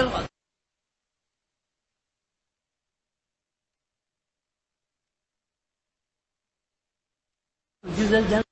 Silva. Güzel can.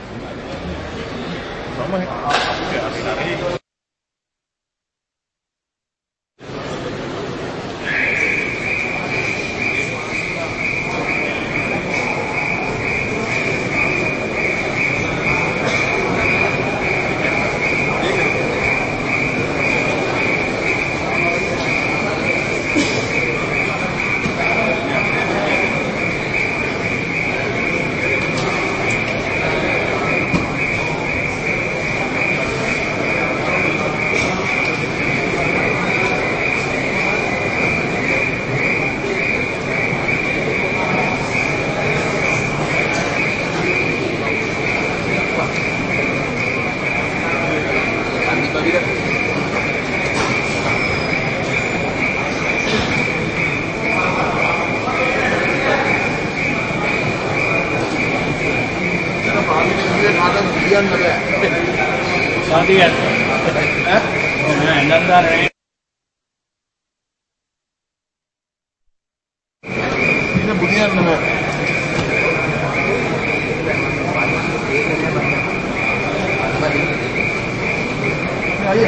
Sama ya, hari-hari Sadian. Eh? Nah, nandar eh. Ini bunian nama. Iya.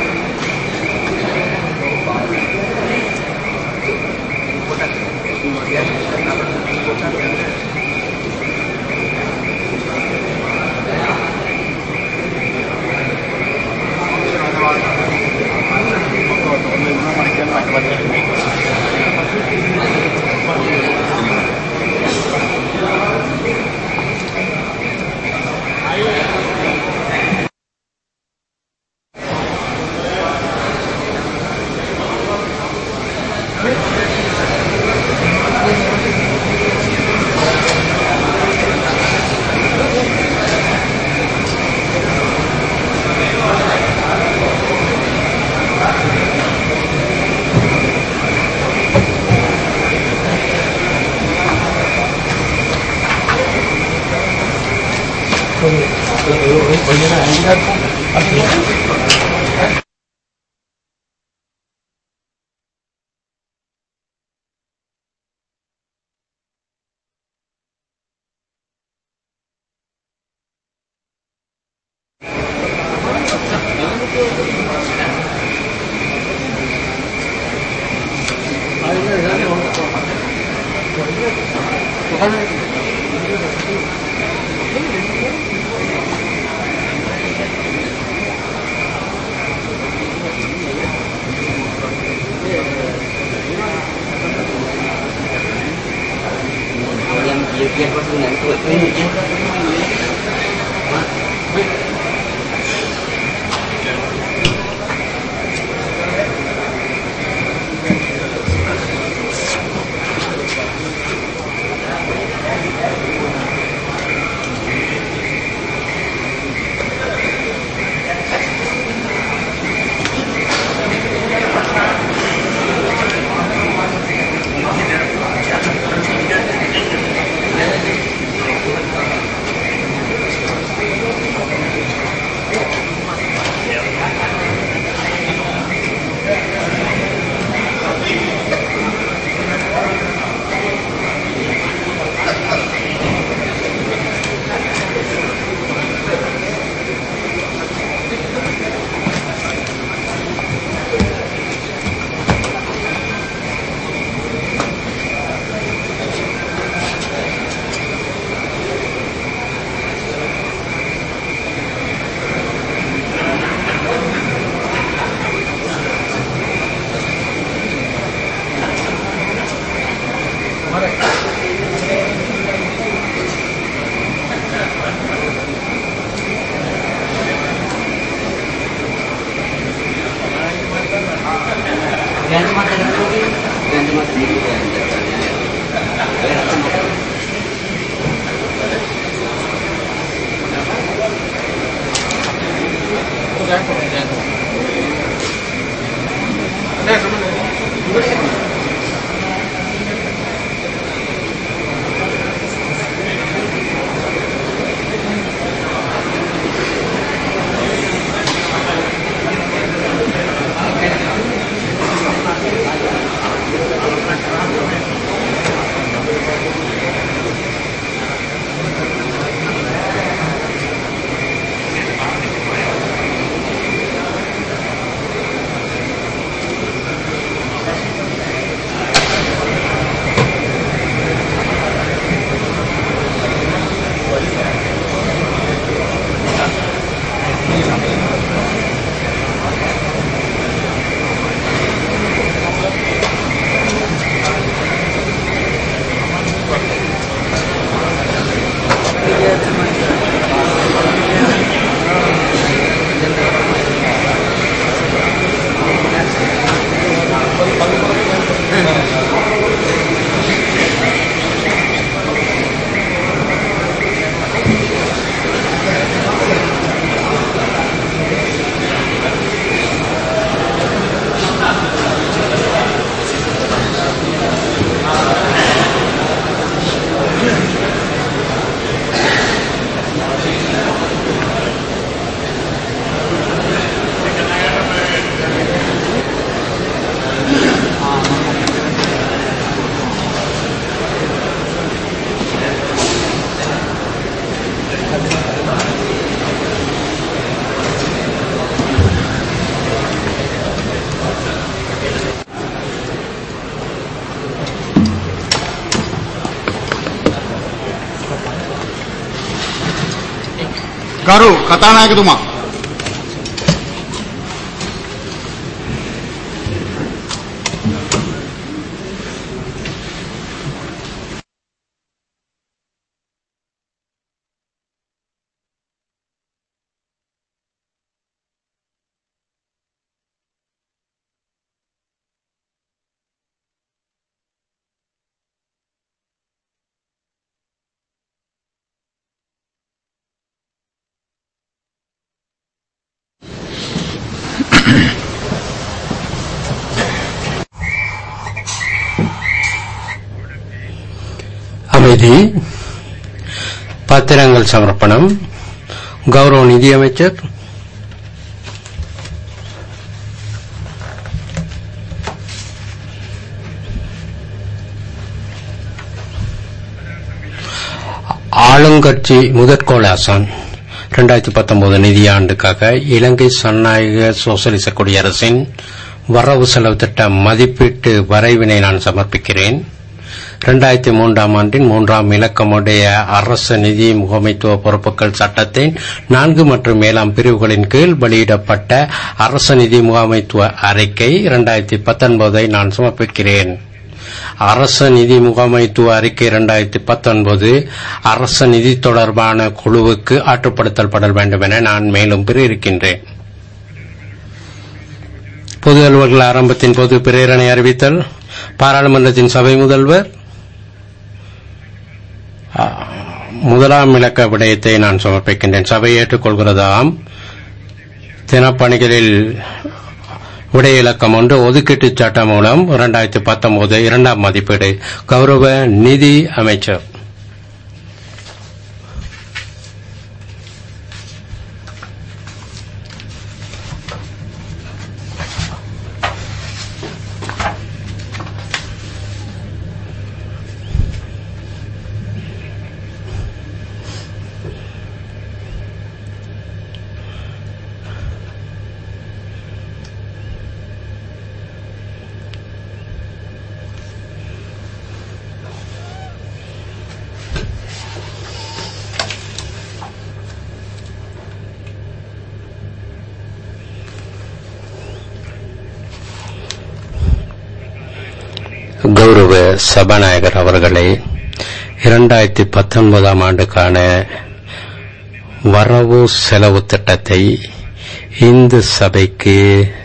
yang dia kau dengan tu tu Ganti mata dulu Ganti mata dulu ගරු කතානායකතුමා அமைதி பத்திரங்கள் சமர்ப்பணம் கௌரவ நிதியமைச்சர் ஆளுங்கட்சி முதற்கோள் ஆசான் இரண்டாயிரத்தி பத்தொன்பது நிதியாண்டுக்காக இலங்கை சனநாயக சோசலிச குடியரசின் வரவு செலவு திட்ட மதிப்பீட்டு வரைவினை நான் சமர்ப்பிக்கிறேன் இரண்டாயிரத்தி மூன்றாம் ஆண்டின் மூன்றாம் இலக்கமுடைய அரசு நிதி முகமைத்துவ பொறுப்புகள் சட்டத்தின் நான்கு மற்றும் ஏழாம் பிரிவுகளின் கீழ் வெளியிடப்பட்ட அரசு நிதி முகாமைத்துவ அறிக்கை இரண்டாயிரத்தி பத்தொன்பதை நான் சமர்ப்பிக்கிறேன் அரசு நிதி முகாமைத்துவ அறிக்கை இரண்டாயிரத்தி பத்தொன்பது அரசு நிதி தொடர்பான குழுவுக்கு ஆற்றுப்படுத்தல் படல் வேண்டும் என நான் மேலும் பிரியிருக்கின்றேன் பொது அலுவல்கள் ஆரம்பத்தின் போது பிரேரணை அறிவித்தல் பாராளுமன்றத்தின் சபை முதல்வர் ஆ, முதலாம் இலக்க விடயத்தை நான் சமர்ப்பிக்கின்றேன் சபை ஏற்றுக்கொள்கிறதாம் தினப்பணிகளில் விடய இலக்கம் ஒன்று ஒதுக்கீட்டு சட்டம் மூலம் இரண்டாயிரத்தி பத்தொன்பது இரண்டாம் மதிப்பீடு கௌரவ நிதி அமைச்சர் கௌரவ சபாநாயகர் அவர்களே இரண்டாயிரத்தி பத்தொன்பதாம் ஆண்டுக்கான வரவு செலவு திட்டத்தை இந்து சபைக்கு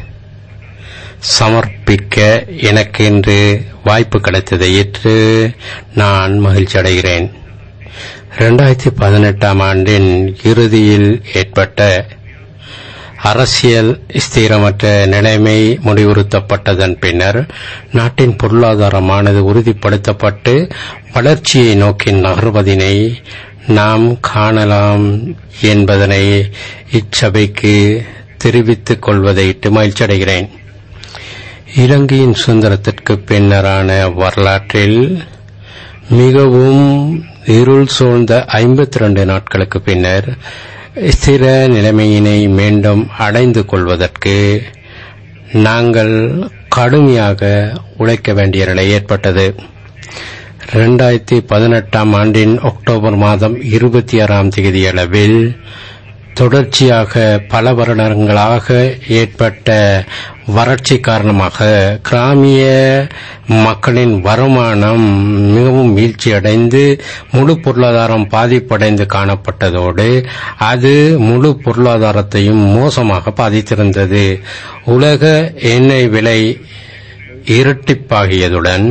சமர்ப்பிக்க எனக்கு இன்று வாய்ப்பு கிடைத்ததை ஏற்று நான் மகிழ்ச்சி அடைகிறேன் இரண்டாயிரத்தி பதினெட்டாம் ஆண்டின் இறுதியில் ஏற்பட்ட அரசியல் ஸ்திரமற்ற நிலைமை முடிவுறுத்தப்பட்டதன் பின்னர் நாட்டின் பொருளாதாரமானது உறுதிப்படுத்தப்பட்டு வளர்ச்சியை நோக்கி நகர்வதினை நாம் காணலாம் என்பதனை இச்சபைக்கு தெரிவித்துக் கொள்வதையிட்டு மகிழ்ச்சியடைகிறேன் இலங்கையின் சுதந்திரத்திற்கு பின்னரான வரலாற்றில் மிகவும் இருள் சூழ்ந்த ஐம்பத்தி ரெண்டு நாட்களுக்கு பின்னர் ஸ்திர நிலைமையினை மீண்டும் அடைந்து கொள்வதற்கு நாங்கள் கடுமையாக உழைக்க வேண்டிய நிலை ஏற்பட்டது இரண்டாயிரத்தி பதினெட்டாம் ஆண்டின் அக்டோபர் மாதம் இருபத்தி ஆறாம் தேதி அளவில் தொடர்ச்சியாக பல வருடங்களாக ஏற்பட்ட வறட்சி காரணமாக கிராமிய மக்களின் வருமானம் மிகவும் வீழ்ச்சியடைந்து முழு பொருளாதாரம் பாதிப்படைந்து காணப்பட்டதோடு அது முழு பொருளாதாரத்தையும் மோசமாக பாதித்திருந்தது உலக எண்ணெய் விலை இரட்டிப்பாகியதுடன்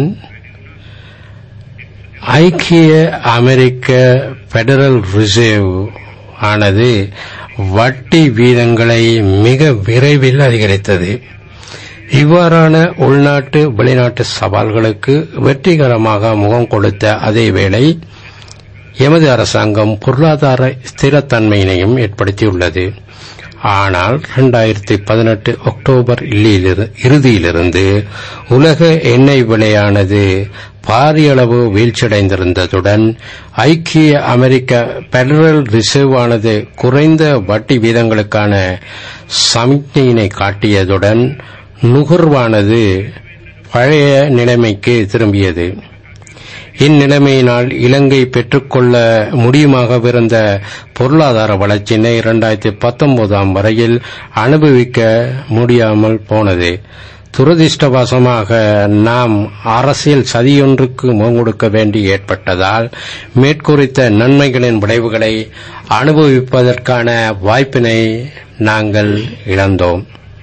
ஐக்கிய அமெரிக்க பெடரல் ரிசர்வ் ஆனது வட்டி வீதங்களை மிக விரைவில் அதிகரித்தது இவ்வாறான உள்நாட்டு வெளிநாட்டு சவால்களுக்கு வெற்றிகரமாக முகம் கொடுத்த அதே வேளை எமது அரசாங்கம் பொருளாதார ஸ்திரத்தன்மையினையும் ஏற்படுத்தியுள்ளது ஆனால் 2018 பதினெட்டு அக்டோபர் இல்லிலிரு- இறுதியிலிருந்து உலக எண்ணெய் விலையானது பாரியளவு வீழ்ச்சியடைந்திருந்ததுடன் ஐக்கிய அமெரிக்க பெடரல் ரிசர்வ் ஆனது குறைந்த வட்டி வீதங்களுக்கான சமிக்ஞையினை காட்டியதுடன் நுகர்வானது பழைய நிலைமைக்கு திரும்பியது இந்நிலைமையினால் இலங்கை பெற்றுக்கொள்ள முடியுமாகவிருந்த பொருளாதார வளர்ச்சியினை இரண்டாயிரத்தி பத்தொன்பதாம் வரையில் அனுபவிக்க முடியாமல் போனது துரதிர்ஷ்டவசமாக நாம் அரசியல் சதியொன்றுக்கு முகங்கொடுக்க வேண்டி ஏற்பட்டதால் மேற்குறித்த நன்மைகளின் விளைவுகளை அனுபவிப்பதற்கான வாய்ப்பினை நாங்கள் இழந்தோம்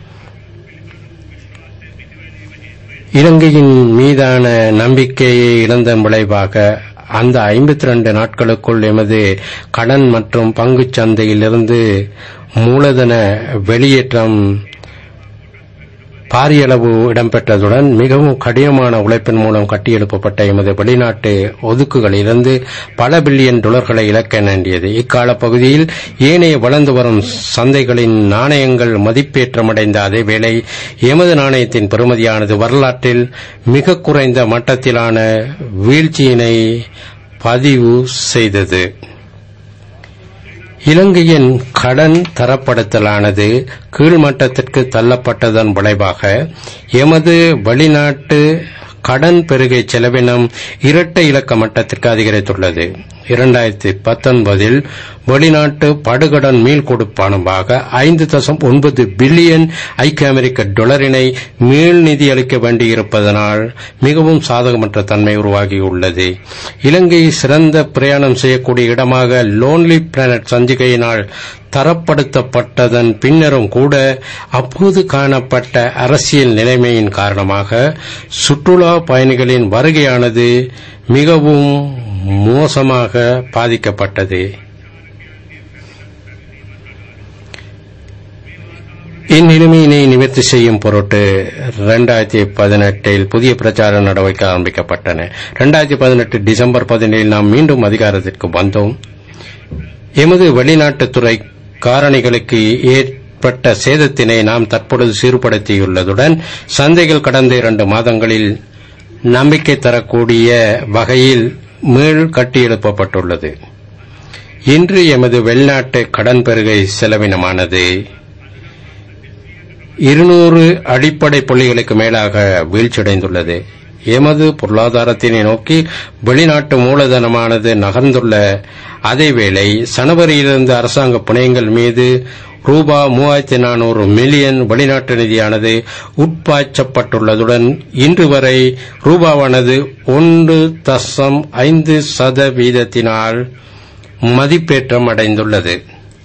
இலங்கையின் மீதான நம்பிக்கையை இழந்த விளைவாக அந்த ஐம்பத்தி ரெண்டு நாட்களுக்குள் எமது கடன் மற்றும் பங்குச் சந்தையிலிருந்து மூலதன வெளியேற்றம் பாரியளவு இடம்பெற்றதுடன் மிகவும் கடினமான உழைப்பின் மூலம் கட்டியெழுப்பப்பட்ட எமது வெளிநாட்டு ஒதுக்குகளிலிருந்து பல பில்லியன் டாலர்களை இழக்க வேண்டியது இக்கால பகுதியில் ஏனைய வளர்ந்து வரும் சந்தைகளின் நாணயங்கள் மதிப்பேற்றமடைந்த அதேவேளை எமது நாணயத்தின் பெறுமதியானது வரலாற்றில் மிக குறைந்த மட்டத்திலான வீழ்ச்சியினை பதிவு செய்தது இலங்கையின் கடன் தரப்படுத்தலானது கீழ்மட்டத்திற்கு தள்ளப்பட்டதன் விளைவாக எமது வெளிநாட்டு கடன் பெருகை செலவினம் இரட்டை இலக்க மட்டத்திற்கு அதிகரித்துள்ளது இரண்டாயிரத்தி பத்தொன்பதில் வெளிநாட்டு படுகடன் மீள் கொடுப்பானுமாக ஐந்து தசம் ஒன்பது பில்லியன் ஐக்கிய அமெரிக்க டாலரினை மீள் நிதி அளிக்க வேண்டியிருப்பதனால் மிகவும் சாதகமற்ற தன்மை உருவாகியுள்ளது இலங்கை சிறந்த பிரயாணம் செய்யக்கூடிய இடமாக லோன்லி பிளானட் சஞ்சிகையினால் தரப்படுத்தப்பட்டதன் பின்னரும் கூட அப்போது காணப்பட்ட அரசியல் நிலைமையின் காரணமாக சுற்றுலா பயணிகளின் வருகையானது மிகவும் மோசமாக பாதிக்கப்பட்டது இந்நிலைமையினை நிவர்த்தி செய்யும் பொருட்டு இரண்டாயிரத்தி பதினெட்டில் புதிய பிரச்சார நடவடிக்கை ஆரம்பிக்கப்பட்டன இரண்டாயிரத்தி பதினெட்டு டிசம்பர் பதினேழில் நாம் மீண்டும் அதிகாரத்திற்கு வந்தோம் எமது வெளிநாட்டுத்துறை காரணிகளுக்கு ஏற்பட்ட சேதத்தினை நாம் தற்பொழுது சீர்படுத்தியுள்ளதுடன் சந்தைகள் கடந்த இரண்டு மாதங்களில் நம்பிக்கை தரக்கூடிய வகையில் மீள் கட்டியெழுப்பப்பட்டுள்ளது இன்று எமது வெளிநாட்டு கடன் பெருகை செலவினமானது இருநூறு அடிப்படை புள்ளிகளுக்கு மேலாக வீழ்ச்சியடைந்துள்ளது எமது பொருளாதாரத்தினை நோக்கி வெளிநாட்டு மூலதனமானது நகர்ந்துள்ள அதேவேளை சனவரியிலிருந்து அரசாங்க புனையங்கள் மீது ரூபா மூவாயிரத்தி நானூறு மில்லியன் வெளிநாட்டு நிதியானது உட்பாய்ச்சப்பட்டுள்ளதுடன் இன்று வரை ரூபாவானது ஒன்று தசம் ஐந்து சதவீதத்தினால் மதிப்பேற்றம் அடைந்துள்ளது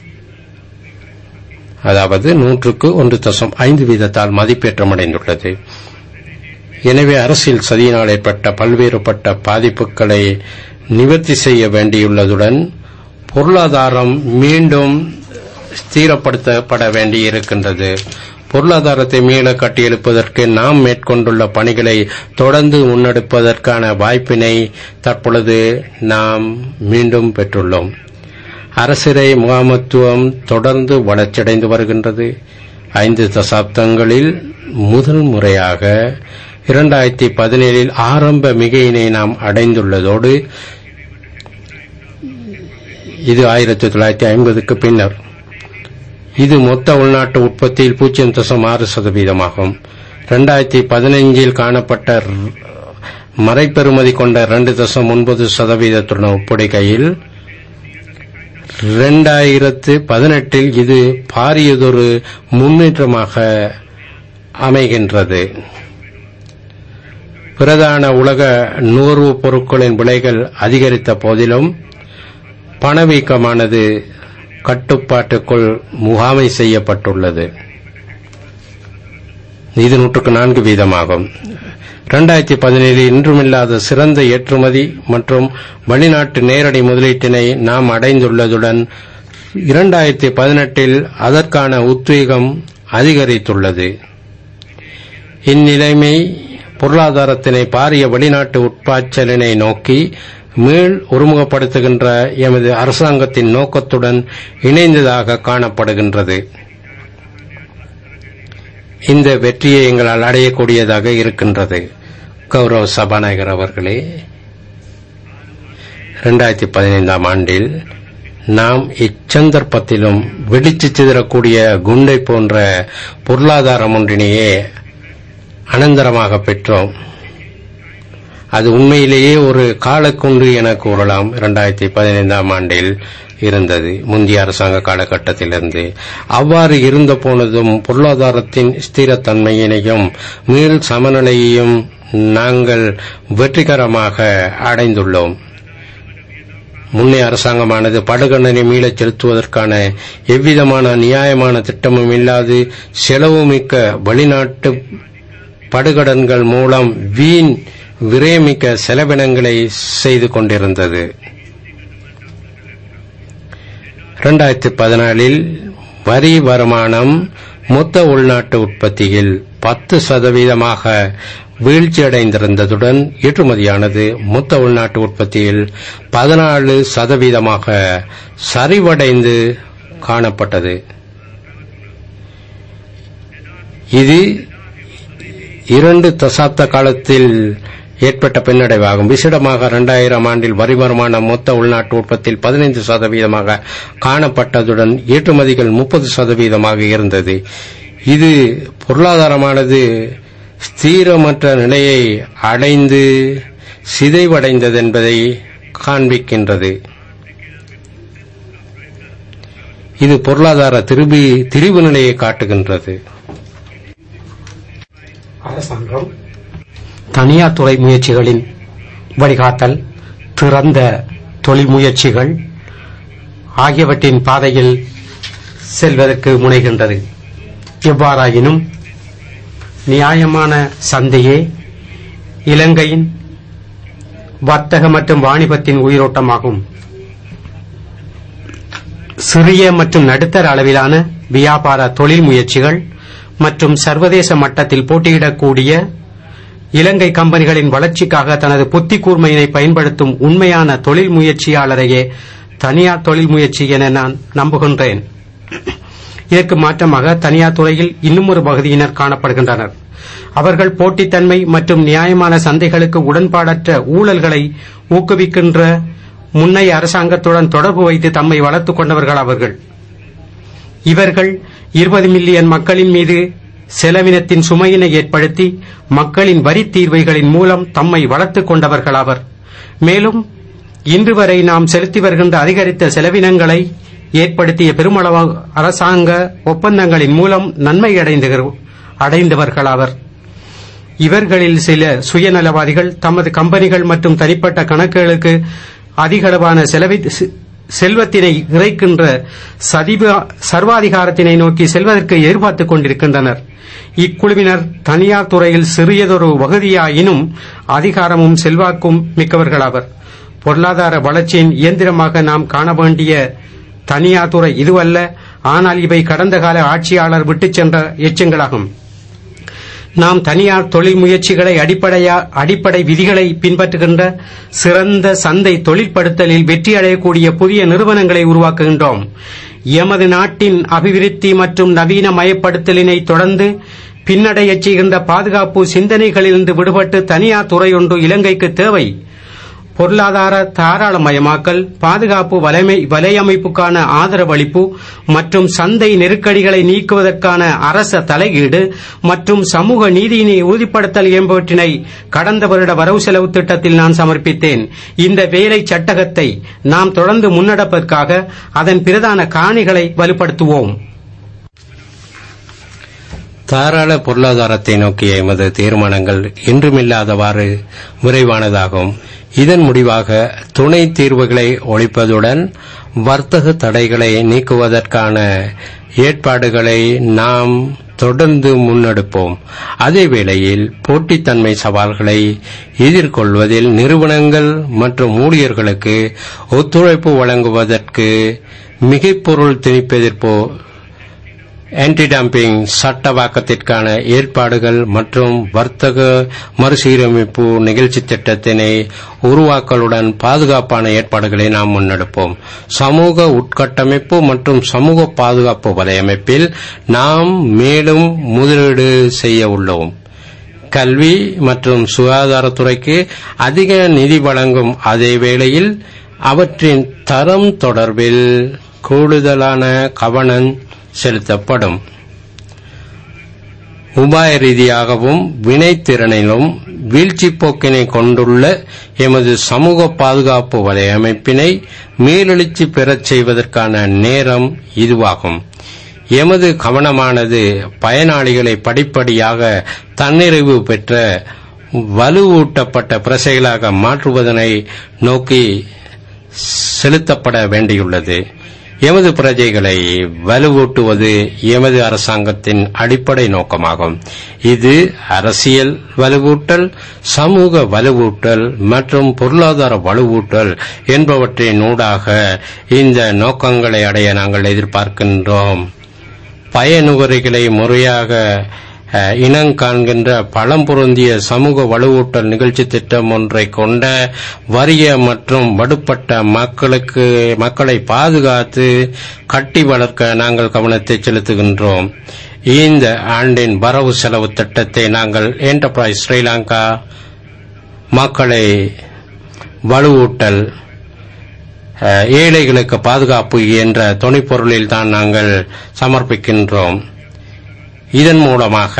அதாவது நூற்றுக்கு ஒன்று தசம் ஐந்து வீதத்தால் மதிப்பேற்றம் அடைந்துள்ளது எனவே அரசியல் சதியினால் ஏற்பட்ட பல்வேறுபட்ட பாதிப்புகளை நிவர்த்தி செய்ய வேண்டியுள்ளதுடன் பொருளாதாரம் மீண்டும் ஸ்திரப்படுத்தப்பட வேண்டியிருக்கின்றது பொருளாதாரத்தை மீள கட்டியெழுப்பதற்கு நாம் மேற்கொண்டுள்ள பணிகளை தொடர்ந்து முன்னெடுப்பதற்கான வாய்ப்பினை தற்பொழுது நாம் மீண்டும் பெற்றுள்ளோம் அரசிறை முகாமத்துவம் தொடர்ந்து வளர்ச்சியடைந்து வருகின்றது ஐந்து தசாப்தங்களில் முதல் முறையாக இரண்டாயிரத்தி பதினேழில் ஆரம்ப மிகையினை நாம் அடைந்துள்ளதோடு இது ஆயிரத்தி தொள்ளாயிரத்தி ஐம்பதுக்கு பின்னர் இது மொத்த உள்நாட்டு உற்பத்தியில் பூஜ்ஜியம் தசம் ஆறு சதவீதமாகும் இரண்டாயிரத்தி பதினைஞ்சில் காணப்பட்ட மறைப்பெறுமதி கொண்ட இரண்டு தசம் ஒன்பது சதவீதத்துடன் ஒப்படைக்கையில் இரண்டாயிரத்து பதினெட்டில் இது பாரியதொரு முன்னேற்றமாக அமைகின்றது பிரதான உலக நுகர்வுப் பொருட்களின் விலைகள் அதிகரித்த போதிலும் பணவீக்கமானது கட்டுப்பாட்டுக்குள் முகாமை செய்யப்பட்டுள்ளது இது நூற்றுக்கு நான்கு வீதமாகும் இரண்டாயிரத்தி பதினேழில் இன்றுமில்லாத சிறந்த ஏற்றுமதி மற்றும் வெளிநாட்டு நேரடி முதலீட்டினை நாம் அடைந்துள்ளதுடன் இரண்டாயிரத்தி பதினெட்டில் அதற்கான உத்வேகம் அதிகரித்துள்ளது இந்நிலைமை பொருளாதாரத்தினை பாரிய வெளிநாட்டு உட்பாய்ச்சலினை நோக்கி மீள் ஒருமுகப்படுத்துகின்ற எமது அரசாங்கத்தின் நோக்கத்துடன் இணைந்ததாக காணப்படுகின்றது இந்த வெற்றியை எங்களால் அடையக்கூடியதாக இருக்கின்றது கௌரவ சபாநாயகர் அவர்களே இரண்டாயிரத்தி பதினைந்தாம் ஆண்டில் நாம் இச்சந்தர்ப்பத்திலும் வெடித்து சிதறக்கூடிய குண்டை போன்ற பொருளாதாரம் ஒன்றினையே அனந்தரமாக பெற்றோம் அது உண்மையிலேயே ஒரு காலக்குன்று என கூறலாம் இரண்டாயிரத்தி பதினைந்தாம் ஆண்டில் இருந்தது முந்தைய அரசாங்க காலகட்டத்திலிருந்து அவ்வாறு இருந்த போனதும் பொருளாதாரத்தின் ஸ்திரத்தன்மையினையும் மீள் சமநிலையையும் நாங்கள் வெற்றிகரமாக அடைந்துள்ளோம் முன்னே அரசாங்கமானது படுகணனை மீளச் செலுத்துவதற்கான எவ்விதமான நியாயமான திட்டமும் இல்லாது செலவுமிக்க வெளிநாட்டு படுகடன்கள் மூலம் வீண் விரயமிக்க செலவினங்களை செய்து கொண்டிருந்தது இரண்டாயிரத்தி பதினாலில் வரி வருமானம் மொத்த உள்நாட்டு உற்பத்தியில் பத்து சதவீதமாக வீழ்ச்சியடைந்திருந்ததுடன் ஏற்றுமதியானது மொத்த உள்நாட்டு உற்பத்தியில் பதினாலு சதவீதமாக சரிவடைந்து காணப்பட்டது இது இரண்டு தசாப்த காலத்தில் ஏற்பட்ட பின்னடைவாகும் விசேடமாக இரண்டாயிரம் ஆண்டில் வரி வருமானம் மொத்த உள்நாட்டு உற்பத்தியில் பதினைந்து சதவீதமாக காணப்பட்டதுடன் ஏற்றுமதிகள் முப்பது சதவீதமாக இருந்தது இது பொருளாதாரமானது ஸ்திரமற்ற நிலையை அடைந்து சிதைவடைந்தது என்பதை காண்பிக்கின்றது இது பொருளாதார திரும்பி திரிவு நிலையை காட்டுகின்றது அரசாங்கம் தனியார் துறை முயற்சிகளின் வழிகாட்டல் திறந்த தொழில் முயற்சிகள் ஆகியவற்றின் பாதையில் செல்வதற்கு முனைகின்றது எவ்வாறாயினும் நியாயமான சந்தையே இலங்கையின் வர்த்தக மற்றும் வாணிபத்தின் உயிரோட்டமாகும் சிறிய மற்றும் நடுத்தர அளவிலான வியாபார தொழில் முயற்சிகள் மற்றும் சர்வதேச மட்டத்தில் போட்டியிடக்கூடிய இலங்கை கம்பெனிகளின் வளர்ச்சிக்காக தனது புத்தி கூர்மையினை பயன்படுத்தும் உண்மையான தொழில் முயற்சியாளரையே தனியார் தொழில் முயற்சி என நான் நம்புகின்றேன் இதற்கு மாற்றமாக தனியார் துறையில் இன்னும் ஒரு பகுதியினர் காணப்படுகின்றனர் அவர்கள் போட்டித்தன்மை மற்றும் நியாயமான சந்தைகளுக்கு உடன்பாடற்ற ஊழல்களை ஊக்குவிக்கின்ற முன்னைய அரசாங்கத்துடன் தொடர்பு வைத்து தம்மை வளர்த்துக் கொண்டவர்கள் அவர்கள் இவர்கள் இருபது மில்லியன் மக்களின் மீது செலவினத்தின் சுமையினை ஏற்படுத்தி மக்களின் வரி தீர்வைகளின் மூலம் தம்மை வளர்த்துக் கொண்டவர்கள் அவர் மேலும் இன்று வரை நாம் செலுத்தி வருகின்ற அதிகரித்த செலவினங்களை ஏற்படுத்திய பெருமளவு அரசாங்க ஒப்பந்தங்களின் மூலம் நன்மை அடைந்துகிற- அடைந்தவர்கள் அவர் இவர்களில் சில சுயநலவாதிகள் தமது கம்பெனிகள் மற்றும் தனிப்பட்ட கணக்குகளுக்கு அதிகளவான செலவி செ- செல்வத்தினை இறைக்கின்ற சதிப- சர்வாதிகாரத்தினை நோக்கி செல்வதற்கு எதிர்பார்த்துக் கொண்டிருக்கின்றனர் இக்குழுவினர் தனியார் துறையில் சிறியதொரு வகுதியாயினும் அதிகாரமும் செல்வாக்கும் மிக்கவர்களாவர் பொருளாதார வளர்ச்சியின் இயந்திரமாக நாம் காண வேண்டிய தனியார் துறை இதுவல்ல ஆனால் இவை கடந்த கால ஆட்சியாளர் விட்டுச் சென்ற எச்சங்களாகும் நாம் தனியார் தொழில் முயற்சிகளை அடிப்படையா அடிப்படை விதிகளை பின்பற்றுகின்ற சிறந்த சந்தை தொழிற்படுத்தலில் வெற்றி அடையக்கூடிய புதிய நிறுவனங்களை உருவாக்குகின்றோம் எமது நாட்டின் அபிவிருத்தி மற்றும் நவீனமயப்படுத்தலினை தொடர்ந்து பின்னடையச் செய்கின்ற பாதுகாப்பு சிந்தனைகளிலிருந்து விடுபட்டு தனியார் துறையொன்று இலங்கைக்கு தேவை பொருளாதார தாராளமயமாக்கல் பாதுகாப்பு வலைமை வலையமைப்புக்கான ஆதரவளிப்பு மற்றும் சந்தை நெருக்கடிகளை நீக்குவதற்கான அரச தலையீடு மற்றும் சமூக நீதியினை உறுதிப்படுத்தல் என்பவற்றினை கடந்த வருட வரவு செலவு திட்டத்தில் நான் சமர்ப்பித்தேன் இந்த வேலை சட்டகத்தை நாம் தொடர்ந்து முன்னெடுப்பதற்காக அதன் பிரதான காணிகளை வலுப்படுத்துவோம் தாராள பொருளாதாரத்தை நோக்கிய எமது தீர்மானங்கள் என்றுமில்லாதவாறு விரைவானதாகும் இதன் முடிவாக துணை தீர்வுகளை ஒழிப்பதுடன் வர்த்தக தடைகளை நீக்குவதற்கான ஏற்பாடுகளை நாம் தொடர்ந்து முன்னெடுப்போம் அதே வேளையில் போட்டித்தன்மை சவால்களை எதிர்கொள்வதில் நிறுவனங்கள் மற்றும் ஊழியர்களுக்கு ஒத்துழைப்பு வழங்குவதற்கு மிகைப்பொருள் திணிப்பெதிர்ப்பு ஆன்டி டம்பிங் சட்டவாக்கத்திற்கான ஏற்பாடுகள் மற்றும் வர்த்தக மறுசீரமைப்பு நிகழ்ச்சி திட்டத்தினை உருவாக்கலுடன் பாதுகாப்பான ஏற்பாடுகளை நாம் முன்னெடுப்போம் சமூக உட்கட்டமைப்பு மற்றும் சமூக பாதுகாப்பு வலையமைப்பில் நாம் மேலும் முதலீடு செய்ய உள்ளோம் கல்வி மற்றும் சுகாதாரத்துறைக்கு அதிக நிதி வழங்கும் அதே வேளையில் அவற்றின் தரம் தொடர்பில் கூடுதலான கவனம் செலுத்தப்படும் உபாய ரீதியாகவும் வினைத்திறனிலும் வீழ்ச்சி போக்கினை கொண்டுள்ள எமது சமூக பாதுகாப்பு வலையமைப்பினை மேலெழுச்சி பெறச் செய்வதற்கான நேரம் இதுவாகும் எமது கவனமானது பயனாளிகளை படிப்படியாக தன்னிறைவு பெற்ற வலுவூட்டப்பட்ட பிரசைகளாக மாற்றுவதனை நோக்கி செலுத்தப்பட வேண்டியுள்ளது எமது பிரஜைகளை வலுவூட்டுவது எமது அரசாங்கத்தின் அடிப்படை நோக்கமாகும் இது அரசியல் வலுவூட்டல் சமூக வலுவூட்டல் மற்றும் பொருளாதார வலுவூட்டல் என்பவற்றின் ஊடாக இந்த நோக்கங்களை அடைய நாங்கள் எதிர்பார்க்கின்றோம் பயனுகரிகளை முறையாக அஹ், இனம் காண்கின்ற பழம் பொருந்திய சமூக வலுவூட்டல் நிகழ்ச்சி திட்டம் ஒன்றை கொண்ட வறிய மற்றும் வடுப்பட்ட மக்களுக்கு மக்களை பாதுகாத்து கட்டி வளர்க்க நாங்கள் கவனத்தை செலுத்துகின்றோம் இந்த ஆண்டின் வரவு செலவு திட்டத்தை நாங்கள் என்டர்பிரைஸ் ஸ்ரீலங்கா மக்களை வலுவூட்டல் அஹ், ஏழைகளுக்கு பாதுகாப்பு என்ற துணைப்பொருளில் தான் நாங்கள் சமர்ப்பிக்கின்றோம் இதன் மூலமாக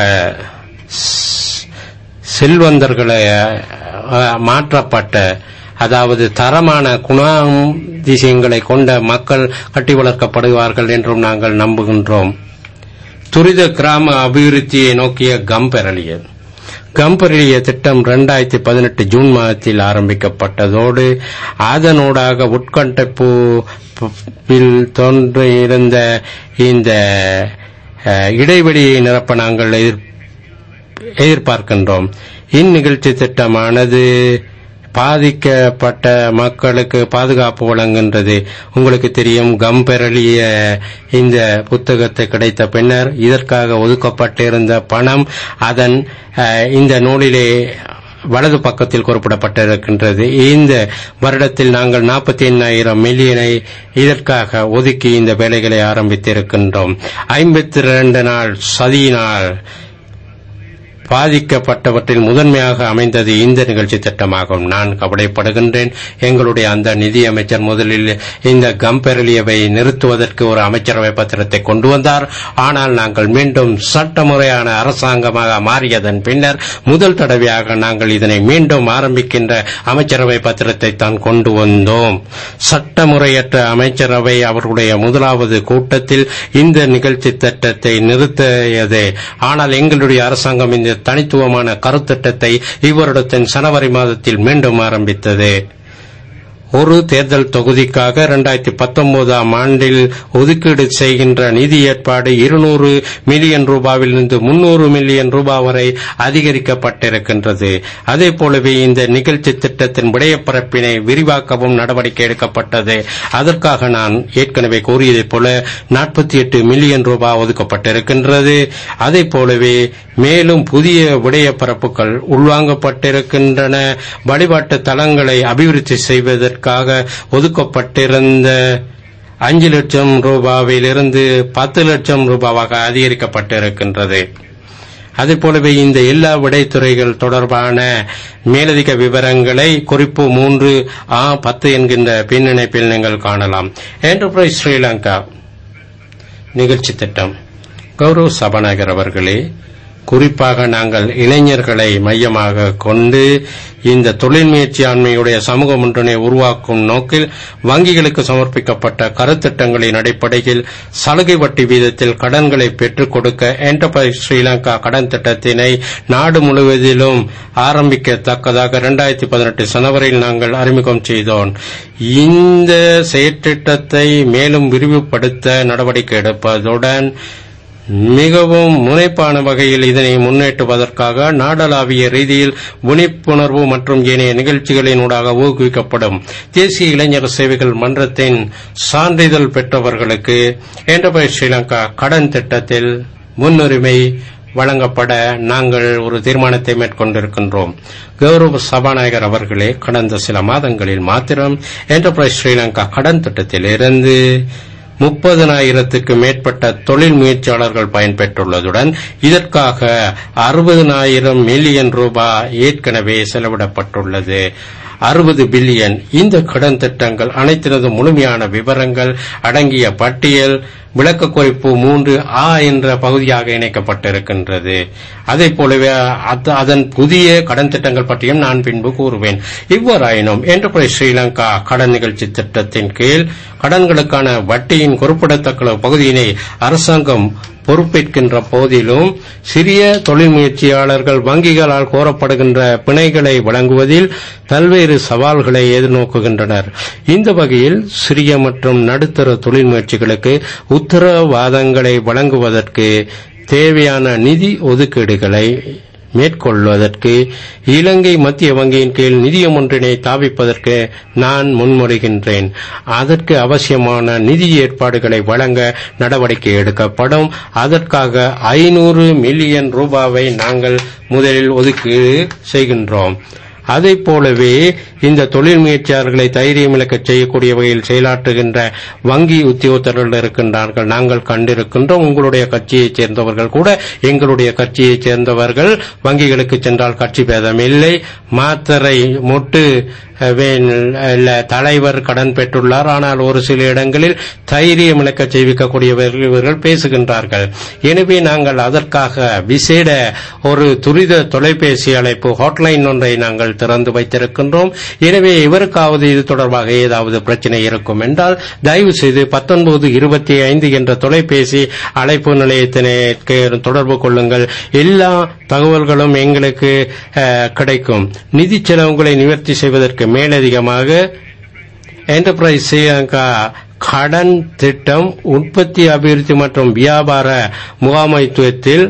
ஸ்- செல்வந்தர்களை அஹ், மாற்றப்பட்ட அதாவது தரமான குணாதிசயங்களை கொண்ட மக்கள் கட்டி வளர்க்கப்படுவார்கள் என்றும் நாங்கள் நம்புகின்றோம் துரித கிராம அபிவிருத்தியை நோக்கிய கம்பெரலியல் கம்பெரலிய திட்டம் 2018 பதினெட்டு ஜூன் மாதத்தில் ஆரம்பிக்கப்பட்டதோடு அதனூடாக உட்கட்டப்பில் தோன்றியிருந்த இந்த அஹ், இடைவெளியை நிரப்ப நாங்கள் எதிர் எதிர்பார்க்கின்றோம் இந்நிகழ்ச்சி திட்டமானது பாதிக்கப்பட்ட மக்களுக்கு பாதுகாப்பு வழங்குகின்றது உங்களுக்கு தெரியும் கம்பெரலிய இந்த புத்தகத்தை கிடைத்த பின்னர் இதற்காக ஒதுக்கப்பட்டிருந்த பணம் அதன் அஹ், இந்த நூலிலே வலது பக்கத்தில் குறிப்பிடப்பட்டிருக்கின்றது இந்த வருடத்தில் நாங்கள் நாற்பத்தி எண்ணாயிரம் மில்லியனை இதற்காக ஒதுக்கி இந்த வேலைகளை ஆரம்பித்திருக்கின்றோம் ஐம்பத்தி இரண்டு நாள் சதியினால் பாதிக்கப்பட்டவற்றில் முதன்மையாக அமைந்தது இந்த நிகழ்ச்சி திட்டமாகும் நான் கவலைப்படுகின்றேன் எங்களுடைய அந்த நிதியமைச்சர் முதலில் இந்த கம்பெரலியவை நிறுத்துவதற்கு ஒரு அமைச்சரவை பத்திரத்தை கொண்டு வந்தார் ஆனால் நாங்கள் மீண்டும் சட்டமுறையான அரசாங்கமாக மாறியதன் பின்னர் முதல் தடவையாக நாங்கள் இதனை மீண்டும் ஆரம்பிக்கின்ற அமைச்சரவை பத்திரத்தை தான் கொண்டு வந்தோம் சட்டமுறையற்ற அமைச்சரவை அவர்களுடைய முதலாவது கூட்டத்தில் இந்த நிகழ்ச்சி திட்டத்தை நிறுத்தியது ஆனால் எங்களுடைய அரசாங்கம் இந்த தனித்துவமான கருத்திட்டத்தை இவ்வருடத்தின் சனவரி மாதத்தில் மீண்டும் ஆரம்பித்தது ஒரு தேர்தல் தொகுதிக்காக 2019 பத்தொன்பதாம் ஆண்டில் ஒதுக்கீடு செய்கின்ற நிதி ஏற்பாடு இருநூறு மில்லியன் ரூபாவிலிருந்து முன்னூறு மில்லியன் ரூபாய் வரை அதிகரிக்கப்பட்டிருக்கின்றது அதே போலவே இந்த நிகழ்ச்சி திட்டத்தின் விடயப்பரப்பினை விரிவாக்கவும் நடவடிக்கை எடுக்கப்பட்டது அதற்காக நான் ஏற்கனவே கூறியதைப் போல நாற்பத்தி எட்டு மில்லியன் ரூபாய் ஒதுக்கப்பட்டிருக்கின்றது அதே போலவே மேலும் புதிய விடயப்பரப்புகள் உள்வாங்கப்பட்டிருக்கின்றன வழிபாட்டு தலங்களை அபிவிருத்தி செய்வதற்காக ஒதுக்கப்பட்டிருந்த அஞ்சு லட்சம் ரூபாவிலிருந்து பத்து லட்சம் ரூபாவாக அதிகரிக்கப்பட்டிருக்கின்றது அதேபோலவே இந்த எல்லா விடைத்துறைகள் தொடர்பான மேலதிக விவரங்களை குறிப்பு மூன்று ஆ பத்து என்கின்ற பின்னிணைப்பில் நீங்கள் காணலாம் என்டர்பிரைஸ் ஸ்ரீலங்கா நிகழ்ச்சி திட்டம் கௌரவ் சபாநாயகர் அவர்களே குறிப்பாக நாங்கள் இளைஞர்களை மையமாக கொண்டு இந்த தொழில் முயற்சியாண்மையுடைய சமூக ஒன்றினை உருவாக்கும் நோக்கில் வங்கிகளுக்கு சமர்ப்பிக்கப்பட்ட கருத்திட்டங்களின் அடிப்படையில் சலுகை வட்டி வீதத்தில் கடன்களை பெற்றுக் கொடுக்க என்டர்பிரைஸ் ஸ்ரீலங்கா கடன் திட்டத்தினை நாடு முழுவதிலும் ஆரம்பிக்கத்தக்கதாக 2018 பதினெட்டு ஜனவரியில் நாங்கள் அறிமுகம் செய்தோம் இந்த செயற்திட்டத்தை மேலும் விரிவுபடுத்த நடவடிக்கை எடுப்பதுடன் மிகவும் முனைப்பான வகையில் இதனை முன்னேற்றுவதற்காக நாடளாவிய ரீதியில் விழிப்புணர்வு மற்றும் ஏனைய நிகழ்ச்சிகளினூடாக ஊக்குவிக்கப்படும் தேசிய இளைஞர் சேவைகள் மன்றத்தின் சான்றிதழ் பெற்றவர்களுக்கு என்டர்பிரைஸ் ஸ்ரீலங்கா கடன் திட்டத்தில் முன்னுரிமை வழங்கப்பட நாங்கள் ஒரு தீர்மானத்தை மேற்கொண்டிருக்கின்றோம் கௌரவ சபாநாயகர் அவர்களே கடந்த சில மாதங்களில் மாத்திரம் என்டர்பிரைஸ் ஸ்ரீலங்கா கடன் திட்டத்தில் இருந்து முப்பதனாயிரத்துக்கு மேற்பட்ட தொழில் முயற்சியாளர்கள் பயன்பெற்றுள்ளதுடன் இதற்காக அறுபதனாயிரம் மில்லியன் ரூபாய் ஏற்கனவே செலவிடப்பட்டுள்ளது அறுபது பில்லியன் இந்த கடன் திட்டங்கள் அனைத்தினதும் முழுமையான விவரங்கள் அடங்கிய பட்டியல் விளக்க குறிப்பு மூன்று ஆ என்ற பகுதியாக இணைக்கப்பட்டிருக்கின்றது அதே போலவே அத- அதன் புதிய கடன் திட்டங்கள் பற்றியும் நான் பின்பு கூறுவேன் இவ்வாறாயினும் என்டர்பிரைஸ் ஸ்ரீலங்கா கடன் நிகழ்ச்சி திட்டத்தின் கீழ் கடன்களுக்கான வட்டியின் குறிப்பிடத்தக்க பகுதியினை அரசாங்கம் பொறுப்பேற்கின்ற போதிலும் சிறிய தொழில் முயற்சியாளர்கள் வங்கிகளால் கோரப்படுகின்ற பிணைகளை வழங்குவதில் பல்வேறு சவால்களை எதிர்நோக்குகின்றனர் இந்த வகையில் சிறிய மற்றும் நடுத்தர தொழில் முயற்சிகளுக்கு உத்தரவாதங்களை வழங்குவதற்கு தேவையான நிதி ஒதுக்கீடுகளை மேற்கொள்வதற்கு இலங்கை மத்திய வங்கியின் கீழ் நிதியம் ஒன்றினை தாவிப்பதற்கு நான் முன்மொழிகின்றேன் அதற்கு அவசியமான நிதி ஏற்பாடுகளை வழங்க நடவடிக்கை எடுக்கப்படும் அதற்காக ஐநூறு மில்லியன் ரூபாவை நாங்கள் முதலில் ஒதுக்கீடு செய்கின்றோம் அதைப் போலவே இந்த தொழில் முயற்சியாளர்களை தைரியம் இழக்கச் செய்யக்கூடிய வகையில் செயலாற்றுகின்ற வங்கி உத்தியோகத்தர்கள் இருக்கின்றார்கள் நாங்கள் கண்டிருக்கின்றோம் உங்களுடைய கட்சியைச் சேர்ந்தவர்கள் கூட எங்களுடைய கட்சியைச் சேர்ந்தவர்கள் வங்கிகளுக்கு சென்றால் கட்சி பேதம் இல்லை மாத்தரை மொட்டு அஹ், வேன் இல்ல, தலைவர் கடன் பெற்றுள்ளார் ஆனால் ஒரு சில இடங்களில் தைரியம் இழக்க செய்விக்கக்கூடியவர்கள் இவர்கள் பேசுகின்றார்கள் எனவே நாங்கள் அதற்காக விசேட ஒரு துரித தொலைபேசி அழைப்பு ஹாட்லைன் ஒன்றை நாங்கள் திறந்து வைத்திருக்கின்றோம் எனவே இவருக்காவது இது தொடர்பாக ஏதாவது பிரச்சனை இருக்கும் என்றால் தயவு செய்து பத்தொன்பது இருபத்தி ஐந்து என்ற தொலைபேசி அழைப்பு நிலையத்தினருக்கு தொடர்பு கொள்ளுங்கள் எல்லா தகவல்களும் எங்களுக்கு அஹ், கிடைக்கும் நிதி செலவுகளை நிவர்த்தி செய்வதற்கு மேலதிகமாக என்டர்பிரைஸ் ஸ்ரீலங்கா கடன் திட்டம் உற்பத்தி அபிவிருத்தி மற்றும் வியாபார முகாமைத்துவத்தில்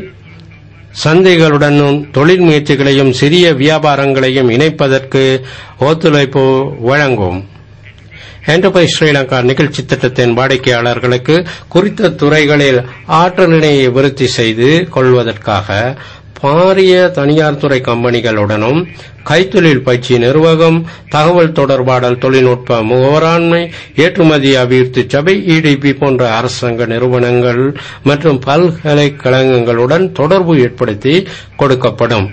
சந்தைகளுடனும் தொழில் முயற்சிகளையும் சிறிய வியாபாரங்களையும் இணைப்பதற்கு ஒத்துழைப்பு வழங்கும் என்டர்பிரைஸ் ஸ்ரீலங்கா நிகழ்ச்சி திட்டத்தின் வாடிக்கையாளர்களுக்கு குறித்த துறைகளில் ஆற்றலினை விருத்தி செய்து கொள்வதற்காக பாரிய தனியார் துறை கம்பெனிகளுடனும் கைத்தொழில் பயிற்சி நிர்வாகம் தகவல் தொடர்பாடல் தொழில்நுட்ப முகவராண்மை ஏற்றுமதி அபிவிருத்தி சபை இடிபி போன்ற அரசாங்க நிறுவனங்கள் மற்றும் பல்கலைக்கழகங்களுடன் தொடர்பு ஏற்படுத்தி கொடுக்கப்படும்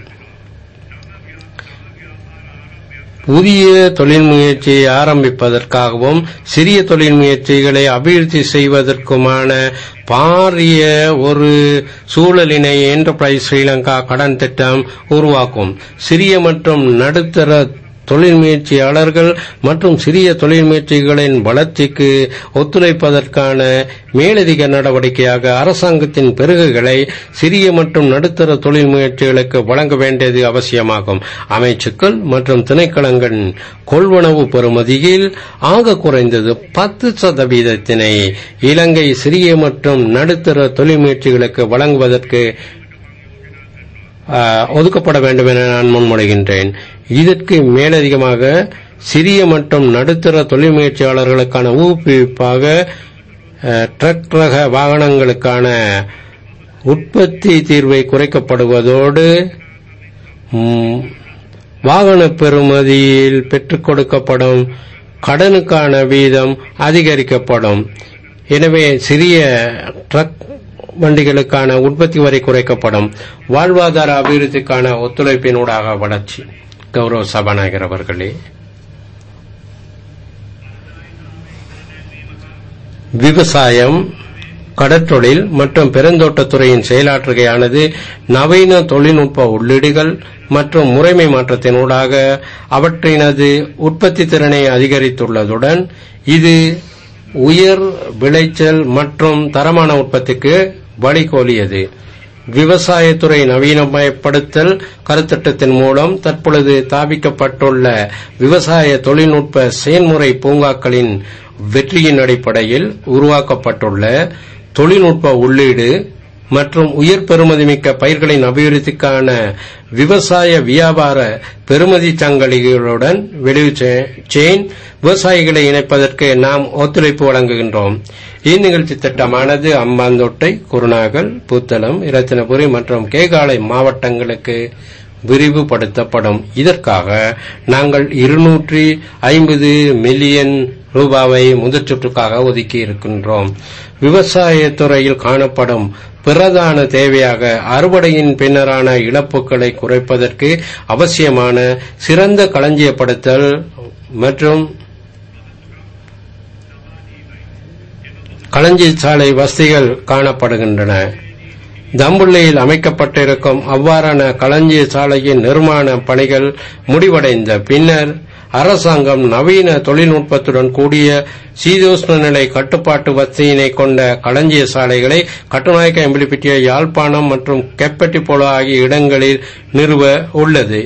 புதிய தொழில் முயற்சியை ஆரம்பிப்பதற்காகவும் சிறிய தொழில் முயற்சிகளை அபிவிருத்தி செய்வதற்குமான பாரிய ஒரு சூழலினை என்டர்பிரைஸ் ஸ்ரீலங்கா கடன் திட்டம் உருவாக்கும் சிறிய மற்றும் நடுத்தர தொழில் முயற்சியாளர்கள் மற்றும் சிறிய தொழில் முயற்சிகளின் வளர்ச்சிக்கு ஒத்துழைப்பதற்கான மேலதிக நடவடிக்கையாக அரசாங்கத்தின் பெருகுகளை சிறிய மற்றும் நடுத்தர தொழில் முயற்சிகளுக்கு வழங்க வேண்டியது அவசியமாகும் அமைச்சுக்கள் மற்றும் திணைக்களங்களின் கொள்வனவு பெறுமதியில் ஆக குறைந்தது பத்து சதவீதத்தினை இலங்கை சிறிய மற்றும் நடுத்தர தொழில் முயற்சிகளுக்கு வழங்குவதற்கு ஆஹ், ஒதுக்கப்பட வேண்டும் என நான் முன்மொழிகின்றேன் இதற்கு மேலதிகமாக சிறிய மற்றும் நடுத்தர தொழில் முயற்சியாளர்களுக்கான ஊக்குவிப்பாக ஆஹ், ட்ரக் ரக வாகனங்களுக்கான உற்பத்தி தீர்வை குறைக்கப்படுவதோடு ம், வாகன பெறுமதியில் பெற்றுக் கொடுக்கப்படும் கடனுக்கான வீதம் அதிகரிக்கப்படும் எனவே சிறிய ட்ரக் வண்டிகளுக்கான உற்பத்தி வரை குறைக்கப்படும் வாழ்வாதார அபிவிருத்திக்கான ஒத்துழைப்பினூடாக வளர்ச்சி கௌரவ சபாநாயகர் அவர்களே விவசாயம் கடற்றொழில் மற்றும் பெருந்தோட்டத்துறையின் செயலாற்றுகையானது நவீன தொழில்நுட்ப உள்ளீடுகள் மற்றும் முறைமை மாற்றத்தினூடாக அவற்றினது உற்பத்தி திறனை அதிகரித்துள்ளதுடன் இது உயர் விளைச்சல் மற்றும் தரமான உற்பத்திக்கு வழிகோலியது விவசாயத்துறை நவீனமயப்படுத்தல் கருத்திட்டத்தின் மூலம் தற்பொழுது தாபிக்கப்பட்டுள்ள விவசாய தொழில்நுட்ப செயல்முறை பூங்காக்களின் வெற்றியின் அடிப்படையில் உருவாக்கப்பட்டுள்ள தொழில்நுட்ப உள்ளீடு மற்றும் உயர் பெறுமதிமிக்க பயிர்களின் அபிவிருத்திக்கான விவசாய வியாபார பெறுமதி சங்கிலிகளுடன் வெளிவு செயின் விவசாயிகளை இணைப்பதற்கு நாம் ஒத்துழைப்பு வழங்குகின்றோம் இந்நிகழ்ச்சி திட்டமானது அம்பாந்தோட்டை குருநாகல் புத்தளம் இரத்தினபுரி மற்றும் கேகாலை மாவட்டங்களுக்கு விரிவுபடுத்தப்படும் இதற்காக நாங்கள் இருநூற்றி ஐம்பது மில்லியன் ரூபாவை முதற் சுற்றுக்காக ஒதுக்கி இருக்கின்றோம் விவசாயத் துறையில் காணப்படும் பிரதான தேவையாக அறுவடையின் பின்னரான இழப்புகளை குறைப்பதற்கு அவசியமான சிறந்த களஞ்சியப்படுத்தல் மற்றும் களஞ்சி சாலை வசதிகள் காணப்படுகின்றன தம்புள்ளையில் அமைக்கப்பட்டிருக்கும் அவ்வாறான களஞ்சிய சாலையின் நிர்மாண பணிகள் முடிவடைந்த பின்னர் அரசாங்கம் நவீன தொழில்நுட்பத்துடன் கூடிய சீதோஷ்ண நிலை கட்டுப்பாட்டு வசதியினை கொண்ட களஞ்சிய சாலைகளை கட்டுநாயக்க எம்பிலிப்பிட்டிய யாழ்ப்பாணம் மற்றும் கெப்பட்டிப்போலோ ஆகிய இடங்களில் நிறுவ உள்ளது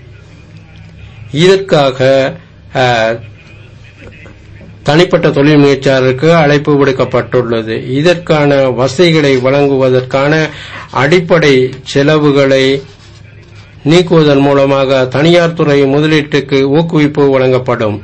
இதற்காக அஹ், தனிப்பட்ட தொழில் முயற்சியாளருக்கு அழைப்பு விடுக்கப்பட்டுள்ளது இதற்கான வசதிகளை வழங்குவதற்கான அடிப்படை செலவுகளை நீக்குவதன் மூலமாக தனியார் துறை முதலீட்டுக்கு ஊக்குவிப்பு வழங்கப்படும்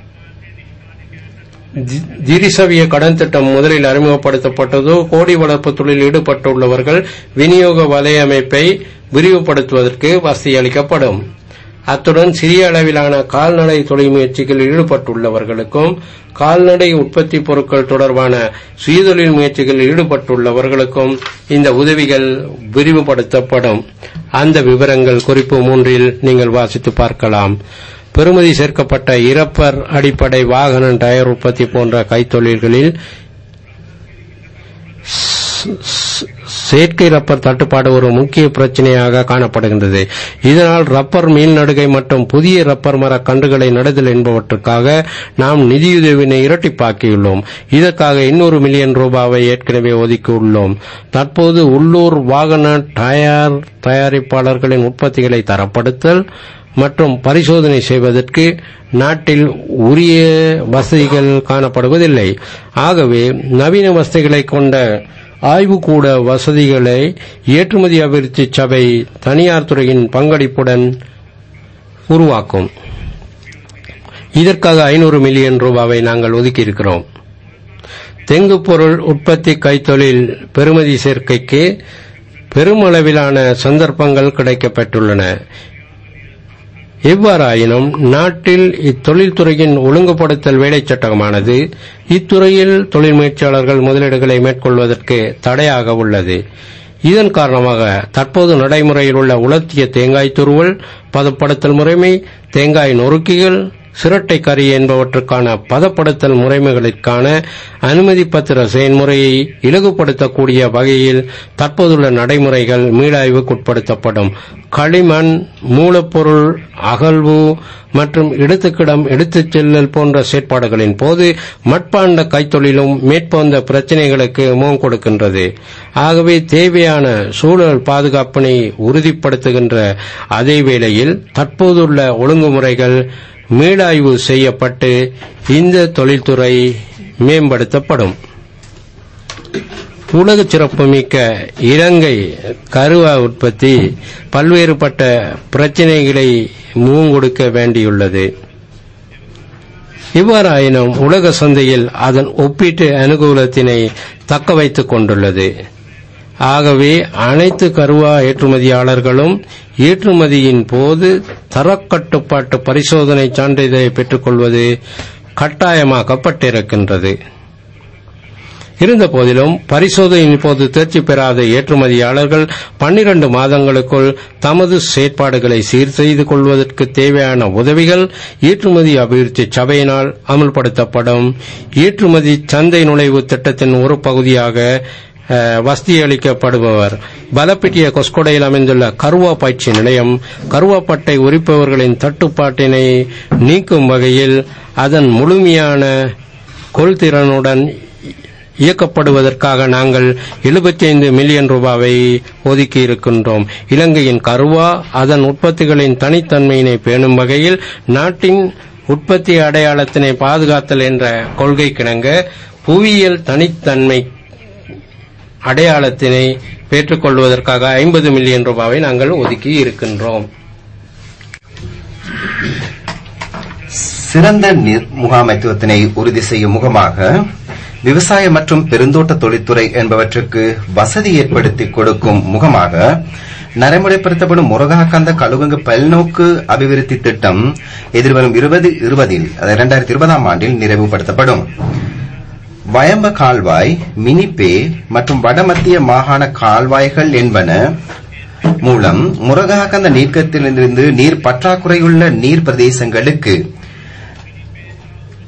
தி- திரிசவிய கடன் திட்டம் முதலில் அறிமுகப்படுத்தப்பட்டதோ கோடி வளர்ப்பு தொழிலில் ஈடுபட்டுள்ளவர்கள் விநியோக வலையமைப்பை விரிவுபடுத்துவதற்கு வசதி அளிக்கப்படும் அத்துடன் சிறிய அளவிலான கால்நடை தொழில் முயற்சிகளில் ஈடுபட்டுள்ளவர்களுக்கும் கால்நடை உற்பத்தி பொருட்கள் தொடர்பான சுயதொழில் முயற்சிகளில் ஈடுபட்டுள்ளவர்களுக்கும் இந்த உதவிகள் விரிவுபடுத்தப்படும் அந்த விவரங்கள் குறிப்பு மூன்றில் நீங்கள் வாசித்து பார்க்கலாம் பெறுமதி சேர்க்கப்பட்ட இறப்பர் அடிப்படை வாகன டயர் உற்பத்தி போன்ற கைத்தொழில்களில் செயற்கை ரப்பர் தட்டுப்பாடு ஒரு முக்கிய பிரச்சனையாக காணப்படுகின்றது இதனால் ரப்பர் மீள் நடுகை மற்றும் புதிய ரப்பர் மர கன்றுகளை நடுதல் என்பவற்றுக்காக நாம் நிதியுதவினை இரட்டிப்பாக்கியுள்ளோம் இதற்காக இன்னொரு மில்லியன் ரூபாவை ஏற்கனவே ஒதுக்கியுள்ளோம் தற்போது உள்ளூர் வாகன டயர் தயாரிப்பாளர்களின் உற்பத்திகளை தரப்படுத்தல் மற்றும் பரிசோதனை செய்வதற்கு நாட்டில் உரிய வசதிகள் காணப்படுவதில்லை ஆகவே நவீன வசதிகளை கொண்ட ஆய்வுக்கூட வசதிகளை ஏற்றுமதி அபிவிருத்தி சபை தனியார் துறையின் பங்களிப்புடன் உருவாக்கும் இதற்காக ஐநூறு மில்லியன் ரூபாவை நாங்கள் ஒதுக்கியிருக்கிறோம் தெங்கு பொருள் உற்பத்தி கைத்தொழில் பெறுமதி சேர்க்கைக்கு பெருமளவிலான சந்தர்ப்பங்கள் கிடைக்கப்பெற்றுள்ளன எவ்வாறாயினும் நாட்டில் இத்தொழில்துறையின் ஒழுங்குபடுத்தல் வேலைச் சட்டமானது இத்துறையில் தொழில் முயற்சியாளர்கள் முதலீடுகளை மேற்கொள்வதற்கு தடையாக உள்ளது இதன் காரணமாக தற்போது நடைமுறையில் உள்ள உலர்த்திய தேங்காய் துருவல் பதப்படுத்தல் முறைமை தேங்காய் நொறுக்கிகள் சிரட்டை கறி என்பவற்றுக்கான பதப்படுத்தல் முறைமைகளுக்கான அனுமதி பத்திர செயல்முறையை இலகுபடுத்தக்கூடிய வகையில் தற்போதுள்ள நடைமுறைகள் மீளாய்வுக்குட்படுத்தப்படும் களிமண் மூலப்பொருள் அகழ்வு மற்றும் எடுத்துக்கிடம் எடுத்துச் செல்லல் போன்ற செயற்பாடுகளின் போது மட்பாண்ட கைத்தொழிலும் மேற்கொண்ட பிரச்சினைகளுக்கு முகம் கொடுக்கின்றது ஆகவே தேவையான சூழல் பாதுகாப்பினை உறுதிப்படுத்துகின்ற அதே வேளையில் தற்போதுள்ள ஒழுங்குமுறைகள் மீளாய்வு செய்யப்பட்டு இந்த தொழில்துறை மேம்படுத்தப்படும் உலக சிறப்புமிக்க இலங்கை கருவா உற்பத்தி பல்வேறுபட்ட பிரச்சினைகளை முகங்கொடுக்க வேண்டியுள்ளது இவ்வாறாயினும் உலக சந்தையில் அதன் ஒப்பீட்டு அனுகூலத்தினை தக்க வைத்துக் கொண்டுள்ளது ஆகவே அனைத்து கருவா ஏற்றுமதியாளர்களும் ஏற்றுமதியின் போது தரக்கட்டுப்பாட்டு பரிசோதனை சான்றிதழை பெற்றுக்கொள்வது கட்டாயமாக்கப்பட்டிருக்கின்றது இருந்தபோதிலும் பரிசோதனையின் போது தேர்ச்சி பெறாத ஏற்றுமதியாளர்கள் பன்னிரண்டு மாதங்களுக்குள் தமது செயற்பாடுகளை சீர் செய்து கொள்வதற்கு தேவையான உதவிகள் ஏற்றுமதி அபிவிருத்தி சபையினால் அமல்படுத்தப்படும் ஏற்றுமதி சந்தை நுழைவு திட்டத்தின் ஒரு பகுதியாக அஹ், வசதியளிக்கப்படுபவர் பலப்பிட்டிய கொஸ்கொடையில் அமைந்துள்ள கருவா பயிற்சி நிலையம் கருவாப்பட்டை உரிப்பவர்களின் தட்டுப்பாட்டினை நீக்கும் வகையில் அதன் முழுமையான கொள்திறனுடன் இயக்கப்படுவதற்காக நாங்கள் 75 மில்லியன் ரூபாவை ஒதுக்கி இருக்கின்றோம் இலங்கையின் கருவா அதன் உற்பத்திகளின் தனித்தன்மையினை பேணும் வகையில் நாட்டின் உற்பத்தி அடையாளத்தினை பாதுகாத்தல் என்ற கொள்கை கிணங்க புவியியல் தனித்தன்மை அடையாளத்தினை பெற்றுக்கொள்வதற்காக 50 மில்லியன் ரூபாவை நாங்கள் ஒதுக்கி இருக்கின்றோம் சிறந்த நீர் முகாமைத்துவத்தினை உறுதி செய்யும் முகமாக விவசாய மற்றும் பெருந்தோட்ட தொழில்துறை என்பவற்றுக்கு வசதி ஏற்படுத்தி கொடுக்கும் முகமாக நடைமுறைப்படுத்தப்படும் முருகாகந்த கழுகுங்கு பல்நோக்கு அபிவிருத்தி திட்டம் எதிர்வரும் இருபது இருபதில் இரண்டாயிரத்தி இருபதாம் ஆண்டில் நிறைவுபடுத்தப்படும் வயம்ப கால்வாய் மினிபே மற்றும் வடமத்திய மாகாண கால்வாய்கள் என்பன மூலம் முருகாகந்த நீர்க்கத்திலிருந்து நீர் பற்றாக்குறையுள்ள நீர் பிரதேசங்களுக்கு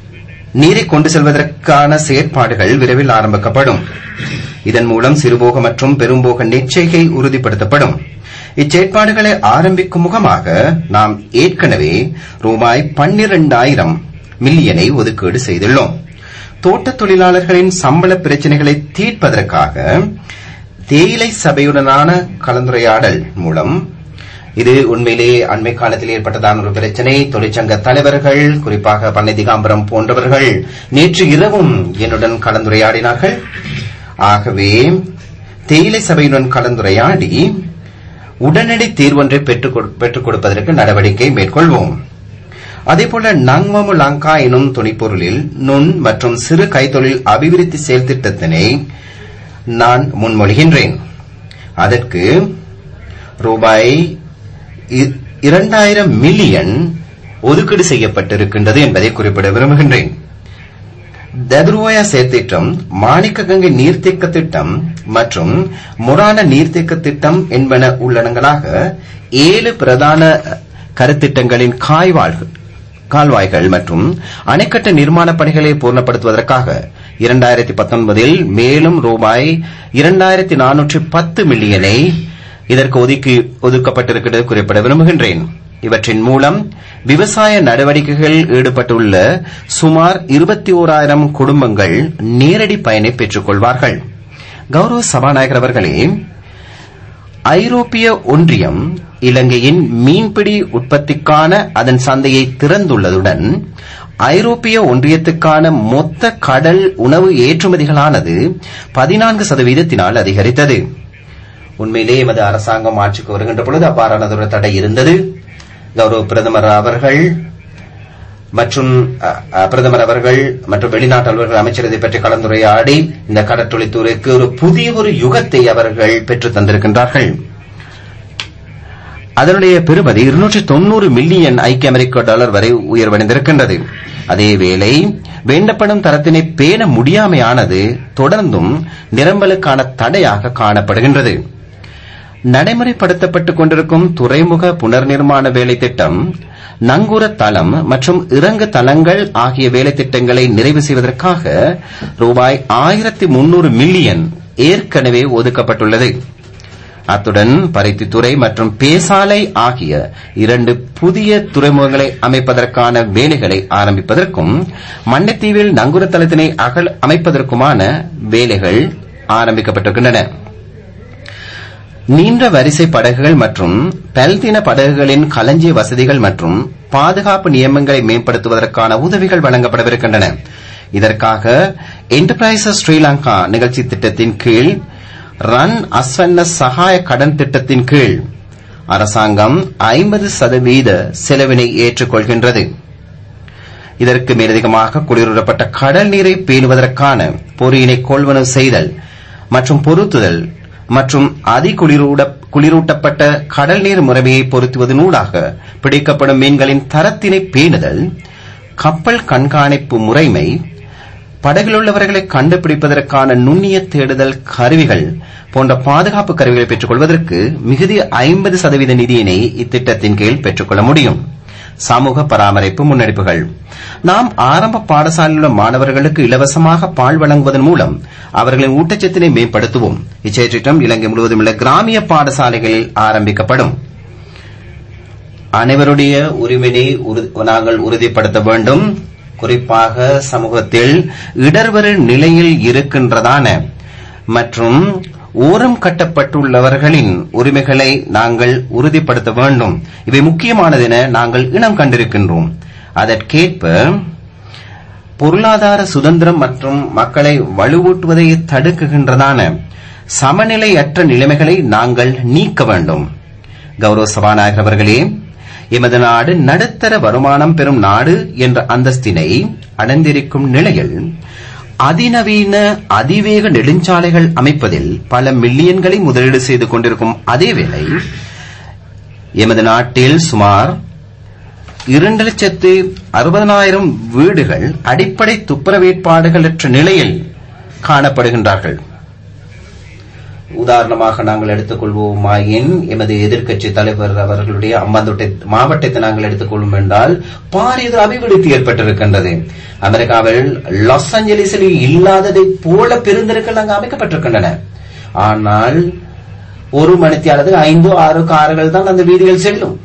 நீரை கொண்டு செல்வதற்கான செயற்பாடுகள் விரைவில் ஆரம்பிக்கப்படும் இதன் மூலம் சிறுபோக மற்றும் பெரும்போக நெச்சைகை உறுதிப்படுத்தப்படும் இச்செயற்பாடுகளை ஆரம்பிக்கும் முகமாக நாம் ஏற்கனவே ரூபாய் பன்னிரண்டாயிரம் மில்லியனை ஒதுக்கீடு செய்துள்ளோம் தோட்டத் தொழிலாளர்களின் சம்பள பிரச்சினைகளை தீர்ப்பதற்காக தேயிலை சபையுடனான கலந்துரையாடல் மூலம் இது உண்மையிலேயே அண்மை காலத்தில் ஏற்பட்டதான ஒரு பிரச்சனை தொழிற்சங்க தலைவர்கள் குறிப்பாக பண்ணை திகாம்பரம் போன்றவர்கள் நேற்று இரவும் என்னுடன் கலந்துரையாடினார்கள் ஆகவே தேயிலை சபையுடன் கலந்துரையாடி உடனடி தீர்வொன்றை பெற்றுக் கொடு- பெற்றுக் கொடுப்பதற்கு நடவடிக்கை மேற்கொள்வோம் அதேபோல நங்மமு லங்கா எனும் துணைப்பொருளில் நுண் மற்றும் சிறு கைத்தொழில் அபிவிருத்தி செயல் திட்டத்தினை நான் முன்மொழிகின்றேன் அதற்கு ரூபாய் இ- இரண்டாயிரம் மில்லியன் ஒதுக்கீடு செய்யப்பட்டிருக்கின்றது என்பதை குறிப்பிட விரும்புகின்றேன் ததுருவாயா செயற்திட்டம் மாணிக்க கங்கை நீர்த்தேக்க திட்டம் மற்றும் முரான நீர்த்தேக்க திட்டம் என்பன உள்ளடங்கலாக ஏழு பிரதான கருத்திட்டங்களின் காய்வாள்கள் கால்வாய்கள் மற்றும் அணைக்கட்டு நிர்மாணப் பணிகளை பூர்ணப்படுத்துவதற்காக இரண்டாயிரத்தி பத்தொன்பதில் மேலும் ரூபாய் இரண்டாயிரத்தி நானூற்றி பத்து மில்லியனை இதற்கு ஒதுக்கி ஒதுக்கப்பட்டிருக்கிறது குறிப்பிட விரும்புகின்றேன் இவற்றின் மூலம் விவசாய நடவடிக்கைகளில் ஈடுபட்டுள்ள சுமார் இருபத்தி ஓராயிரம் குடும்பங்கள் நேரடி பயனை பெற்றுக் கொள்வார்கள் கௌரவ சபாநாயகர் அவர்களே ஐரோப்பிய ஒன்றியம் இலங்கையின் மீன்பிடி உற்பத்திக்கான அதன் சந்தையை திறந்துள்ளதுடன் ஐரோப்பிய ஒன்றியத்துக்கான மொத்த கடல் உணவு ஏற்றுமதிகளானது பதினான்கு சதவீதத்தினால் அதிகரித்தது உண்மையிலே எமது அரசாங்கம் ஆட்சிக்கு வருகின்ற பொழுது அவ்வாறானதொரு தடை இருந்தது கௌரவ பிரதமர் அவர்கள் மற்றும் அ, அ, பிரதமர் அவர்கள் மற்றும் வெளிநாட்டு அலுவலர்கள் அமைச்சர் இதை பற்றி கலந்துரையாடி இந்த கடற்றொழில்துறைக்கு ஒரு புதிய ஒரு யுகத்தை அவர்கள் பெற்றுத் தந்திருக்கின்றார்கள் அதனுடைய பெறுமதி இருநூற்றி தொண்ணூறு மில்லியன் ஐக்கிய அமெரிக்க டாலர் வரை உயர்வடைந்திருக்கின்றது அதேவேளை வேண்டப்படும் தரத்தினை பேண முடியாமையானது தொடர்ந்தும் நிரம்பலுக்கான தடையாக காணப்படுகின்றது நடைமுறைப்படுத்தப்பட்டுக் கொண்டிருக்கும் துறைமுக புனர்நிர்மாண வேலை திட்டம் நங்கூர தளம் மற்றும் இறங்கு தளங்கள் ஆகிய வேலை திட்டங்களை நிறைவு செய்வதற்காக ரூபாய் ஆயிரத்தி முன்னூறு மில்லியன் ஏற்கனவே ஒதுக்கப்பட்டுள்ளது அத்துடன் பருத்தித்துறை மற்றும் பேசாலை ஆகிய இரண்டு புதிய துறைமுகங்களை அமைப்பதற்கான வேலைகளை ஆரம்பிப்பதற்கும் மண்டைத்தீவில் நங்கூர தளத்தினை அகல் அமைப்பதற்குமான வேலைகள் ஆரம்பிக்கப்பட்டிருக்கின்றன நீண்ட வரிசை படகுகள் மற்றும் பல்தின படகுகளின் களஞ்சிய வசதிகள் மற்றும் பாதுகாப்பு நியமங்களை மேம்படுத்துவதற்கான உதவிகள் வழங்கப்படவிருக்கின்றன இதற்காக என்டர்பிரைசஸ் ஸ்ரீலங்கா நிகழ்ச்சி திட்டத்தின் கீழ் ரன் அஸ்வன்ன சகாய கடன் திட்டத்தின் கீழ் அரசாங்கம் ஐம்பது சதவீத செலவினை ஏற்றுக்கொள்கின்றது இதற்கு மேலதிகமாக குளிரூட்டப்பட்ட கடல் நீரை பேணுவதற்கான பொறியினை கொள்வனவு செய்தல் மற்றும் பொருத்துதல் மற்றும் அதிகுளிரூட குளிரூட்டப்பட்ட கடல் நீர் முறைமையை பொருத்துவதனூடாக பிடிக்கப்படும் மீன்களின் தரத்தினை பேணுதல் கப்பல் கண்காணிப்பு முறைமை படகில் உள்ளவர்களை கண்டுபிடிப்பதற்கான நுண்ணிய தேடுதல் கருவிகள் போன்ற பாதுகாப்பு கருவிகளை பெற்றுக் கொள்வதற்கு மிகுதி ஐம்பது சதவீத நிதியினை இத்திட்டத்தின் கீழ் பெற்றுக்கொள்ள முடியும் சமூக பராமரிப்பு முன்னெடுப்புகள் நாம் ஆரம்ப பாடசாலையில் உள்ள மாணவர்களுக்கு இலவசமாக பால் வழங்குவதன் மூலம் அவர்களின் ஊட்டச்சத்தினை மேம்படுத்துவோம் இச்செயற்றிட்டம் இலங்கை முழுவதும் உள்ள கிராமிய பாடசாலைகளில் ஆரம்பிக்கப்படும் அனைவருடைய உரிமையை உறு- நாங்கள் உறுதிப்படுத்த வேண்டும் குறிப்பாக சமூகத்தில் இடர்வரு நிலையில் இருக்கின்றதான மற்றும் ஓரம் கட்டப்பட்டுள்ளவர்களின் உரிமைகளை நாங்கள் உறுதிப்படுத்த வேண்டும் இவை முக்கியமானது என நாங்கள் இனம் கண்டிருக்கின்றோம் அதற்கேற்ப பொருளாதார சுதந்திரம் மற்றும் மக்களை வலுவூட்டுவதை தடுக்குகின்றதான சமநிலையற்ற நிலைமைகளை நாங்கள் நீக்க வேண்டும் கௌரவ சபாநாயகர் அவர்களே எமது நாடு நடுத்தர வருமானம் பெறும் நாடு என்ற அந்தஸ்தினை அடைந்திருக்கும் நிலையில் அதிநவீன அதிவேக நெடுஞ்சாலைகள் அமைப்பதில் பல மில்லியன்களை முதலீடு செய்து கொண்டிருக்கும் அதேவேளை எமது நாட்டில் சுமார் இரண்டு லட்சத்து அறுபதனாயிரம் வீடுகள் அடிப்படை துப்புரவேற்பாடுகளற்ற நிலையில் காணப்படுகின்றார்கள் உதாரணமாக நாங்கள் எடுத்துக்கொள்வோமாயின் எமது எதிர்க்கட்சி தலைவர் அவர்களுடைய அம்பாந்தோட்டை மாவட்டத்தை நாங்கள் எடுத்துக்கொள்வோம் என்றால் பாரியது அபிவிருத்தி ஏற்பட்டிருக்கின்றது அமெரிக்காவில் லாஸ் ஏஞ்சலிஸில் இல்லாததை போல பெருந்தெருக்கள் அங்கு அமைக்கப்பட்டிருக்கின்றன ஆனால் ஒரு மணித்தியானது ஐந்து ஆறு கார்கள் தான் அந்த வீதியில் செல்லும்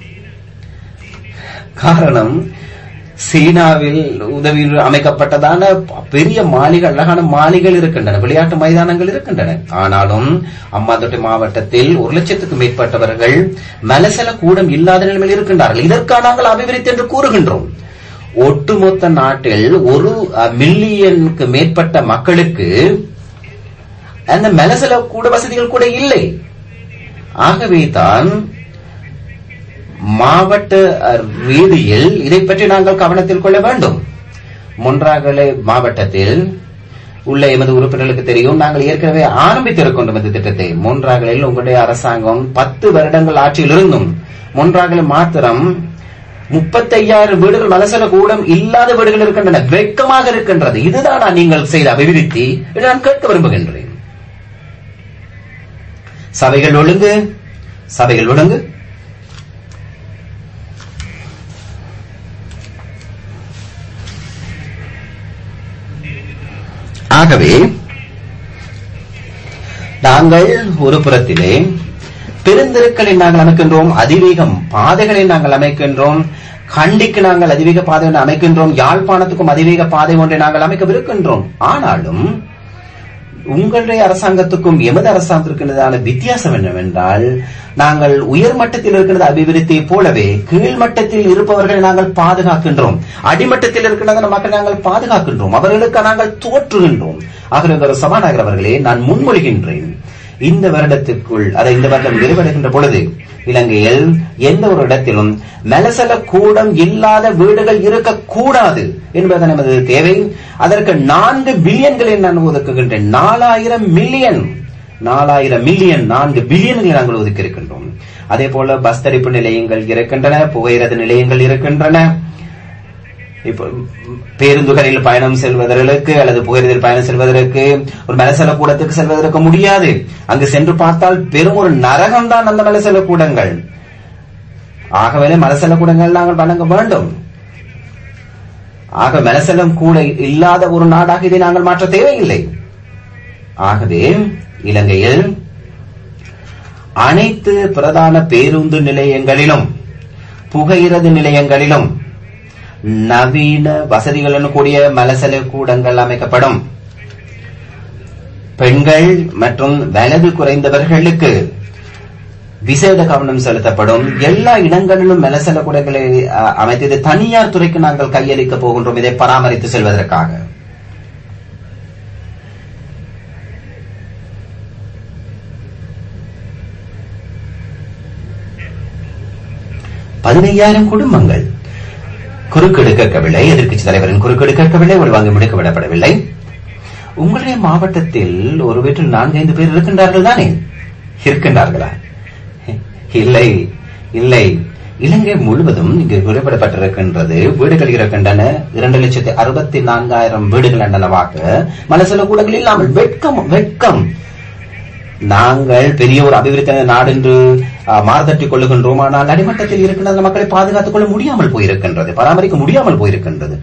காரணம் சீனாவில் உதவியில் அமைக்கப்பட்டதான பெரிய மாளிகை அழகான மாளிகள் இருக்கின்றன விளையாட்டு மைதானங்கள் இருக்கின்றன ஆனாலும் அம்மாந்தோட்டை மாவட்டத்தில் ஒரு லட்சத்துக்கு மேற்பட்டவர்கள் மலசல கூடம் இல்லாத நிலைமையில் இருக்கின்றார்கள் இதற்காக நாங்கள் அபிவிருத்தி என்று கூறுகின்றோம் ஒட்டுமொத்த நாட்டில் ஒரு அஹ், மில்லியனுக்கு மேற்பட்ட மக்களுக்கு அந்த மலசல கூட வசதிகள் கூட இல்லை ஆகவே தான் மாவட்ட அஹ், ரீதியில் இதை பற்றி நாங்கள் கவனத்தில் கொள்ள வேண்டும் மொன்றாகலை மாவட்டத்தில் உள்ள எமது உறுப்பினர்களுக்கு தெரியும் நாங்கள் ஏற்கனவே ஆரம்பித்திருக்கின்றோம் இந்த திட்டத்தை மொன்றாகலில் உங்களுடைய அரசாங்கம் பத்து வருடங்கள் ஆட்சியில் இருந்தும் மொன்றாகலை மாத்திரம் முப்பத்தையாயிரம் வீடுகள் மலசல கூடம் இல்லாத வீடுகள் இருக்கின்றன வெட்கமாக இருக்கின்றது இதுதான் நீங்கள் செய்த அபிவிருத்தி என்று நான் கேட்க விரும்புகின்றேன் சபைகள் ஒழுங்கு சபைகள் ஒழுங்கு ஆகவே நாங்கள் ஒரு புறத்திலே பெருந்தெருக்களை நாங்கள் அமைக்கின்றோம் அதிவேகம் பாதைகளை நாங்கள் அமைக்கின்றோம் கண்டிக்கு நாங்கள் அதிவேக பாதை ஒன்றை அமைக்கின்றோம் யாழ்ப்பாணத்துக்கும் அதிவேக பாதை ஒன்றை நாங்கள் அமைக்கவிருக்கின்றோம் ஆனாலும் உங்களுடைய அரசாங்கத்துக்கும் எமது அரசாங்கத்திற்கான வித்தியாசம் என்னவென்றால் நாங்கள் உயர் மட்டத்தில் இருக்கிறது அபிவிருத்தியை போலவே கீழ் மட்டத்தில் இருப்பவர்களை நாங்கள் பாதுகாக்கின்றோம் அடிமட்டத்தில் இருக்கிற மக்களை நாங்கள் பாதுகாக்கின்றோம் அவர்களுக்கு நாங்கள் தோற்றுகின்றோம் ஆகிற சபாநாயகர் அவர்களே நான் முன்மொழிகின்றேன் இந்த வருடத்திற்குள் அதை இந்த வருடம் நிறைவடைகின்ற பொழுது இலங்கையில் எந்த ஒரு இடத்திலும் மலசல கூடம் இல்லாத வீடுகள் இருக்கக்கூடாது என்பது நமது தேவை அதற்கு நான்கு பில்லியன்களை நான் ஒதுக்குகின்றேன் நாலாயிரம் மில்லியன் நாலாயிரம் மில்லியன் நான்கு பில்லியன்களை நாங்கள் ஒதுக்கி இருக்கின்றோம் அதே போல பஸ் தரிப்பு நிலையங்கள் இருக்கின்றன புகையிரத நிலையங்கள் இருக்கின்றன இப்போ பேருந்துகளில் பயணம் செல்வதற்கு அல்லது புகையிரதில் பயணம் செல்வதற்கு ஒரு மலசல கூடத்துக்கு செல்வதற்கு முடியாது அங்கு சென்று பார்த்தால் பெரும் ஒரு நரகம் தான் அந்த மலசல கூடங்கள் ஆகவே மலசல கூடங்கள் நாங்கள் வழங்க வேண்டும் ஆக மலசலம் கூட இல்லாத ஒரு நாடாக இதை நாங்கள் மாற்ற தேவையில்லை ஆகவே இலங்கையில் அனைத்து பிரதான பேருந்து நிலையங்களிலும் புகையிரது நிலையங்களிலும் நவீன வசதிகளுடன் கூடிய மலசல கூடங்கள் அமைக்கப்படும் பெண்கள் மற்றும் வலது குறைந்தவர்களுக்கு விசேட கவனம் செலுத்தப்படும் எல்லா இடங்களிலும் மலசல கூடங்களை அஹ், அமைத்து இது தனியார் துறைக்கு நாங்கள் கையளிக்க போகின்றோம் இதை பராமரித்து செல்வதற்காக பதினையாயிரம் குடும்பங்கள் குறுக்கீடு கேட்கவில்லை எதிர்க்கட்சி தலைவரின் குறுக்கீடு கேட்கவில்லை உள்வாங்கி முடிக்க விடப்படவில்லை உங்களுடைய மாவட்டத்தில் ஒரு வீட்டில் நான்கைந்து பேர் இருக்கின்றார்கள் தானே இருக்கின்றார்களா இல்லை இல்லை இலங்கை முழுவதும் இங்கு குறிப்பிடப்பட்டிருக்கின்றது வீடுகள் இருக்கின்றன இரண்டு லட்சத்தி அறுபத்தி நான்காயிரம் வீடுகள் அண்டனவாக மலசில கூடங்கள் இல்லாமல் வெட்கம் வெட்கம் நாங்கள் பெரிய ஒரு அபிவிருத்தி நாடு என்று அஹ், மாறுதட்டிக் கொள்ளுகின்றோம் ஆனால் அடிமட்டத்தில் இருக்கின்ற அந்த மக்களை பாதுகாத்துக் கொள்ள முடியாமல் போயிருக்கின்றது பராமரிக்க முடியாமல் போயிருக்கின்றது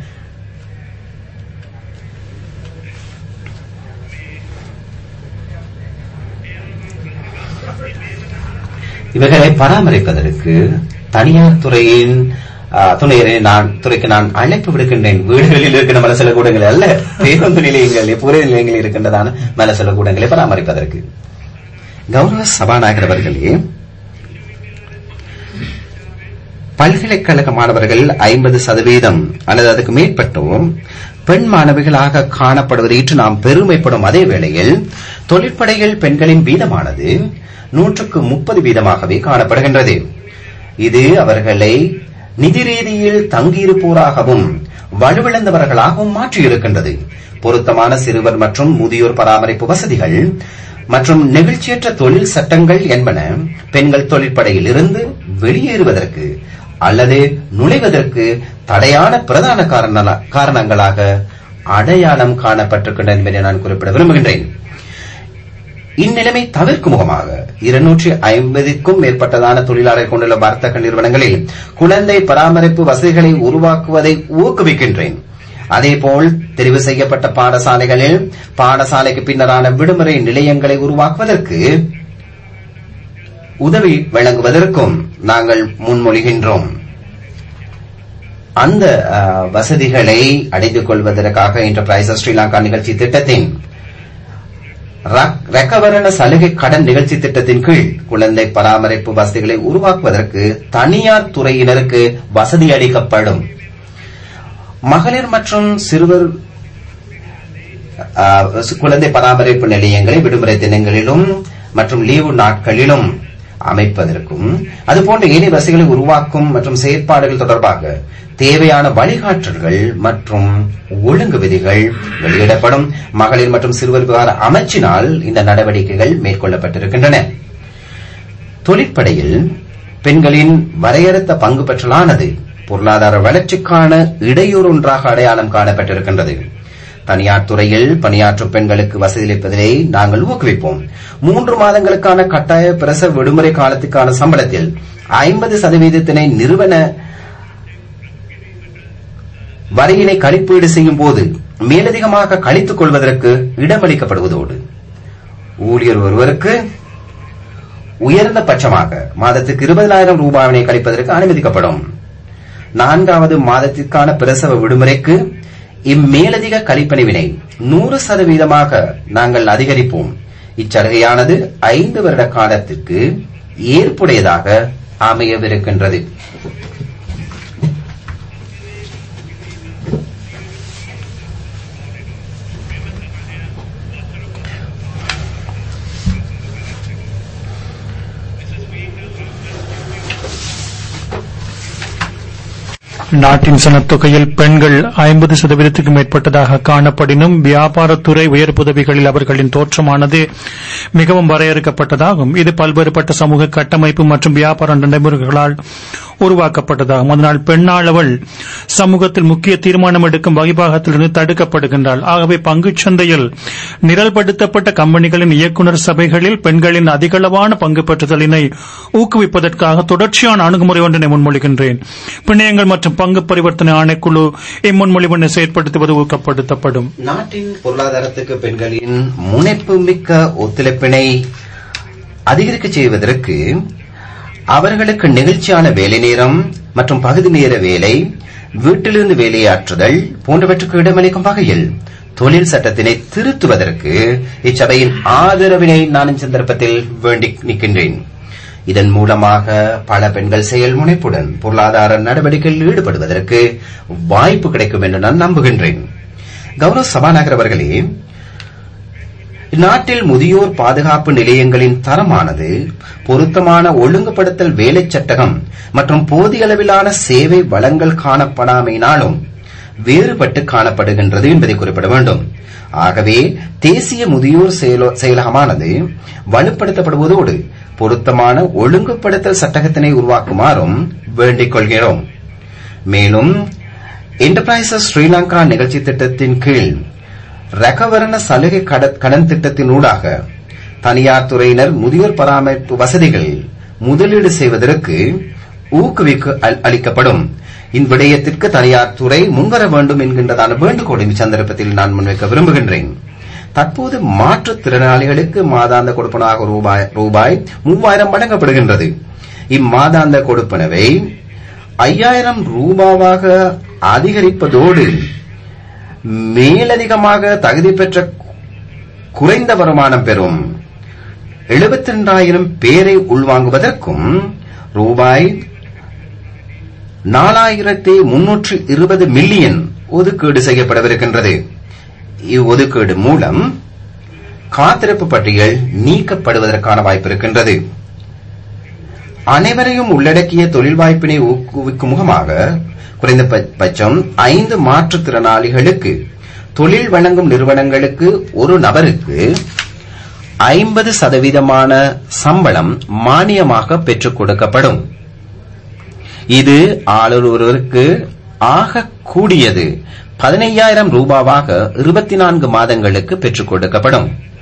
இவைகளை பராமரிப்பதற்கு தனியார் துறையின் அஹ், துணையரை நான் துறைக்கு நான் அழைப்பு விடுக்கின்றேன் வீடுகளில் இருக்கின்ற மலசல கூடங்கள் அல்ல பேருந்து நிலையங்கள் புற நிலையங்களில் இருக்கின்றதான மலசல கூடங்களை பராமரிப்பதற்கு கௌரவ சபாநாயகர் அவர்களே பல்கலைக்கழக மாணவர்கள் ஐம்பது சதவீதம் அல்லது அதுக்கு மேற்பட்டோம் பெண் மாணவிகளாக காணப்படுவதை இன்று நாம் பெருமைப்படும் அதே வேளையில் தொழிற்படையில் பெண்களின் வீதமானது நூற்றுக்கு முப்பது வீதமாகவே காணப்படுகின்றது இது அவர்களை நிதி ரீதியில் தங்கியிருப்போராகவும் வலுவிழந்தவர்களாகவும் மாற்றியிருக்கின்றது பொருத்தமான சிறுவர் மற்றும் முதியோர் பராமரிப்பு வசதிகள் மற்றும் நெகிழ்ச்சியற்ற தொழில் சட்டங்கள் என்பன பெண்கள் தொழிற்படையில் இருந்து வெளியேறுவதற்கு அல்லது நுழைவதற்கு தடையான பிரதான காரண- காரணங்களாக அடையாளம் காணப்பட்டிருக்கின்றன என்பதை நான் குறிப்பிட விரும்புகின்றேன் இந்நிலைமை தவிர்க்கும் முகமாக இருநூற்றி ஐம்பதுக்கும் மேற்பட்டதான தொழிலாளர் கொண்டுள்ள வர்த்தக நிறுவனங்களில் குழந்தை பராமரிப்பு வசதிகளை உருவாக்குவதை ஊக்குவிக்கின்றேன் அதேபோல் தெரிவு செய்யப்பட்ட பாடசாலைகளில் பாடசாலைக்கு பின்னரான விடுமுறை நிலையங்களை உருவாக்குவதற்கு உதவி வழங்குவதற்கும் நாங்கள் முன்மொழிகின்றோம் அந்த அஹ், வசதிகளை அடைந்து கொள்வதற்காக என்டர்பிரைசஸ் ஸ்ரீலங்கா நிகழ்ச்சி திட்டத்தின் ரக்- ரெக்கவரண சலுகை கடன் நிகழ்ச்சி திட்டத்தின் கீழ் குழந்தை பராமரிப்பு வசதிகளை உருவாக்குவதற்கு தனியார் துறையினருக்கு வசதி அளிக்கப்படும் மகளிர் மற்றும் சிறுவர் ஆஹ், குழந்தை பராமரிப்பு நிலையங்களை விடுமுறை தினங்களிலும் மற்றும் லீவு நாட்களிலும் அமைப்பதற்கும் அதுபோன்ற ஏனைய வசதிகளை உருவாக்கும் மற்றும் செயற்பாடுகள் தொடர்பாக தேவையான வழிகாட்டல்கள் மற்றும் ஒழுங்கு விதிகள் வெளியிடப்படும் மகளிர் மற்றும் சிறுவர் விவகார அமைச்சினால் இந்த நடவடிக்கைகள் மேற்கொள்ளப்பட்டிருக்கின்றன தொழிற்படையில் பெண்களின் வரையறுத்த பங்கு பெற்றலானது பொருளாதார வளர்ச்சிக்கான இடையூறொன்றாக அடையாளம் காணப்பட்டிருக்கின்றது தனியார் துறையில் பணியாற்றும் பெண்களுக்கு வசதியளிப்பதை நாங்கள் ஊக்குவிப்போம் மூன்று மாதங்களுக்கான கட்டாய பிரசவ விடுமுறை காலத்துக்கான சம்பளத்தில் ஐம்பது சதவீதத்தினை நிறுவன வரியினை கழிப்பீடு செய்யும் போது மேலதிகமாக கழித்துக் கொள்வதற்கு இடமளிக்கப்படுவதோடு ஊழியர் ஒருவருக்கு உயர்ந்த பட்சமாக மாதத்துக்கு இருபதாயிரம் ரூபாயினை கழிப்பதற்கு அனுமதிக்கப்படும் நான்காவது மாதத்திற்கான பிரசவ விடுமுறைக்கு இம்மேலதிக கழிப்பணிவினை நூறு சதவீதமாக நாங்கள் அதிகரிப்போம் இச்சலுகையானது ஐந்து வருட காலத்திற்கு ஏற்புடையதாக அமையவிருக்கின்றது நாட்டின் சனத்தொகையில் பெண்கள் ஐம்பது சதவீதத்துக்கு மேற்பட்டதாக காணப்படினும் வியாபாரத்துறை உயர் பதவிகளில் அவர்களின் தோற்றமானது மிகவும் வரையறுக்கப்பட்டதாகும் இது பல்வேறுபட்ட சமூக கட்டமைப்பு மற்றும் வியாபார நடைமுறைகளால் உருவாக்கப்பட்டதாகும் அதனால் பெண்ணாளவள் சமூகத்தில் முக்கிய தீர்மானம் எடுக்கும் வகிபாகத்திலிருந்து தடுக்கப்படுகின்றாள் ஆகவே பங்குச் சந்தையில் நிரல்படுத்தப்பட்ட கம்பெனிகளின் இயக்குநர் சபைகளில் பெண்களின் அதிகளவான பங்கு பெற்றுதலினை ஊக்குவிப்பதற்காக தொடர்ச்சியான அணுகுமுறை ஒன்றினை முன்மொழிகின்றேன் பிணையங்கள் மற்றும் பங்கு பரிவர்த்தனை ஆணைக்குழு இம்முன்மொழிவினை செயற்படுத்துவது ஊக்கப்படுத்தப்படும் நாட்டின் பொருளாதாரத்துக்கு பெண்களின் முனைப்பு மிக்க ஒத்துழைப்பினை அதிகரிக்க செய்வதற்கு அவர்களுக்கு நெகிழ்ச்சியான வேலை நேரம் மற்றும் பகுதி நேர வேலை வீட்டிலிருந்து வேலையாற்றுதல் போன்றவற்றுக்கு இடமளிக்கும் வகையில் தொழில் சட்டத்தினை திருத்துவதற்கு இச்சபையின் ஆதரவினை நான் இச்சந்தர்ப்பத்தில் வேண்டி நிற்கின்றேன் இதன் மூலமாக பல பெண்கள் செயல் முனைப்புடன் பொருளாதார நடவடிக்கையில் ஈடுபடுவதற்கு வாய்ப்பு கிடைக்கும் என்று நான் நம்புகின்றேன் கௌரவ சபாநாயகர் அவர்களே நாட்டில் முதியோர் பாதுகாப்பு நிலையங்களின் தரமானது பொருத்தமான ஒழுங்குபடுத்தல் வேலை சட்டகம் மற்றும் போதிய அளவிலான சேவை வளங்கள் காணப்படாமையினாலும் வேறுபட்டு காணப்படுகின்றது என்பதை குறிப்பிட வேண்டும் ஆகவே தேசிய முதியோர் செயலோ- செயலகமானது வலுப்படுத்தப்படுவதோடு பொருத்தமான ஒழுங்குபடுத்தல் சட்டகத்தினை உருவாக்குமாறும் வேண்டிக் கொள்கிறோம் மேலும் என்டர்பிரைசஸ் ஸ்ரீலங்கா நிகழ்ச்சி திட்டத்தின் கீழ் ரகவரண சலுகை கட- கடன் திட்டத்தினூடாக தனியார் துறையினர் முதியோர் பராமரிப்பு வசதிகளில் முதலீடு செய்வதற்கு ஊக்குவிக்கு அல்- அளிக்கப்படும் இவ்விடயத்திற்கு தனியார் துறை முன்வர வேண்டும் என்கின்றதான வேண்டுகோளை இச்சந்தர்ப்பத்தில் நான் முன்வைக்க விரும்புகின்றேன் தற்போது மாற்றுத்திறனாளிகளுக்கு மாதாந்த கொடுப்பனாக ரூபாய் ரூபாய் மூவாயிரம் வழங்கப்படுகின்றது இம்மாதாந்த கொடுப்பனவை ஐயாயிரம் ரூபாவாக அதிகரிப்பதோடு மேலதிகமாக தகுதி பெற்ற குறைந்த வருமானம் பெறும் 72000 பேரை உள்வாங்குவதற்கும் ரூபாய் நாலாயிரத்தி முன்னூற்று இருபது மில்லியன் ஒதுக்கீடு செய்யப்படவிருக்கின்றது இவ்வொதுக்கீடு மூலம் காத்திருப்பு பட்டியல் நீக்கப்படுவதற்கான வாய்ப்பு இருக்கின்றது அனைவரையும் உள்ளடக்கிய தொழில் வாய்ப்பினை ஊக்குவிக்கும் முகமாக குறைந்தபட்சம் ஐந்து மாற்றுத்திறனாளிகளுக்கு தொழில் வழங்கும் நிறுவனங்களுக்கு ஒரு நபருக்கு ஐம்பது சதவீதமான சம்பளம் மானியமாக பெற்றுக் கொடுக்கப்படும் இது ஆளர் ஒருவருக்கு ஆக கூடியது பதினையாயிரம் ரூபாவாக இருபத்தி நான்கு மாதங்களுக்கு பெற்றுக் கொடுக்கப்படும்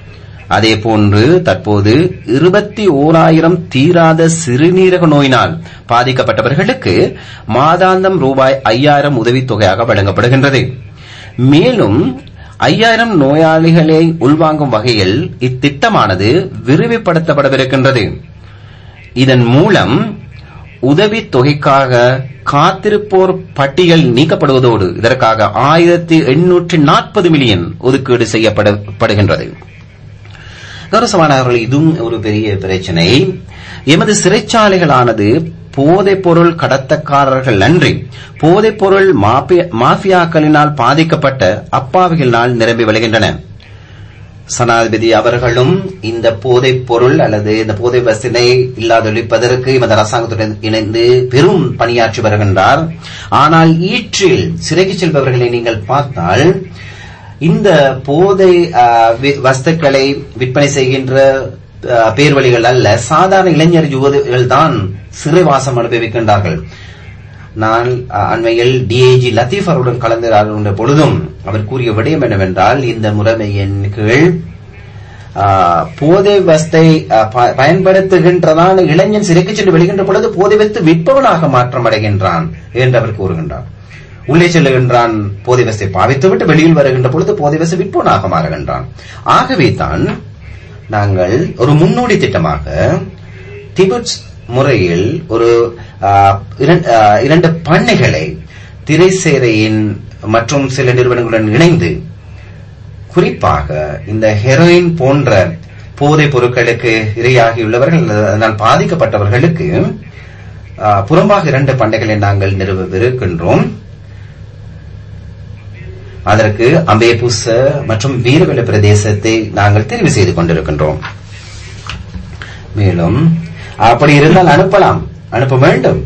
அதே போன்று தற்போது இருபத்தி ஓராயிரம் தீராத சிறுநீரக நோயினால் பாதிக்கப்பட்டவர்களுக்கு மாதாந்தம் ரூபாய் ஐயாயிரம் உதவித்தொகையாக வழங்கப்படுகின்றது மேலும் ஐயாயிரம் நோயாளிகளை உள்வாங்கும் வகையில் இத்திட்டமானது விரிவுபடுத்தப்படவிருக்கின்றது இதன் மூலம் உதவித் தொகைக்காக காத்திருப்போர் பட்டியல் நீக்கப்படுவதோடு இதற்காக ஆயிரத்தி எண்ணூற்றி நாற்பது மில்லியன் ஒதுக்கீடு செய்யப்படுகின்றது கௌரவமானவர்கள் இதுவும் ஒரு பெரிய பிரச்சனை எமது சிறைச்சாலைகளானது போதைப் பொருள் கடத்தக்காரர்கள் அன்றி போதைப் பொருள் மாஃபியாக்களினால் பாதிக்கப்பட்ட அப்பாவிகளினால் நிரம்பி வழிகின்றன சனாதிபதி அவர்களும் இந்த போதைப் பொருள் அல்லது இந்த போதை வசதினை இல்லாதொழிப்பதற்கு எமது அரசாங்கத்துடன் இணைந்து பெரும் பணியாற்றி வருகின்றார் ஆனால் ஈற்றில் சிறைக்கு செல்பவர்களை நீங்கள் பார்த்தால் இந்த போதை வஸ்துக்களை விற்பனை செய்கின்ற பேர்வழிகள் அல்ல சாதாரண இளைஞர் யுவதிகள் தான் சிறைவாசம் அனுபவிக்கின்றார்கள் நான் அண்மையில் டிஐஜி லத்தீப் அவருடன் கலந்து பொழுதும் அவர் கூறிய விடயம் என்னவென்றால் இந்த முறைமையின் கீழ் போதை வஸ்தை பயன்படுத்துகின்றதான இளைஞன் சிறைக்கு சென்று வெளிகின்ற பொழுது போதை வஸ்து விற்பவனாக மாற்றம் அடைகின்றான் என்று அவர் கூறுகின்றார் உள்ளே செல்லுகின்றான் போதை வஸ்தை பாவித்துவிட்டு வெளியில் வருகின்ற பொழுது போதை வஸ்து விற்பவனாக மாறுகின்றான் ஆகவே தான் நாங்கள் ஒரு முன்னோடி திட்டமாக திபுட்ஸ் முறையில் ஒரு இரண்டு பண்ணைகளை திரைசேரையின் மற்றும் சில நிறுவனங்களுடன் இணைந்து குறிப்பாக இந்த ஹெரோயின் போன்ற போதைப் பொருட்களுக்கு இரையாகியுள்ளவர்கள் அதனால் பாதிக்கப்பட்டவர்களுக்கு புறம்பாக இரண்டு பண்ணைகளை நாங்கள் நிறுவவிருக்கின்றோம் அதற்கு அம்பேபுச மற்றும் வீரவெள பிரதேசத்தை நாங்கள் தெரிவு செய்து கொண்டிருக்கின்றோம் மேலும் அப்படி இருந்தால் அனுப்பலாம் அனுப்ப வேண்டும்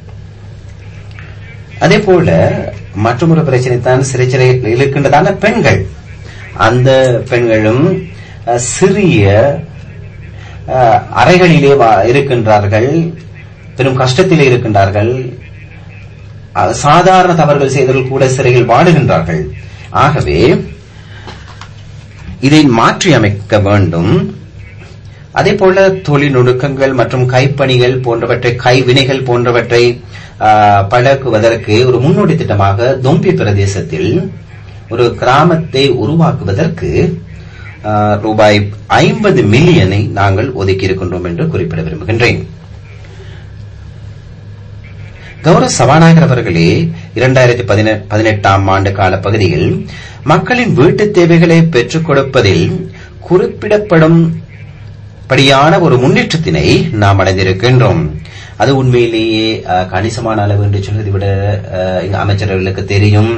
அதே போல மற்றொரு பிரச்சனை தான் சிறைச்சிறையில் இருக்கின்றதான பெண்கள் அந்த பெண்களும் சிறிய அறைகளிலே இருக்கின்றார்கள் பெரும் கஷ்டத்திலே இருக்கின்றார்கள் சாதாரண தவறுகள் செய்தவர்கள் கூட சிறையில் வாடுகின்றார்கள் ஆகவே இதை மாற்றி அமைக்க வேண்டும் அதே போல தொழில்நுட்பங்கள் மற்றும் கைப்பணிகள் போன்றவற்றை கைவினைகள் போன்றவற்றை பழக்குவதற்கு ஒரு முன்னோடி திட்டமாக தொம்பி பிரதேசத்தில் ஒரு கிராமத்தை உருவாக்குவதற்கு ரூபாய் ஐம்பது மில்லியனை நாங்கள் ஒதுக்கி இருக்கின்றோம் என்று குறிப்பிட விரும்புகின்றேன் கௌரவ சபாநாயகர் அவர்களே இரண்டாயிரத்தி பதினெட்டாம் ஆண்டு கால பகுதியில் மக்களின் வீட்டு தேவைகளை பெற்றுக் கொடுப்பதில் குறிப்பிடப்படும் படியான ஒரு முன்னேற்றத்தினை நாம் அடைந்திருக்கின்றோம் அது உண்மையிலேயே கணிசமான அளவு என்று சொல்வதை விட அமைச்சர்களுக்கு தெரியும்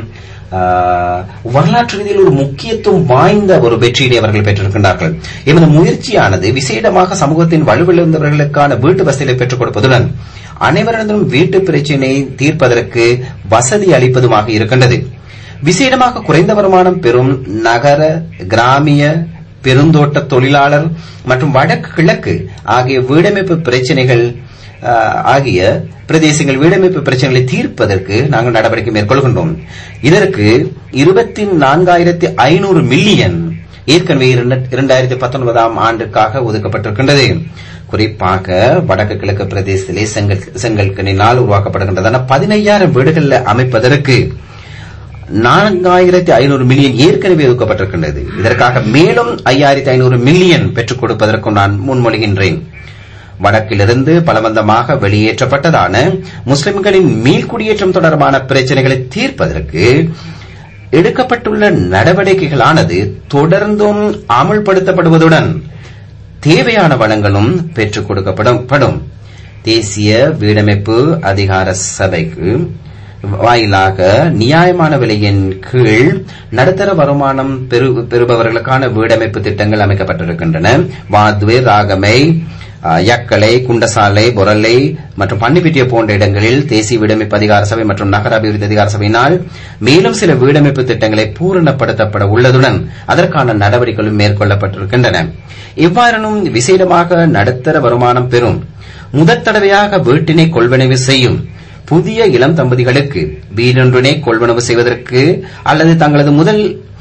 வரலாற்று ரீதியில் ஒரு முக்கியத்துவம் வாய்ந்த ஒரு வெற்றியினை அவர்கள் பெற்றிருக்கின்றார்கள் எமது முயற்சியானது விசேடமாக சமூகத்தின் வலுவிழந்தவர்களுக்கான வீட்டு வசதிகளை பெற்றுக் கொடுப்பதுடன் அனைவரிடமும் வீட்டு பிரச்சினை தீர்ப்பதற்கு வசதி அளிப்பதுமாக இருக்கின்றது விசேடமாக குறைந்த வருமானம் பெறும் நகர கிராமிய பெருந்தோட்ட தொழிலாளர் மற்றும் வடக்கு கிழக்கு ஆகிய வீடமைப்பு பிரச்சனைகள் ஆகிய பிரதேசங்கள் வீடமைப்பு பிரச்சனைகளை தீர்ப்பதற்கு நாங்கள் நடவடிக்கை மேற்கொள்கின்றோம் இதற்கு இருபத்தி நான்காயிரத்தி ஐநூறு மில்லியன் ஏற்கனவே இரண்டாயிரத்தி பத்தொன்பதாம் ஆண்டுக்காக ஒதுக்கப்பட்டிருக்கின்றது குறிப்பாக வடக்கு கிழக்கு பிரதேசத்திலே செங்கல் செங்கல்கனினால் உருவாக்கப்படுகின்றதான பதினையாயிரம் வீடுகள் அமைப்பதற்கு நான்காயிரத்தி ஐநூறு மில்லியன் ஏற்கனவே ஒதுக்கப்பட்டிருக்கின்றது இதற்காக மேலும் ஐயாயிரத்தி ஐநூறு மில்லியன் பெற்றுக் கொடுப்பதற்கும் நான் முன்மொழிகின்றேன் வடக்கிலிருந்து பலவந்தமாக வெளியேற்றப்பட்டதான முஸ்லிம்களின் மீள்குடியேற்றம் தொடர்பான பிரச்சனைகளை தீர்ப்பதற்கு எடுக்கப்பட்டுள்ள நடவடிக்கைகளானது தொடர்ந்தும் அமுல்படுத்தப்படுவதுடன் தேவையான வளங்களும் பெற்றுக் கொடுக்கப்படும் தேசிய வீடமைப்பு அதிகார சபைக்கு வாயிலாக நியாயமான விலையின் கீழ் நடுத்தர வருமானம் பெறுபவர்களுக்கான வீடமைப்பு திட்டங்கள் அமைக்கப்பட்டிருக்கின்றன வாத்வே ராகமை யக்கலை குண்டசாலை பொரலை மற்றும் பன்னிப்பிட்டிய போன்ற இடங்களில் தேசிய வீடமைப்பு அதிகார சபை மற்றும் நகர அபிவிருத்தி அதிகார சபையினால் மேலும் சில வீடமைப்பு திட்டங்களை பூரணப்படுத்தப்பட உள்ளதுடன் அதற்கான நடவடிக்கைகளும் மேற்கொள்ளப்பட்டிருக்கின்றன இவ்வாறனும் விசேடமாக நடுத்தர வருமானம் பெறும் முதற் தடவையாக வீட்டினை கொள்வனவு செய்யும் புதிய இளம் தம்பதிகளுக்கு வீடொன்றினை கொள்வனவு செய்வதற்கு அல்லது தங்களது முதல்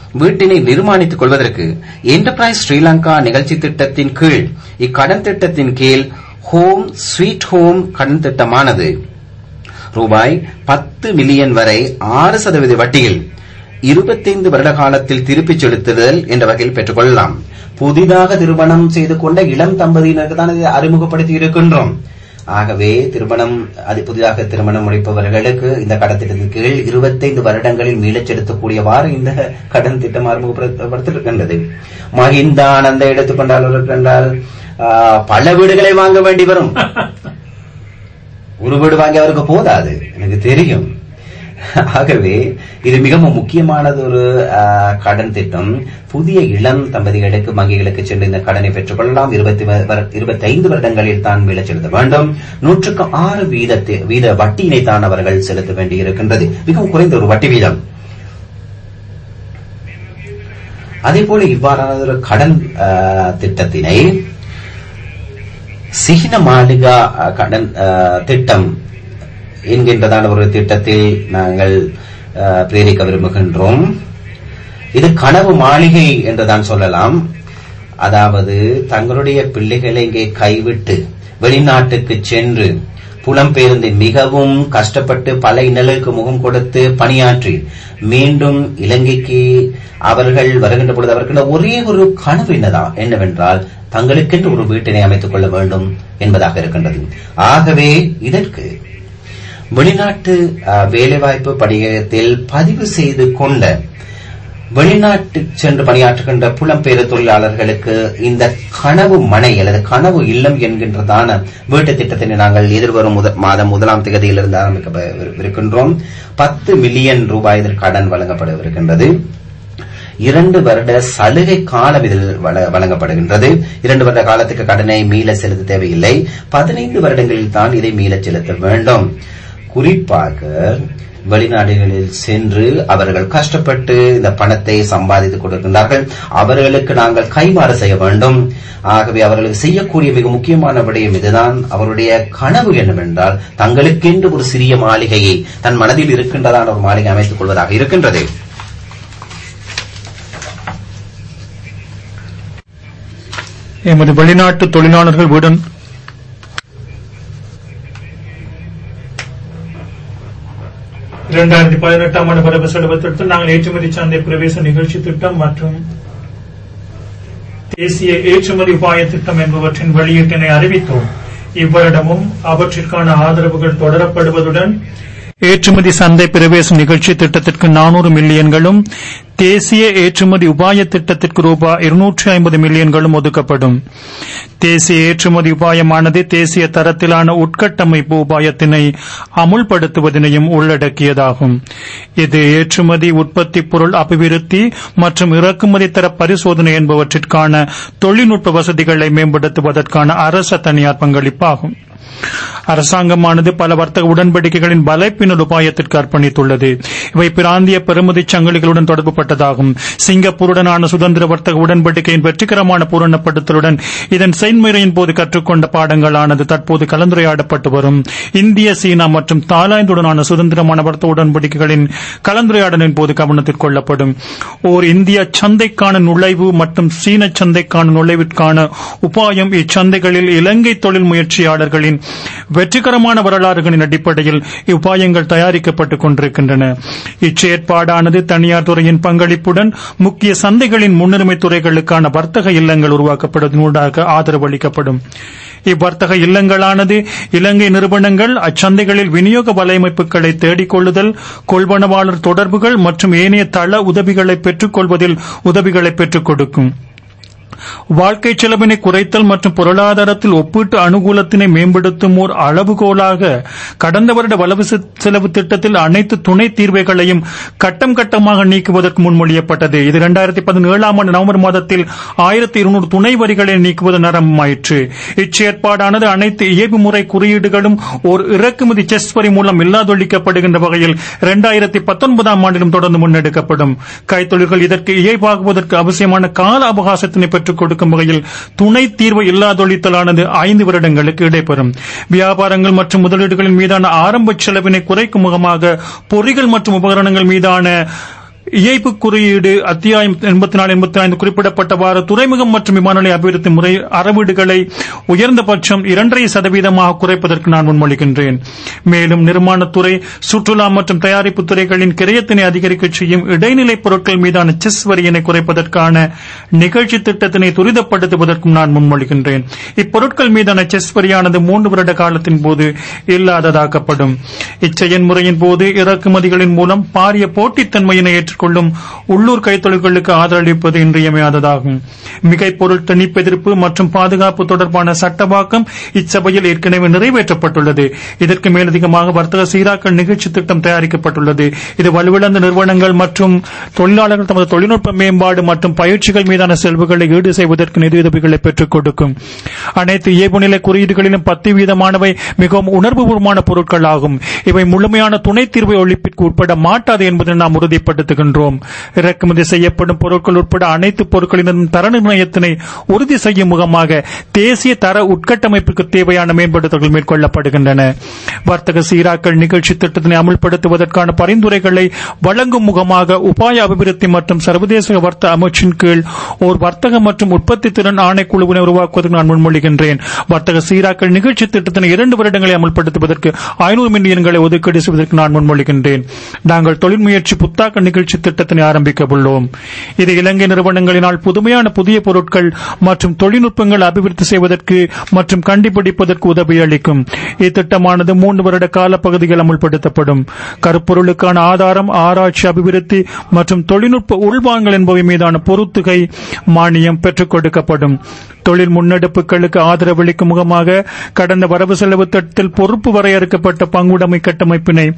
வீட்டினை நிர்மாணித்துக் கொள்வதற்கு என்டர்பிரைஸ் ஸ்ரீலங்கா நிகழ்ச்சி திட்டத்தின் கீழ் இக்கடன் திட்டத்தின் கீழ் ஹோம் ஸ்வீட் ஹோம் கடன் திட்டமானது ரூபாய் பத்து மில்லியன் வரை ஆறு சதவீத வட்டியில் இருபத்தைந்து வருட காலத்தில் திருப்பிச் செலுத்துதல் என்ற வகையில் பெற்றுக் கொள்ளலாம் புதிதாக திருமணம் செய்து கொண்ட இளம் தம்பதியினருக்கு தான் இதை அறிமுகப்படுத்தி இருக்கின்றோம் ஆகவே திருமணம் அது புதிதாக திருமணம் முடிப்பவர்களுக்கு இந்த கடன் திட்டத்தின் கீழ் இருபத்தைந்து வருடங்களில் மீளச் செலுத்தக்கூடியவாறு இந்த கடன் திட்டம் அறிமுகப்படுத்திருக்கின்றது மகிந்தானந்த எடுத்துக்கொண்டால் என்றால் பல வீடுகளை வாங்க வேண்டி வரும் ஒரு வீடு வாங்கி அவருக்கு போதாது எனக்கு தெரியும் ஆகவே இது மிகவும் முக்கியமானது ஒரு ஆஹ், கடன் திட்டம் புதிய இளம் தம்பதிகளுக்கு வங்கிகளுக்கு சென்று இந்த கடனை பெற்றுக் கொள்ளலாம் இருபத்தி இருபத்தி ஐந்து வருடங்களில் தான் மீளச் செலுத்த வேண்டும் நூற்றுக்கு ஆறு வீதத்தை வீத வட்டியினை தான் அவர்கள் செலுத்த வேண்டியிருக்கின்றது மிகவும் குறைந்த ஒரு வட்டி வீதம் அதே போல இவ்வாறான ஒரு கடன் ஆஹ், திட்டத்தினை சிஹின மாளிகா அஹ், கடன் அஹ், திட்டம் என்கின்றதான ஒரு திட்டத்தில் நாங்கள் அஹ், பிரேரிக்க விரும்புகின்றோம் இது கனவு மாளிகை என்றுதான் சொல்லலாம் அதாவது தங்களுடைய பிள்ளைகளை இங்கே கைவிட்டு வெளிநாட்டுக்கு சென்று புலம்பெயர்ந்து மிகவும் கஷ்டப்பட்டு பல இன்னலுக்கு முகம் கொடுத்து பணியாற்றி மீண்டும் இலங்கைக்கு அவர்கள் வருகின்ற பொழுது அவர்கள் ஒரே ஒரு கனவு என்னதான் என்னவென்றால் தங்களுக்கென்று ஒரு வீட்டினை அமைத்துக் கொள்ள வேண்டும் என்பதாக இருக்கின்றது ஆகவே இதற்கு வெளிநாட்டு அஹ், வேலைவாய்ப்பு படியத்தில் பதிவு செய்து கொண்ட வெளிநாட்டு சென்று பணியாற்றுகின்ற புலம்பெயர் தொழிலாளர்களுக்கு இந்த கனவு மனை அல்லது கனவு இல்லம் என்கின்றதான வீட்டு திட்டத்தினை நாங்கள் எதிர்வரும் முத- மாதம் முதலாம் தேதியிலிருந்து ஆரம்பிக்கவிருக்கின்றோம் பத்து மில்லியன் ரூபாய் இதில் கடன் வழங்கப்படவிருக்கின்றது இரண்டு வருட சலுகை காலம் இதில் வழ- வழங்கப்படுகின்றது இரண்டு வருட காலத்துக்கு கடனை மீள செலுத்த தேவையில்லை பதினைந்து வருடங்களில் தான் இதை மீளச் செலுத்த வேண்டும் குறிப்பாக வெளிநாடுகளில் சென்று அவர்கள் கஷ்டப்பட்டு இந்த பணத்தை சம்பாதித்துக் கொடுக்கின்றார்கள் அவர்களுக்கு நாங்கள் கைமாறு செய்ய வேண்டும் ஆகவே அவர்களுக்கு செய்யக்கூடிய மிக முக்கியமான விடயம் இதுதான் அவருடைய கனவு என்னவென்றால் தங்களுக்கென்று ஒரு சிறிய மாளிகையை தன் மனதில் இருக்கின்றதான ஒரு மாளிகை அமைத்துக் கொள்வதாக இருக்கின்றது எமது வெளிநாட்டு தொழிலாளர்கள் வீடு இரண்டாயிரத்தி பதினெட்டாம் ஆண்டு வரவு செலவு திட்டத்தில் நாங்கள் ஏற்றுமதி சந்தை பிரவேச நிகழ்ச்சி திட்டம் மற்றும் தேசிய ஏற்றுமதி உபாய திட்டம் என்பவற்றின் வெளியீட்டினை அறிவித்தோம் இவ்வருடமும் அவற்றிற்கான ஆதரவுகள் தொடரப்படுவதுடன் ஏற்றுமதி சந்தை பிரவேசம் நிகழ்ச்சி திட்டத்திற்கு நானூறு மில்லியன்களும் தேசிய ஏற்றுமதி உபாய திட்டத்திற்கு ரூபாய் இருநூற்றி ஐம்பது மில்லியன்களும் ஒதுக்கப்படும் தேசிய ஏற்றுமதி உபாயமானது தேசிய தரத்திலான உட்கட்டமைப்பு உபாயத்தினை அமுல்படுத்துவதனையும் உள்ளடக்கியதாகும் இது ஏற்றுமதி உற்பத்தி பொருள் அபிவிருத்தி மற்றும் இறக்குமதி தர பரிசோதனை என்பவற்றிற்கான தொழில்நுட்ப வசதிகளை மேம்படுத்துவதற்கான அரச தனியார் பங்களிப்பாகும் அரசாங்கமானது பல வர்த்தக உடன்படிக்கைகளின் வலைப்பின்னல் உபாயத்திற்கு அர்ப்பணித்துள்ளது இவை பிராந்திய பெருமதி சங்கிலிகளுடன் தொடர்புபட்டதாகும் சிங்கப்பூருடனான சுதந்திர வர்த்தக உடன்படிக்கையின் வெற்றிகரமான பூரணப்படுத்தலுடன் இதன் செயல்முறையின் போது கற்றுக்கொண்ட பாடங்களானது தற்போது கலந்துரையாடப்பட்டு வரும் இந்திய சீனா மற்றும் தாய்லாந்துடனான சுதந்திரமான வர்த்தக உடன்படிக்கைகளின் கலந்துரையாடலின் போது கவனத்தில் கொள்ளப்படும் ஓர் இந்திய சந்தைக்கான நுழைவு மற்றும் சீன சந்தைக்கான நுழைவிற்கான உபாயம் இச்சந்தைகளில் இலங்கை தொழில் முயற்சியாளர்களின் வெற்றிகரமான வரலாறுகளின் அடிப்படையில் இவ்வுபாயங்கள் தயாரிக்கப்பட்டுக் கொண்டிருக்கின்றன இச்செயற்பாடானது தனியார் துறையின் பங்களிப்புடன் முக்கிய சந்தைகளின் முன்னுரிமை துறைகளுக்கான வர்த்தக இல்லங்கள் உருவாக்கப்படுவதனூடாக ஆதரவு அளிக்கப்படும் இவ்வர்த்தக இல்லங்களானது இலங்கை நிறுவனங்கள் அச்சந்தைகளில் விநியோக வலையமைப்புகளை தேடிக் கொள்ளுதல் கொள்வனவாளர் தொடர்புகள் மற்றும் ஏனைய தள உதவிகளை பெற்றுக் கொள்வதில் உதவிகளை பெற்றுக் கொடுக்கும் வாழ்க்கை செலவினை குறைத்தல் மற்றும் பொருளாதாரத்தில் ஒப்பீட்டு அனுகூலத்தினை மேம்படுத்தும் ஓர் அளவுகோலாக கடந்த வருட வளவு செ- செலவு திட்டத்தில் அனைத்து துணை தீர்வைகளையும் கட்டம் கட்டமாக நீக்குவதற்கு முன்மொழியப்பட்டது இது இரண்டாயிரத்தி பதினேழாம் ஆண்டு நவம்பர் மாதத்தில் ஆயிரத்தி இருநூறு துணை வரிகளை நீக்குவது நரம்பமாயிற்று இச்செயற்பாடானது அனைத்து இயல்பு முறை குறியீடுகளும் ஓர் இறக்குமதி செஸ் வரி மூலம் இல்லாதொழிக்கப்படுகின்ற வகையில் இரண்டாயிரத்தி பத்தொன்பதாம் ஆண்டிலும் தொடர்ந்து முன்னெடுக்கப்படும் கைத்தொழில்கள் இதற்கு இயல்பாகுவதற்கு அவசியமான கால அவகாசத்தினை பெற்றுக் கொடுக்கும் வகையில் துணை தீர்வு இல்லாதொழித்தலானது ஐந்து வருடங்களுக்கு இடைபெறும் வியாபாரங்கள் மற்றும் முதலீடுகளின் மீதான ஆரம்ப செலவினை குறைக்கும் முகமாக பொறிகள் மற்றும் உபகரணங்கள் மீதான இயைப்பு குறியீடு அத்தியாயம் எண்பத்தி நாலு எண்பத்தி ஐந்து குறிப்பிடப்பட்டவாறு துறைமுகம் மற்றும் விமான நிலைய அபிவிருத்தி முறை அறவீடுகளை உயர்ந்தபட்சம் இரண்டரை சதவீதமாக குறைப்பதற்கு நான் முன்மொழிகின்றேன் மேலும் நிர்மாணத்துறை சுற்றுலா மற்றும் தயாரிப்பு துறைகளின் கிரயத்தினை அதிகரிக்க செய்யும் இடைநிலை பொருட்கள் மீதான செஸ் வரியினை குறைப்பதற்கான நிகழ்ச்சி திட்டத்தினை துரிதப்படுத்துவதற்கும் நான் முன்மொழிகின்றேன் இப்பொருட்கள் மீதான செஸ் வரியானது மூன்று வருட காலத்தின் போது இல்லாததாக்கப்படும் இச்செயன்முறையின் போது இறக்குமதிகளின் மூலம் பாரிய போட்டித்தன்மையினை ஏற்றுக்கொள்ளும் உள்ளூர் கைத்தொழில்களுக்கு ஆதரவளிப்பது இன்றியமையாததாகும் மிகைப்பொருள் தணிப்பு எதிர்ப்பு மற்றும் பாதுகாப்பு தொடர்பான சட்டவாக்கம் இச்சபையில் ஏற்கனவே நிறைவேற்றப்பட்டுள்ளது இதற்கு மேலதிகமாக வர்த்தக சீராக்கல் நிகழ்ச்சி திட்டம் தயாரிக்கப்பட்டுள்ளது இது வலுவிழந்த நிறுவனங்கள் மற்றும் தொழிலாளர்கள் தமது தொழில்நுட்ப மேம்பாடு மற்றும் பயிற்சிகள் மீதான செலவுகளை ஈடு செய்வதற்கு நிதியுதவிகளை பெற்றுக் கொடுக்கும் அனைத்து இயல்புநிலை குறியீடுகளிலும் பத்து வீதமானவை மிகவும் உணர்வுபூர்வமான பொருட்கள் ஆகும் இவை முழுமையான துணை தீர்வு ஒழிப்பிற்கு உட்பட மாட்டாது என்பதை நாம் உறுதிப்படுத்துகின்றோம் இறக்குமதி செய்யப்படும் பொருட்கள் உட்பட அனைத்து பொருட்களின் தர நிர்ணயத்தினை உறுதி செய்யும் முகமாக தேசிய தர உட்கட்டமைப்புக்கு தேவையான மேம்படுத்தல்கள் மேற்கொள்ளப்படுகின்றன வர்த்தக சீராக்கல் நிகழ்ச்சி திட்டத்தினை அமல்படுத்துவதற்கான பரிந்துரைகளை வழங்கும் முகமாக உபாய அபிவிருத்தி மற்றும் சர்வதேச வர்த்தக அமைச்சின் கீழ் ஓர் வர்த்தக மற்றும் உற்பத்தி திறன் ஆணைக்குழுவினை உருவாக்குவதற்கு நான் முன்மொழிகின்றேன் வர்த்தக சீராக்கல் நிகழ்ச்சி திட்டத்தினை இரண்டு வருடங்களை அமல்படுத்துவதற்கு ஐநூறு மில்லியன்களை ஒதுக்கீடு செய்வதற்கு நான் முன்மொழிகின்றேன் நாங்கள் தொழில் முயற்சி புத்தாக்க நிகழ்ச்சி திட்டத்தினை ஆரம்பிக்க உள்ளோம் இது இலங்கை நிறுவனங்களினால் புதுமையான புதிய பொருட்கள் மற்றும் தொழில்நுட்பங்கள் அபிவிருத்தி செய்வதற்கு மற்றும் கண்டுபிடிப்பதற்கு உதவி அளிக்கும் இத்திட்டமானது மூன்று வருட காலப்பகுதியில் அமுல்படுத்தப்படும் கருப்பொருளுக்கான ஆதாரம் ஆராய்ச்சி அபிவிருத்தி மற்றும் தொழில்நுட்ப உள்வாங்கல் என்பவை மீதான பொறுத்துகை மானியம் பெற்றுக் கொடுக்கப்படும் தொழில் முன்னெடுப்புகளுக்கு ஆதரவளிக்கும் முகமாக கடந்த வரவு செலவு திட்டத்தில் பொறுப்பு வரையறுக்கப்பட்ட பங்குடைமை கட்டமைப்பினை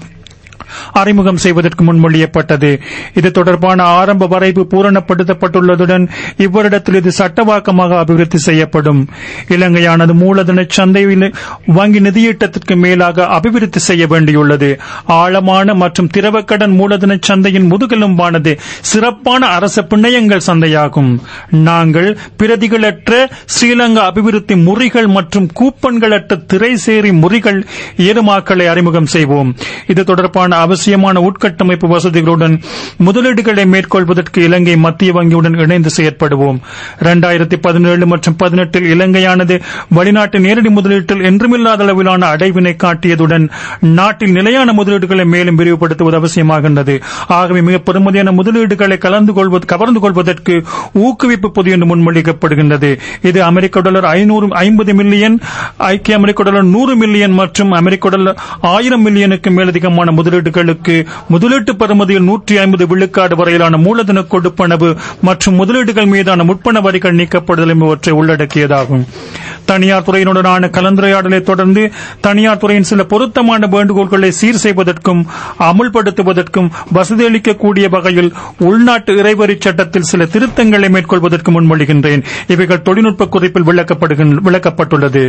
அறிமுகம் செய்வதற்கு முன்மொழியப்பட்டது இது தொடர்பான ஆரம்ப வரைவு பூரணப்படுத்தப்பட்டுள்ளதுடன் இவ்வருடத்தில் இது சட்டவாக்கமாக அபிவிருத்தி செய்யப்படும் இலங்கையானது மூலதன சந்தையில் வங்கி நிதியீட்டத்திற்கு மேலாக அபிவிருத்தி செய்ய வேண்டியுள்ளது ஆழமான மற்றும் திரவக்கடன் மூலதன சந்தையின் முதுகெலும்பானது சிறப்பான அரச பிணையங்கள் சந்தையாகும் நாங்கள் பிரதிகளற்ற ஸ்ரீலங்கா அபிவிருத்தி முறிகள் மற்றும் கூப்பன்களற்ற திரைசேரி முறிகள் ஏறுமாக்களை அறிமுகம் செய்வோம் இது தொடர்பான அவசியமான உட்கட்டமைப்பு வசதிகளுடன் முதலீடுகளை மேற்கொள்வதற்கு இலங்கை மத்திய வங்கியுடன் இணைந்து செயற்படுவோம் இரண்டாயிரத்தி பதினேழு மற்றும் பதினெட்டில் இலங்கையானது வெளிநாட்டு நேரடி முதலீட்டில் என்றுமில்லாத அளவிலான அடைவினை காட்டியதுடன் நாட்டில் நிலையான முதலீடுகளை மேலும் விரிவுபடுத்துவது அவசியமாகின்றது ஆகவே மிக பெருமதியான முதலீடுகளை கலந்து கொள்வது கவர்ந்து கொள்வதற்கு ஊக்குவிப்பு பொது என்று முன்மொழிக்கப்படுகின்றது இது அமெரிக்க டாலர் ஐநூறு ஐம்பது மில்லியன் ஐக்கிய அமெரிக்க டாலர் நூறு மில்லியன் மற்றும் அமெரிக்க டாலர் ஆயிரம் மில்லியனுக்கு மேலதிகமான முதலீடுகளுக்கு முதலீட்டு பெறுமதியில் நூற்றி ஐம்பது விழுக்காடு வரையிலான மூலதன கொடுப்பனவு மற்றும் முதலீடுகள் மீதான முற்பண வரிகள் நீக்கப்படுதல் என்பவற்றை உள்ளடக்கியதாகும் தனியார் துறையினுடனான கலந்துரையாடலை தொடர்ந்து தனியார் துறையின் சில பொருத்தமான வேண்டுகோள்களை சீர் செய்வதற்கும் அமுல்படுத்துவதற்கும் வசதியளிக்கக்கூடிய வகையில் உள்நாட்டு இறைவரி சட்டத்தில் சில திருத்தங்களை மேற்கொள்வதற்கு முன்மொழிகின்றேன் இவைகள் தொழில்நுட்ப குறிப்பில் விளக்கப்படுகின்ற- விளக்கப்பட்டுள்ளது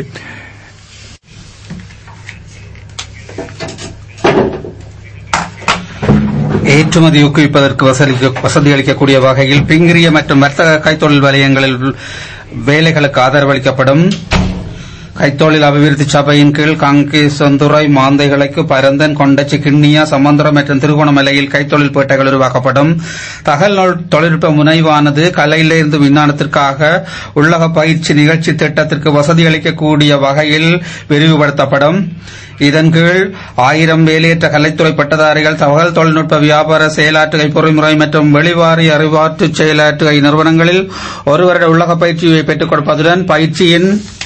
ஏற்றுமதி ஊக்குவிப்பதற்கு வசதி- வசதியளிக்கக்கூடிய வகையில் பிங்கிரிய மற்றும் வர்த்தக கைத்தொழில் வலயங்களில் வேலைகளுக்கு ஆதரவளிக்கப்படும் கைத்தொழில் அபிவிருத்தி சபையின் கீழ் காங்கேசந்துறை மாந்தைகளுக்கு பரந்தன் கொண்டச்சி கிண்ணியா சமந்திரம் மற்றும் திருகோணமலையில் கைத்தொழில் பேட்டைகள் உருவாக்கப்படும் தகவல் நொ- தொழில்நுட்ப முனைவானது கலையிலிருந்து விஞ்ஞானத்திற்காக உள்ளக பயிற்சி நிகழ்ச்சி திட்டத்திற்கு வசதியளிக்கக்கூடிய வகையில் விரிவுபடுத்தப்படும் இதன் கீழ் ஆயிரம் வேலையற்ற கலைத்துறை பட்டதாரிகள் தகவல் தொழில்நுட்ப வியாபார செயலாற்றுகை பொறிமுறை மற்றும் வெளிவாரி அறிவாற்று செயலாற்றுகை நிறுவனங்களில் ஒரு வருட உள்ளக பயிற்சியை பெற்றுக் கொடுப்பதுடன் பயிற்சியின்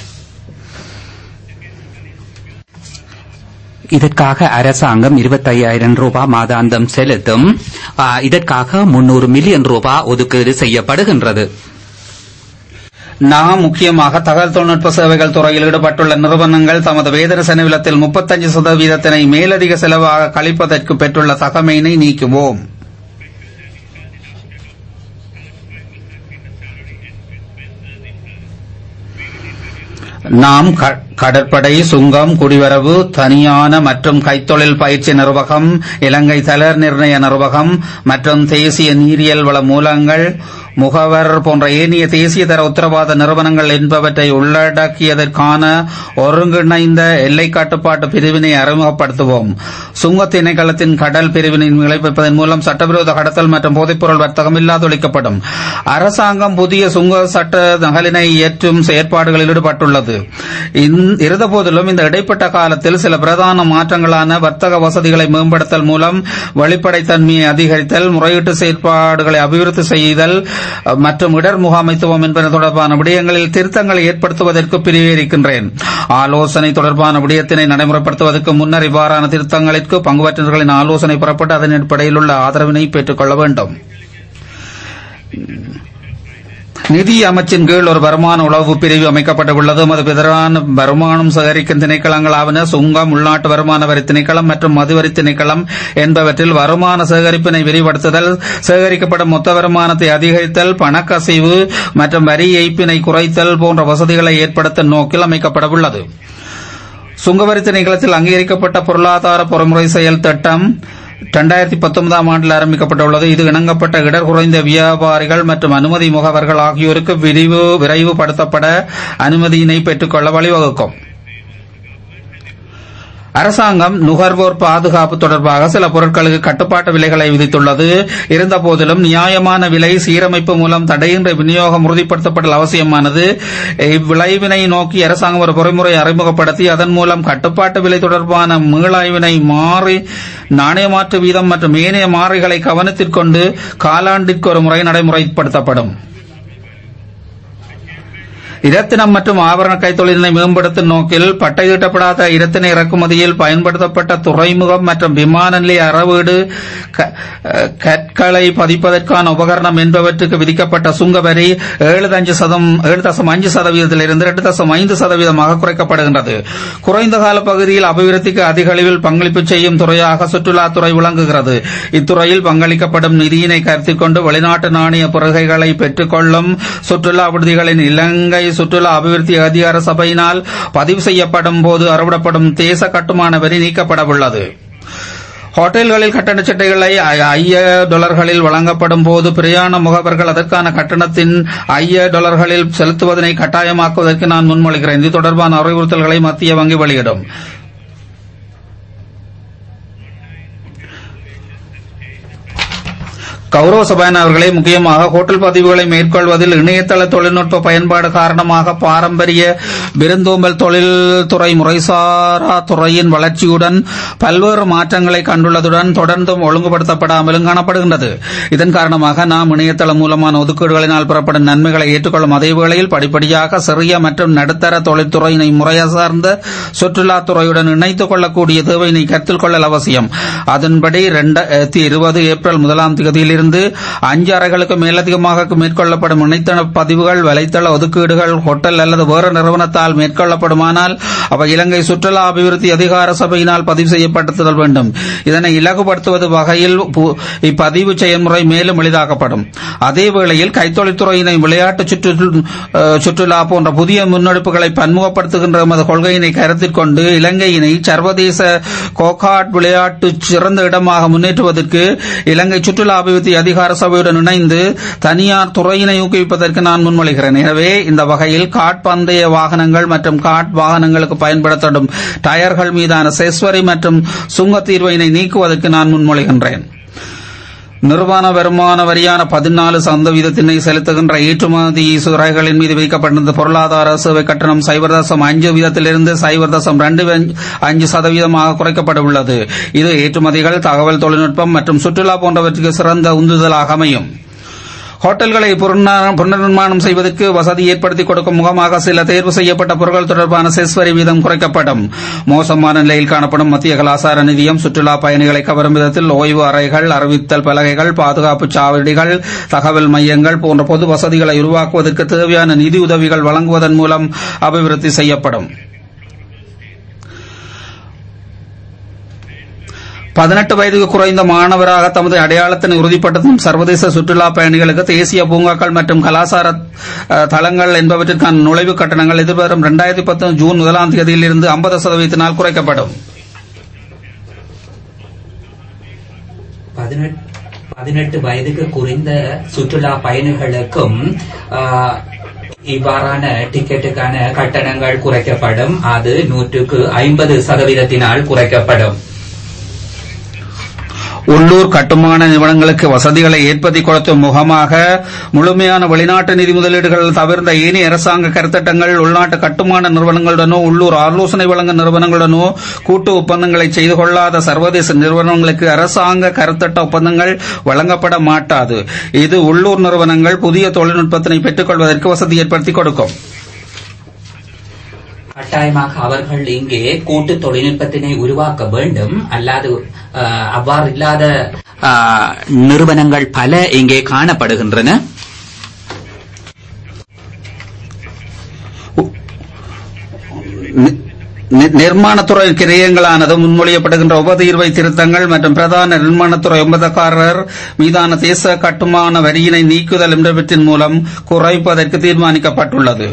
இதற்காக அரசாங்கம் 25000 ரூபாய் மாதாந்தம் செலுத்தும் ஆ, இதற்காக 300 மில்லியன் ரூபாய் ஒதுக்கீடு செய்யப்படுகின்றது நாம் முக்கியமாக தகவல் தொழில்நுட்ப சேவைகள் துறையில் ஈடுபட்டுள்ள நிறுவனங்கள் தமது வேதன செலவிலத்தில் 35% சதவீதத்தினை மேலதிக செலவாக கழிப்பதற்கு பெற்றுள்ள தகமையினை நீக்குவோம் நாம் க- கடற்படை சுங்கம் குடிவரவு தனியான மற்றும் கைத்தொழில் பயிற்சி நிர்வாகம் இலங்கை தளர் நிர்ணய நிர்வாகம் மற்றும் தேசிய நீரியல் வள மூலங்கள் முகவர் போன்ற ஏனைய தேசிய தர உத்தரவாத நிறுவனங்கள் என்பவற்றை உள்ளடக்கியதற்கான ஒருங்கிணைந்த எல்லை கட்டுப்பாட்டு பிரிவினை அறிமுகப்படுத்துவோம் சுங்க திணைக்களத்தின் கடல் பிரிவினை விளைவிப்பதன் மூலம் சட்டவிரோத கடத்தல் மற்றும் போதைப்பொருள் வர்த்தகம் இல்லாதொழிக்கப்படும் அரசாங்கம் புதிய சுங்க சட்ட நகலினை இயற்றும் செயற்பாடுகளில் ஈடுபட்டுள்ளது இருந்தபோதிலும் இந்த இடைப்பட்ட காலத்தில் சில பிரதான மாற்றங்களான வர்த்தக வசதிகளை மேம்படுத்தல் மூலம் வெளிப்படைத்தன்மையை அதிகரித்தல் முறையீட்டு செயற்பாடுகளை அபிவிருத்தி செய்தல் மற்றும் இடர் முகாமைத்துவம் என்பன தொடர்பான விடயங்களில் திருத்தங்களை ஏற்படுத்துவதற்கு பிரிவிருக்கின்றேன் ஆலோசனை தொடர்பான விடயத்தினை நடைமுறைப்படுத்துவதற்கு முன்னர் இவ்வாறான திருத்தங்களுக்கு பங்குபற்றினர்களின் ஆலோசனை பெறப்பட்டு அதன் அடிப்படையில் உள்ள ஆதரவினை பெற்றுக் கொள்ள வேண்டும் நிதி அமைச்சின் கீழ் ஒரு வருமான உளவு பிரிவு அமைக்கப்பட்டுள்ளது அது பிரதான வருமானம் சேகரிக்கும் திணைக்களங்களாவன சுங்கம் உள்நாட்டு வருமான வரி திணைக்களம் மற்றும் மதுவரி திணைக்களம் என்பவற்றில் வருமான சேகரிப்பினை விரிவுபடுத்துதல் சேகரிக்கப்படும் மொத்த வருமானத்தை அதிகரித்தல் பணக்கசிவு மற்றும் வரி ஏய்ப்பினை குறைத்தல் போன்ற வசதிகளை ஏற்படுத்தும் நோக்கில் அமைக்கப்படவுள்ளது சுங்கவரி திணைக்களத்தில் அங்கீகரிக்கப்பட்ட பொருளாதார பொறிமுறை செயல் திட்டம் இரண்டாயிரத்தி பத்தொன்பதாம் ஆண்டில் ஆரம்பிக்கப்பட்டுள்ளது இது இணங்கப்பட்ட இடர் குறைந்த வியாபாரிகள் மற்றும் அனுமதி முகவர்கள் ஆகியோருக்கு விரிவு விரைவுபடுத்தப்பட அனுமதியினை பெற்றுக்கொள்ள வழிவகுக்கும் அரசாங்கம் நுகர்வோர் பாதுகாப்பு தொடர்பாக சில பொருட்களுக்கு கட்டுப்பாட்டு விலைகளை விதித்துள்ளது இருந்தபோதிலும் நியாயமான விலை சீரமைப்பு மூலம் தடையின்றி விநியோகம் உறுதிப்படுத்தப்படல் அவசியமானது இவ்விளைவினை நோக்கி அரசாங்கம் ஒரு பொறிமுறை அறிமுகப்படுத்தி அதன் மூலம் கட்டுப்பாட்டு விலை தொடர்பான மீளாய்வினை மாறி நாணயமாற்று வீதம் மற்றும் ஏனைய மாறிகளை கவனத்திற்கொண்டு காலாண்டிற்கு ஒரு முறை நடைமுறைப்படுத்தப்படும் இரத்தினம் மற்றும் ஆபரண கைத்தொழிலினை மேம்படுத்தும் நோக்கில் பட்டையிட்டப்படாத இரத்தின இறக்குமதியில் பயன்படுத்தப்பட்ட துறைமுகம் மற்றும் விமான நிலைய அறவீடு கற்களை பதிப்பதற்கான உபகரணம் என்பவற்றுக்கு விதிக்கப்பட்ட சுங்க வரி ஏழு அஞ்சு சதம் ஏழு தசம் அஞ்சு சதவீதத்திலிருந்து இரண்டு தசம் ஐந்து சதவீதமாக குறைக்கப்படுகின்றது குறைந்த கால பகுதியில் அபிவிருத்திக்கு அதிக அளவில் பங்களிப்பு செய்யும் துறையாக சுற்றுலாத்துறை விளங்குகிறது இத்துறையில் பங்களிக்கப்படும் நிதியினை கருத்தில் கொண்டு வெளிநாட்டு நாணய புறகைகளை பெற்றுக்கொள்ளும் சுற்றுலா விடுதிகளின் இலங்கை சுற்றுலா அபிவிருத்தி அதிகார சபையினால் பதிவு செய்யப்படும் போது அறவிடப்படும் தேச கட்டுமான வரி நீக்கப்படவுள்ளது ஹோட்டல்களில் கட்டண சட்டைகளை ஐய டாலர்களில் வழங்கப்படும் போது பிரயாண முகவர்கள் அதற்கான கட்டணத்தின் ஐய டாலர்களில் செலுத்துவதனை கட்டாயமாக்குவதற்கு நான் முன்மொழிகிறேன் இது தொடர்பான அறிவுறுத்தல்களை மத்திய வங்கி வெளியிடும் கௌரவ சபாயன் அவர்களே முக்கியமாக ஹோட்டல் பதிவுகளை மேற்கொள்வதில் இணையதள தொழில்நுட்ப பயன்பாடு காரணமாக பாரம்பரிய விருந்தோம்பல் தொழில்துறை முறைசாரா துறையின் வளர்ச்சியுடன் பல்வேறு மாற்றங்களை கண்டுள்ளதுடன் தொடர்ந்தும் ஒழுங்குபடுத்தப்படாமலும் காணப்படுகின்றது இதன் காரணமாக நாம் இணையதளம் மூலமான ஒதுக்கீடுகளினால் பெறப்படும் நன்மைகளை ஏற்றுக்கொள்ளும் அதே வேளையில் படிப்படியாக சிறிய மற்றும் நடுத்தர தொழில்துறையினை முறைய சார்ந்த சுற்றுலாத்துறையுடன் இணைத்துக் கொள்ளக்கூடிய தேவையினை கருத்தில் கொள்ளல் அவசியம் அதன்படி இரண்டாயிரத்தி இருபது ஏப்ரல் முதலாம் தேதியிலிருந்து இருந்து அஞ்சு அறைகளுக்கு மேலதிகமாக மேற்கொள்ளப்படும் இணையதள பதிவுகள் வலைத்தள ஒதுக்கீடுகள் ஹோட்டல் அல்லது வேறு நிறுவனத்தால் மேற்கொள்ளப்படுமானால் அவை இலங்கை சுற்றுலா அபிவிருத்தி அதிகார சபையினால் பதிவு செய்யப்படுத்துதல் வேண்டும் இதனை இலகுபடுத்துவது வகையில் இப்பதிவு செயல்முறை மேலும் எளிதாக்கப்படும் அதே வேளையில் கைத்தொழில்துறையினை விளையாட்டு சுற்றுலா போன்ற புதிய முன்னெடுப்புகளை பன்முகப்படுத்துகின்ற எமது கொள்கையினை கருத்தில் கொண்டு இலங்கையினை சர்வதேச கோகாட் விளையாட்டு சிறந்த இடமாக முன்னேற்றுவதற்கு இலங்கை சுற்றுலா அபிவிருத்தி அதிகார சபையுடன் இணைந்து தனியார் துறையினை ஊக்குவிப்பதற்கு நான் முன்மொழிகிறேன் எனவே இந்த வகையில் காட் பந்தய வாகனங்கள் மற்றும் காட் வாகனங்களுக்கு பயன்படுத்தப்படும் டயர்கள் மீதான செஸ்வரி மற்றும் சுங்க தீர்வையினை நீக்குவதற்கு நான் முன்மொழிகின்றேன் நிர்வாண வருமான வரியான பதினாலு சதவீதத்தினை செலுத்துகின்ற ஏற்றுமதி சுரைகளின் மீது விதிக்கப்பட்டிருந்த பொருளாதார சேவை கட்டணம் சைபர் தசம் அஞ்சு வீதத்திலிருந்து சைபர் தசம் ரெண்டு அஞ்சு சதவீதமாக குறைக்கப்பட உள்ளது இது ஏற்றுமதிகள் தகவல் தொழில்நுட்பம் மற்றும் சுற்றுலா போன்றவற்றுக்கு சிறந்த உந்துதலாக அமையும் ஹோட்டல்களை புனர்நிர்மாணம் செய்வதற்கு வசதி ஏற்படுத்தி கொடுக்கும் முகமாக சில தேர்வு செய்யப்பட்ட பொருட்கள் தொடர்பான செஸ் வரி வீதம் குறைக்கப்படும் மோசமான நிலையில் காணப்படும் மத்திய கலாசார நிதியம் சுற்றுலா பயணிகளை கவரும் விதத்தில் ஓய்வு அறைகள் அறிவித்தல் பலகைகள் பாதுகாப்பு சாவடிகள் தகவல் மையங்கள் போன்ற பொது வசதிகளை உருவாக்குவதற்கு தேவையான நிதி உதவிகள் வழங்குவதன் மூலம் அபிவிருத்தி செய்யப்படும் பதினெட்டு வயதுக்கு குறைந்த மாணவராக தமது அடையாளத்தினை உறுதிப்படுத்தும் சர்வதேச சுற்றுலா பயணிகளுக்கு தேசிய பூங்காக்கள் மற்றும் கலாசார அஹ், தளங்கள் என்பவற்றிற்கான நுழைவு கட்டணங்கள் எதிர்வரும் இரண்டாயிரத்தி பத்து ஜூன் முதலாம் தேதியிலிருந்து ஐம்பது சதவீதத்தினால் குறைக்கப்படும் பதினெட்டு பதினெட்டு வயதுக்கு குறைந்த சுற்றுலா பயணிகளுக்கும் ஆஹ், இவ்வாறான டிக்கெட்டுக்கான கட்டணங்கள் குறைக்கப்படும் அது நூற்றுக்கு ஐம்பது சதவீதத்தினால் குறைக்கப்படும் உள்ளூர் கட்டுமான நிறுவனங்களுக்கு வசதிகளை ஏற்படுத்தி கொடுத்த முகமாக முழுமையான வெளிநாட்டு நிதி முதலீடுகள் தவிர்ந்த ஏனைய அரசாங்க கருத்தட்டங்கள் உள்நாட்டு கட்டுமான நிறுவனங்களுடனோ உள்ளூர் ஆலோசனை வழங்கும் நிறுவனங்களுடனோ கூட்டு ஒப்பந்தங்களை செய்து கொள்ளாத சர்வதேச நிறுவனங்களுக்கு அரசாங்க கருத்தட்ட ஒப்பந்தங்கள் வழங்கப்பட மாட்டாது இது உள்ளூர் நிறுவனங்கள் புதிய தொழில்நுட்பத்தினை பெற்றுக் கொள்வதற்கு வசதி ஏற்படுத்தி கொடுக்கும் கட்டாயமாக அவர்கள் இங்கே கூட்டு தொழில்நுட்பத்தினை உருவாக்க வேண்டும் அல்லாது ஆஹ், அவ்வாறு இல்லாத ஆஹ், நிறுவனங்கள் பல இங்கே காணப்படுகின்றன நி- நி- நிர்மாணத்துறை கிரயங்களானது முன்மொழியப்படுகின்ற உபதீர்வை திருத்தங்கள் மற்றும் பிரதான நிர்மாணத்துறை ஒப்பந்தக்காரர் மீதான தேச கட்டுமான வரியினை நீக்குதல் என்பவற்றின் மூலம் குறைப்பதற்கு தீர்மானிக்கப்பட்டுள்ளது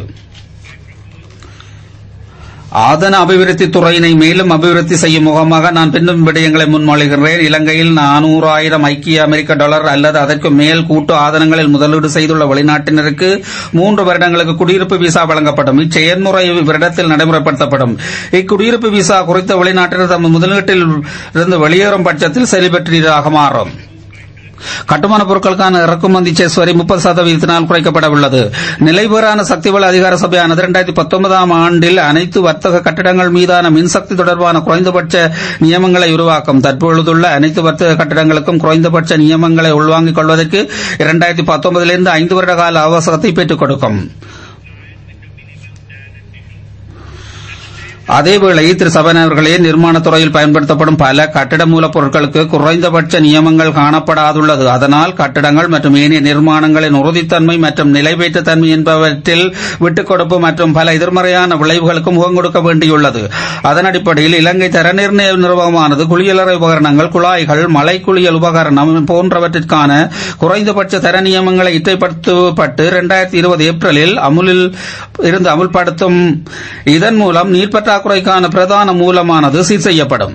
ஆதன அபிவிருத்தி துறையினை மேலும் அபிவிருத்தி செய்யும் முகமாக நான் பின்னும் விடயங்களை முன்மொழிகிறேன் இலங்கையில் நானூறாயிரம் ஐக்கிய அமெரிக்க டாலர் அல்லது அதற்கு மேல் கூட்டு ஆதனங்களில் முதலீடு செய்துள்ள வெளிநாட்டினருக்கு மூன்று வருடங்களுக்கு குடியிருப்பு விசா வழங்கப்படும் இச்செயல்முறை வருடத்தில் நடைமுறைப்படுத்தப்படும் இக்குடியிருப்பு விசா குறித்த வெளிநாட்டினர் தம் முதலீட்டில் இருந்து வெளியேறும் பட்சத்தில் செயல்பற்றீராக மாறும் கட்டுமான பொருட்களுக்கான இறக்குமதி செஸ் வரி முப்பது சதவீதத்தினால் குறைக்கப்பட உள்ளது நிலைபெறான சக்திவள அதிகார சபையானது இரண்டாயிரத்தி பத்தொன்பதாம் ஆண்டில் அனைத்து வர்த்தக கட்டிடங்கள் மீதான மின்சக்தி தொடர்பான குறைந்தபட்ச நியமங்களை உருவாக்கும் தற்பொழுதுள்ள அனைத்து வர்த்தக கட்டிடங்களுக்கும் குறைந்தபட்ச நியமங்களை உள்வாங்கிக் கொள்வதற்கு இரண்டாயிரத்தி பத்தொன்பதிலிருந்து ஐந்து வருட கால அவசரத்தை பெற்றுக் கொடுக்கும் அதேவேளை திரு சபன் அவர்களே நிர்மாணத் துறையில் பயன்படுத்தப்படும் பல கட்டிட மூலப்பொருட்களுக்கு குறைந்தபட்ச நியமங்கள் காணப்படாதுள்ளது அதனால் கட்டிடங்கள் மற்றும் ஏனைய நிர்மாணங்களின் உறுதித்தன்மை மற்றும் நிலைபெற்ற தன்மை என்பவற்றில் விட்டுக் கொடுப்பு மற்றும் பல எதிர்மறையான விளைவுகளுக்கு முகம் கொடுக்க வேண்டியுள்ளது அதன் அடிப்படையில் இலங்கை தர நிர்ணய நிர்வாகமானது குளியலறை உபகரணங்கள் குழாய்கள் மலை குளியல் உபகரணம் போன்றவற்றிற்கான குறைந்தபட்ச தர நியமங்களை இத்தைப்படுத்தப்பட்டு இரண்டாயிரத்தி இருபது ஏப்ரலில் அமுலில் இருந்து அமுல்படுத்தும் இதன் மூலம் நீர் பற்றாக்குறைக்கான பிரதான மூலமானது சீர் செய்யப்படும்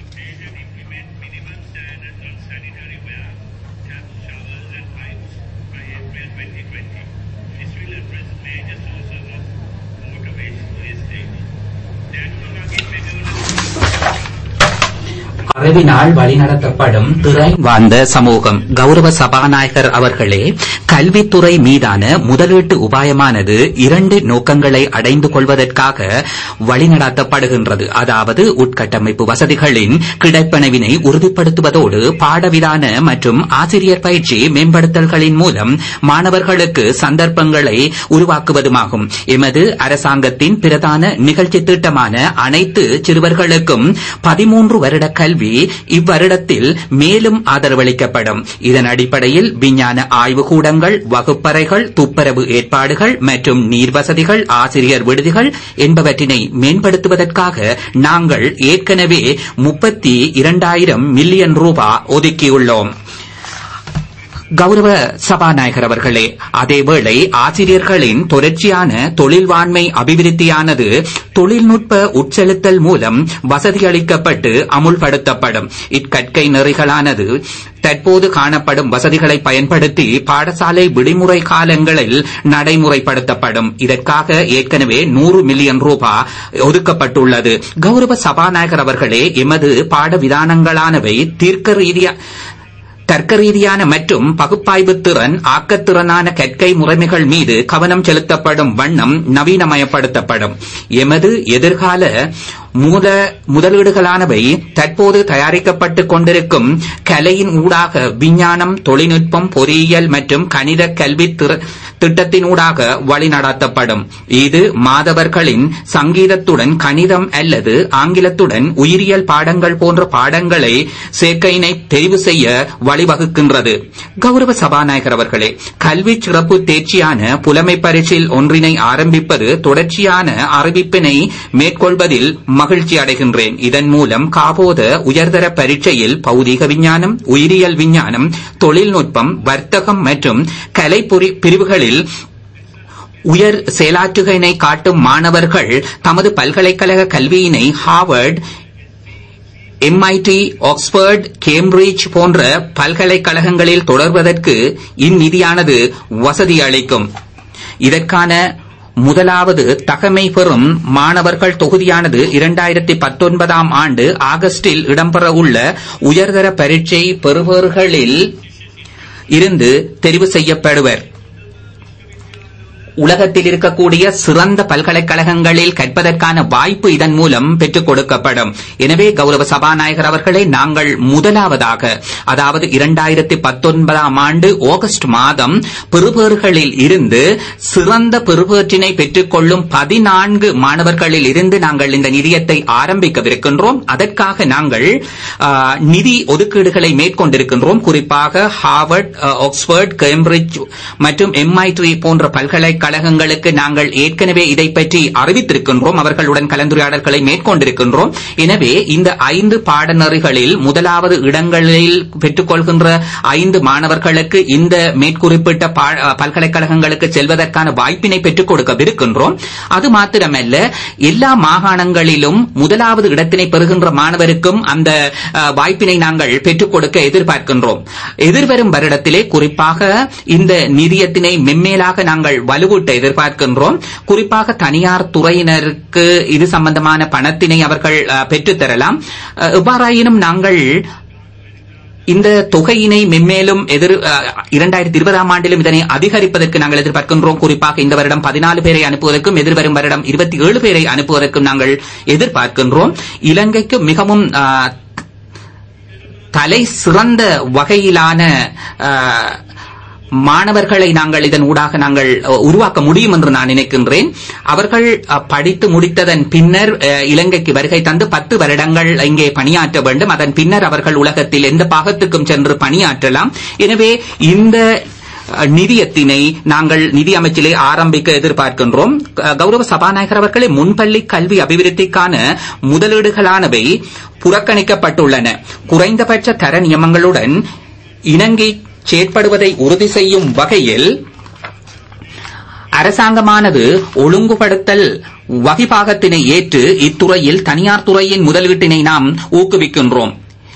அறிவினால் வழிநடத்தப்படும் திறன் வாழ்ந்த சமூகம் கௌரவ சபாநாயகர் அவர்களே கல்வித்துறை மீதான முதலீட்டு உபாயமானது இரண்டு நோக்கங்களை அடைந்து கொள்வதற்காக வழிநடத்தப்படுகின்றது அதாவது உட்கட்டமைப்பு வசதிகளின் கிடைப்பனவினை உறுதிப்படுத்துவதோடு பாடவிதான மற்றும் ஆசிரியர் பயிற்சி மேம்படுத்தல்களின் மூலம் மாணவர்களுக்கு சந்தர்ப்பங்களை உருவாக்குவதுமாகும் எமது அரசாங்கத்தின் பிரதான நிகழ்ச்சி திட்டமான அனைத்து சிறுவர்களுக்கும் பதிமூன்று வருட கல்வி இவ்வருடத்தில் மேலும் ஆதரவளிக்கப்படும் இதன் அடிப்படையில் விஞ்ஞான ஆய்வுக்கூடங்கள் வகுப்பறைகள் துப்புரவு ஏற்பாடுகள் மற்றும் நீர் வசதிகள் ஆசிரியர் விடுதிகள் என்பவற்றினை மேம்படுத்துவதற்காக நாங்கள் ஏற்கனவே முப்பத்தி இரண்டாயிரம் மில்லியன் ரூபாய் ஒதுக்கியுள்ளோம் கௌரவ சபாநாயகர் அவர்களே அதேவேளை ஆசிரியர்களின் தொடர்ச்சியான தொழில்வாண்மை அபிவிருத்தியானது தொழில்நுட்ப உட்செலுத்தல் மூலம் வசதியளிக்கப்பட்டு அமுல்படுத்தப்படும் இக்கற்கை நெறிகளானது தற்போது காணப்படும் வசதிகளை பயன்படுத்தி பாடசாலை விடுமுறை காலங்களில் நடைமுறைப்படுத்தப்படும் இதற்காக ஏற்கனவே நூறு மில்லியன் ரூபாய் ஒதுக்கப்பட்டுள்ளது கௌரவ சபாநாயகர் அவர்களே எமது பாட விதானங்களானவை தீர்க்க ரீதியா தர்க்க ரீதியான மற்றும் பகுப்பாய்வு திறன் ஆக்கத்திறனான கற்கை முறைமைகள் மீது கவனம் செலுத்தப்படும் வண்ணம் நவீனமயப்படுத்தப்படும் எமது எதிர்கால மூல முதலீடுகளானவை தற்போது தயாரிக்கப்பட்டுக் கொண்டிருக்கும் கலையின் ஊடாக விஞ்ஞானம் தொழில்நுட்பம் பொறியியல் மற்றும் கணித கல்வி திற- திட்டத்தினூடாக வழிநடத்தப்படும் இது மாதவர்களின் சங்கீதத்துடன் கணிதம் அல்லது ஆங்கிலத்துடன் உயிரியல் பாடங்கள் போன்ற பாடங்களை சேர்க்கையினை தெரிவு செய்ய வழிவகுக்கின்றது கௌரவ சபாநாயகர் அவர்களே கல்வி சிறப்பு தேர்ச்சியான புலமை பரீட்சையில் ஒன்றினை ஆரம்பிப்பது தொடர்ச்சியான அறிவிப்பினை மேற்கொள்வதில் மகிழ்ச்சி அடைகின்றேன் இதன் மூலம் காபோத உயர்தர பரீட்சையில் பௌதிக விஞ்ஞானம் உயிரியல் விஞ்ஞானம் தொழில்நுட்பம் வர்த்தகம் மற்றும் கலை பிரிவுகளில் உயர் செயலாற்றுகையினை காட்டும் மாணவர்கள் தமது பல்கலைக்கழக கல்வியினை ஹார்வர்ட் எம்ஐடி ஆக்ஸ்போர்ட் கேம்பிரிட்ஜ் போன்ற பல்கலைக்கழகங்களில் தொடர்வதற்கு இந்நிதியானது வசதி அளிக்கும் இதற்கான முதலாவது தகமை பெறும் மாணவர்கள் தொகுதியானது இரண்டாயிரத்தி பத்தொன்பதாம் ஆண்டு ஆகஸ்டில் இடம்பெறவுள்ள உயர்தர பரீட்சை பெறுபவர்களில் இருந்து தெரிவு செய்யப்படுவர் உலகத்தில் இருக்கக்கூடிய சிறந்த பல்கலைக்கழகங்களில் கற்பதற்கான வாய்ப்பு இதன் மூலம் பெற்றுக் கொடுக்கப்படும் எனவே கௌரவ சபாநாயகர் அவர்களே நாங்கள் முதலாவதாக அதாவது இரண்டாயிரத்தி பத்தொன்பதாம் ஆண்டு ஆகஸ்ட் மாதம் பெறுபேறுகளில் இருந்து சிறந்த பெறுபேற்றினை பெற்றுக் கொள்ளும் பதினான்கு மாணவர்களில் இருந்து நாங்கள் இந்த நிதியத்தை ஆரம்பிக்கவிருக்கின்றோம் அதற்காக நாங்கள் நிதி ஒதுக்கீடுகளை மேற்கொண்டிருக்கின்றோம் குறிப்பாக ஹார்வர்ட் ஆக்ஸ்போர்ட் கேம்பிரிட்ஜ் மற்றும் எம்ஐடி போன்ற பல்கலைக்கழக கழகங்களுக்கு நாங்கள் ஏற்கனவே இதை பற்றி அறிவித்திருக்கின்றோம் அவர்களுடன் கலந்துரையாடல்களை மேற்கொண்டிருக்கின்றோம் எனவே இந்த ஐந்து பாடநெறிகளில் முதலாவது இடங்களில் பெற்றுக்கொள்கின்ற ஐந்து மாணவர்களுக்கு இந்த மேற்குறிப்பிட்ட பல்கலைக்கழகங்களுக்கு செல்வதற்கான வாய்ப்பினை பெற்றுக் கொடுக்கவிருக்கின்றோம் அது மாத்திரமல்ல எல்லா மாகாணங்களிலும் முதலாவது இடத்தினை பெறுகின்ற மாணவருக்கும் அந்த வாய்ப்பினை நாங்கள் பெற்றுக் கொடுக்க எதிர்பார்க்கின்றோம் எதிர்வரும் வருடத்திலே குறிப்பாக இந்த நிதியத்தினை மென்மேலாக நாங்கள் வலுவு கூட்ட எதிர்பார்க்கின்றோம் குறிப்பாக தனியார் துறையினருக்கு இது சம்பந்தமான பணத்தினை அவர்கள் பெற்றுத்தரலாம் எவ்வாறாயினும் நாங்கள் இந்த தொகையினை மென்மேலும் எதிர் இரண்டாயிரத்தி இருபதாம் ஆண்டிலும் இதனை அதிகரிப்பதற்கு நாங்கள் எதிர்பார்க்கின்றோம் குறிப்பாக இந்த வருடம் பதினாலு பேரை அனுப்புவதற்கும் எதிர்வரும் வருடம் இருபத்தி ஏழு பேரை அனுப்புவதற்கும் நாங்கள் எதிர்பார்க்கின்றோம் இலங்கைக்கு மிகவும் தலை சிறந்த வகையிலான மாணவர்களை நாங்கள் இதன் ஊடாக நாங்கள் உருவாக்க முடியும் என்று நான் நினைக்கின்றேன் அவர்கள் படித்து முடித்ததன் பின்னர் இலங்கைக்கு வருகை தந்து பத்து வருடங்கள் இங்கே பணியாற்ற வேண்டும் அதன் பின்னர் அவர்கள் உலகத்தில் எந்த பாகத்துக்கும் சென்று பணியாற்றலாம் எனவே இந்த நிதியத்தினை நாங்கள் நிதி அமைச்சிலே ஆரம்பிக்க எதிர்பார்க்கின்றோம் கௌரவ சபாநாயகர் அவர்களே முன்பள்ளி கல்வி அபிவிருத்திக்கான முதலீடுகளானவை புறக்கணிக்கப்பட்டுள்ளன குறைந்தபட்ச தர நியமங்களுடன் இணங்கி செயற்படுவதை உறுதி செய்யும் வகையில் அரசாங்கமானது ஒழுங்குபடுத்தல் வகிபாகத்தினை ஏற்று இத்துறையில் தனியார் துறையின் முதலீட்டினை நாம் ஊக்குவிக்கின்றோம்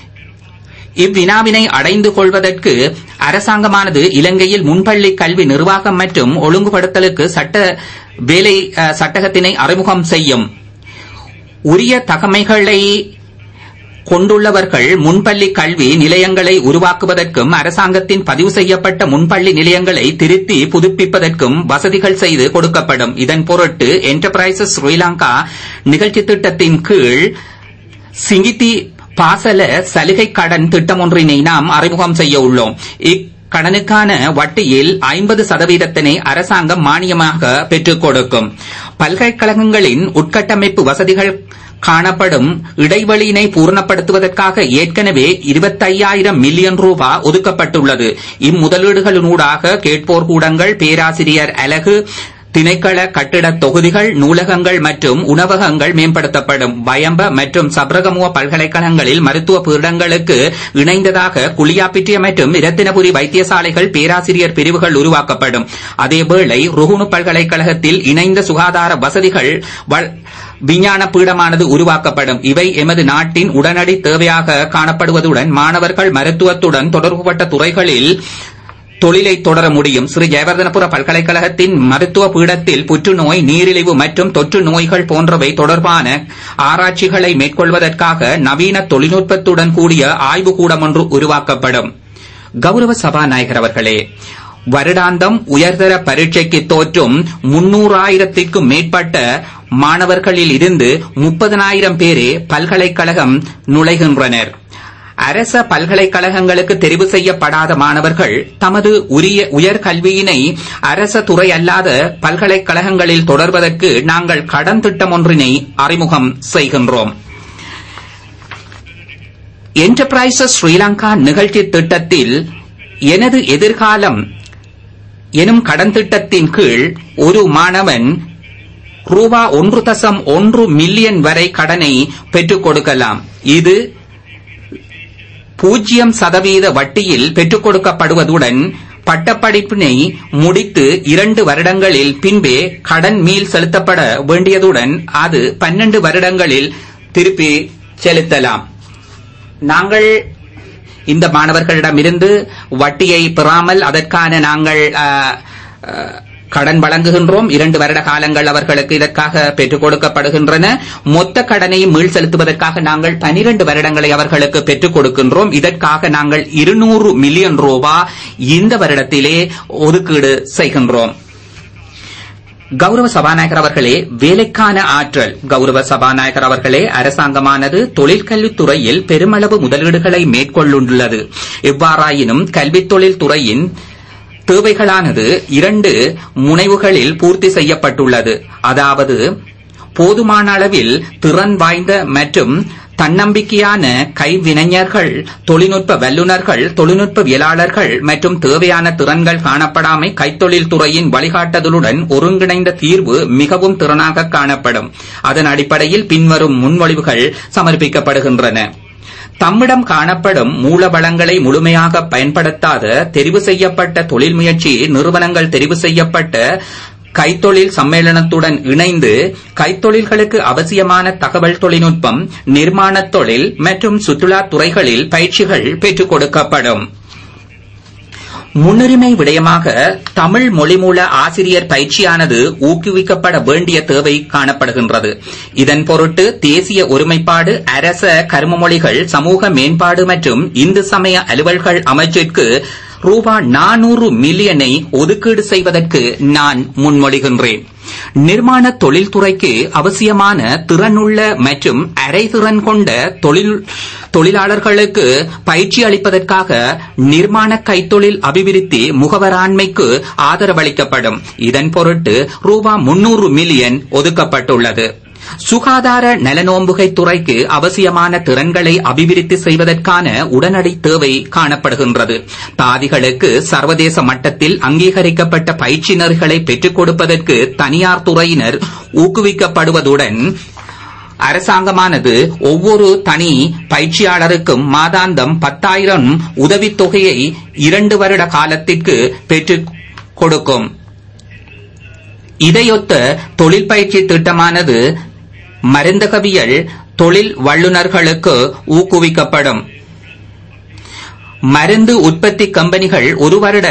இவ்வினாவினை அடைந்து கொள்வதற்கு அரசாங்கமானது இலங்கையில் முன்பள்ளி கல்வி நிர்வாகம் மற்றும் ஒழுங்குபடுத்தலுக்கு சட்ட வேலை சட்டகத்தினை அறிமுகம் செய்யும் உரிய தகமைகளை கொண்டுள்ளவர்கள் முன்பள்ளி கல்வி நிலையங்களை உருவாக்குவதற்கும் அரசாங்கத்தின் பதிவு செய்யப்பட்ட முன்பள்ளி நிலையங்களை திருத்தி புதுப்பிப்பதற்கும் வசதிகள் செய்து கொடுக்கப்படும் இதன் பொருட்டு என்டர்பிரைசஸ் ஸ்ரீலங்கா நிகழ்ச்சி திட்டத்தின் கீழ் சிங்கித்தி பாசல சலுகை கடன் திட்டம் ஒன்றினை நாம் அறிமுகம் செய்ய உள்ளோம் கடனுக்கான வட்டியில் ஐம்பது சதவீதத்தினை அரசாங்கம் மானியமாக பெற்றுக் கொடுக்கும் பல்கலைக்கழகங்களின் உட்கட்டமைப்பு வசதிகள் காணப்படும் இடைவெளியினை பூர்ணப்படுத்துவதற்காக ஏற்கனவே இருபத்தையாயிரம் மில்லியன் ரூபாய் ஒதுக்கப்பட்டுள்ளது இம்முதலீடுகளினூடாக கேட்போர் கூடங்கள் பேராசிரியர் அலகு திணைக்கள கட்டிட தொகுதிகள் நூலகங்கள் மற்றும் உணவகங்கள் மேம்படுத்தப்படும் பயம்ப மற்றும் சப்ரகமுவ பல்கலைக்கழகங்களில் மருத்துவ பீடங்களுக்கு இணைந்ததாக குளியாப்பிட்டிய மற்றும் இரத்தினபுரி வைத்தியசாலைகள் பேராசிரியர் பிரிவுகள் உருவாக்கப்படும் அதேவேளை ருகுணு பல்கலைக்கழகத்தில் இணைந்த சுகாதார வசதிகள் விஞ்ஞான பீடமானது உருவாக்கப்படும் இவை எமது நாட்டின் உடனடி தேவையாக காணப்படுவதுடன் மாணவர்கள் மருத்துவத்துடன் தொடர்புபட்ட துறைகளில் தொழிலை தொடர முடியும் ஸ்ரீ ஜெயவர்தனபுர பல்கலைக்கழகத்தின் மருத்துவ பீடத்தில் புற்றுநோய் நீரிழிவு மற்றும் தொற்று நோய்கள் போன்றவை தொடர்பான ஆராய்ச்சிகளை மேற்கொள்வதற்காக நவீன தொழில்நுட்பத்துடன் கூடிய ஆய்வுக்கூடம் ஒன்று உருவாக்கப்படும் கௌரவ சபாநாயகர் அவர்களே வருடாந்தம் உயர்தர பரீட்சைக்கு தோற்றும் முன்னூறாயிரத்திற்கும் மேற்பட்ட மாணவர்களில் இருந்து முப்பதனாயிரம் பேரே பல்கலைக்கழகம் நுழைகின்றனர் அரச பல்கலைக்கழகங்களுக்கு தெரிவு செய்யப்படாத மாணவர்கள் தமது உரிய உயர்கல்வியினை அரச துறை அல்லாத பல்கலைக்கழகங்களில் தொடர்வதற்கு நாங்கள் கடன் திட்டம் ஒன்றினை அறிமுகம் செய்கின்றோம் என்டர்பிரைசஸ் ஸ்ரீலங்கா நிகழ்ச்சி திட்டத்தில் எனது எதிர்காலம் எனும் கடன் திட்டத்தின் கீழ் ஒரு மாணவன் ரூபா ஒன்று தசம் ஒன்று மில்லியன் வரை கடனை பெற்றுக் கொடுக்கலாம் இது பூஜ்ஜியம் சதவீத வட்டியில் பெற்றுக் கொடுக்கப்படுவதுடன் பட்டப்படிப்பினை முடித்து இரண்டு வருடங்களில் பின்பே கடன் மீள் செலுத்தப்பட வேண்டியதுடன் அது பன்னெண்டு வருடங்களில் திருப்பி செலுத்தலாம் நாங்கள் இந்த மாணவர்களிடமிருந்து வட்டியை பெறாமல் அதற்கான நாங்கள் ஆ, ஆ, கடன் வழங்குகின்றோம் இரண்டு வருட காலங்கள் அவர்களுக்கு இதற்காக பெற்றுக் கொடுக்கப்படுகின்றன மொத்த கடனை மீள் செலுத்துவதற்காக நாங்கள் பனிரெண்டு வருடங்களை அவர்களுக்கு பெற்றுக் கொடுக்கின்றோம் இதற்காக நாங்கள் இருநூறு மில்லியன் ரூபா இந்த வருடத்திலே ஒதுக்கீடு செய்கின்றோம் கௌரவ சபாநாயகர் அவர்களே வேலைக்கான ஆற்றல் கௌரவ சபாநாயகர் அவர்களே அரசாங்கமானது தொழிற்கல்வித் துறையில் பெருமளவு முதலீடுகளை மேற்கொண்டுள்ளது எவ்வாறாயினும் கல்வித் தொழில் துறையின் தேவைகளானது இரண்டு முனைவுகளில் பூர்த்தி செய்யப்பட்டுள்ளது அதாவது போதுமான அளவில் திறன் வாய்ந்த மற்றும் தன்னம்பிக்கையான கைவினைஞர்கள் தொழில்நுட்ப வல்லுநர்கள் தொழில்நுட்பவியலாளர்கள் மற்றும் தேவையான திறன்கள் காணப்படாமை கைத்தொழில் துறையின் வழிகாட்டுதலுடன் ஒருங்கிணைந்த தீர்வு மிகவும் திறனாக காணப்படும் அதன் அடிப்படையில் பின்வரும் முன்மொழிவுகள் சமர்ப்பிக்கப்படுகின்றன தம்மிடம் காணப்படும் மூலவளங்களை முழுமையாக பயன்படுத்தாத தெரிவு செய்யப்பட்ட தொழில் முயற்சி நிறுவனங்கள் தெரிவு செய்யப்பட்ட கைத்தொழில் சம்மேளனத்துடன் இணைந்து கைத்தொழில்களுக்கு அவசியமான தகவல் தொழில்நுட்பம் நிர்மாணத் தொழில் மற்றும் சுற்றுலாத் துறைகளில் பயிற்சிகள் பெற்றுக் கொடுக்கப்படும் முன்னுரிமை விடயமாக தமிழ் மொழிமூல ஆசிரியர் பயிற்சியானது ஊக்குவிக்கப்பட வேண்டிய தேவை காணப்படுகின்றது இதன் பொருட்டு தேசிய ஒருமைப்பாடு அரச கரும மொழிகள் சமூக மேம்பாடு மற்றும் இந்து சமய அலுவல்கள் அமைச்சிற்கு ரூபா நானூறு மில்லியனை ஒதுக்கீடு செய்வதற்கு நான் முன்மொழிகின்றேன் நிர்மாண தொழில்துறைக்கு அவசியமான திறனுள்ள மற்றும் அரைதிறன் கொண்ட தொழில் தொழிலாளர்களுக்கு பயிற்சி அளிப்பதற்காக நிர்மாண கைத்தொழில் அபிவிருத்தி முகவராண்மைக்கு ஆதரவளிக்கப்படும் இதன் பொருட்டு ரூபா முன்னூறு மில்லியன் ஒதுக்கப்பட்டுள்ளது சுகாதார நலனோம்புகை துறைக்கு அவசியமான திறன்களை அபிவிருத்தி செய்வதற்கான உடனடி தேவை காணப்படுகின்றது தாதிகளுக்கு சர்வதேச மட்டத்தில் அங்கீகரிக்கப்பட்ட பயிற்சியினர்களை பெற்றுக் கொடுப்பதற்கு தனியார் துறையினர் ஊக்குவிக்கப்படுவதுடன் அரசாங்கமானது ஒவ்வொரு தனி பயிற்சியாளருக்கும் மாதாந்தம் பத்தாயிரம் உதவித்தொகையை இரண்டு வருட காலத்திற்கு பெற்றுக் கொடுக்கும் இதையொத்த தொழில் பயிற்சி திட்டமானது மருந்தகவியல் தொழில் வல்லுநர்களுக்கு ஊக்குவிக்கப்படும் மருந்து உற்பத்தி கம்பெனிகள் ஒரு வருட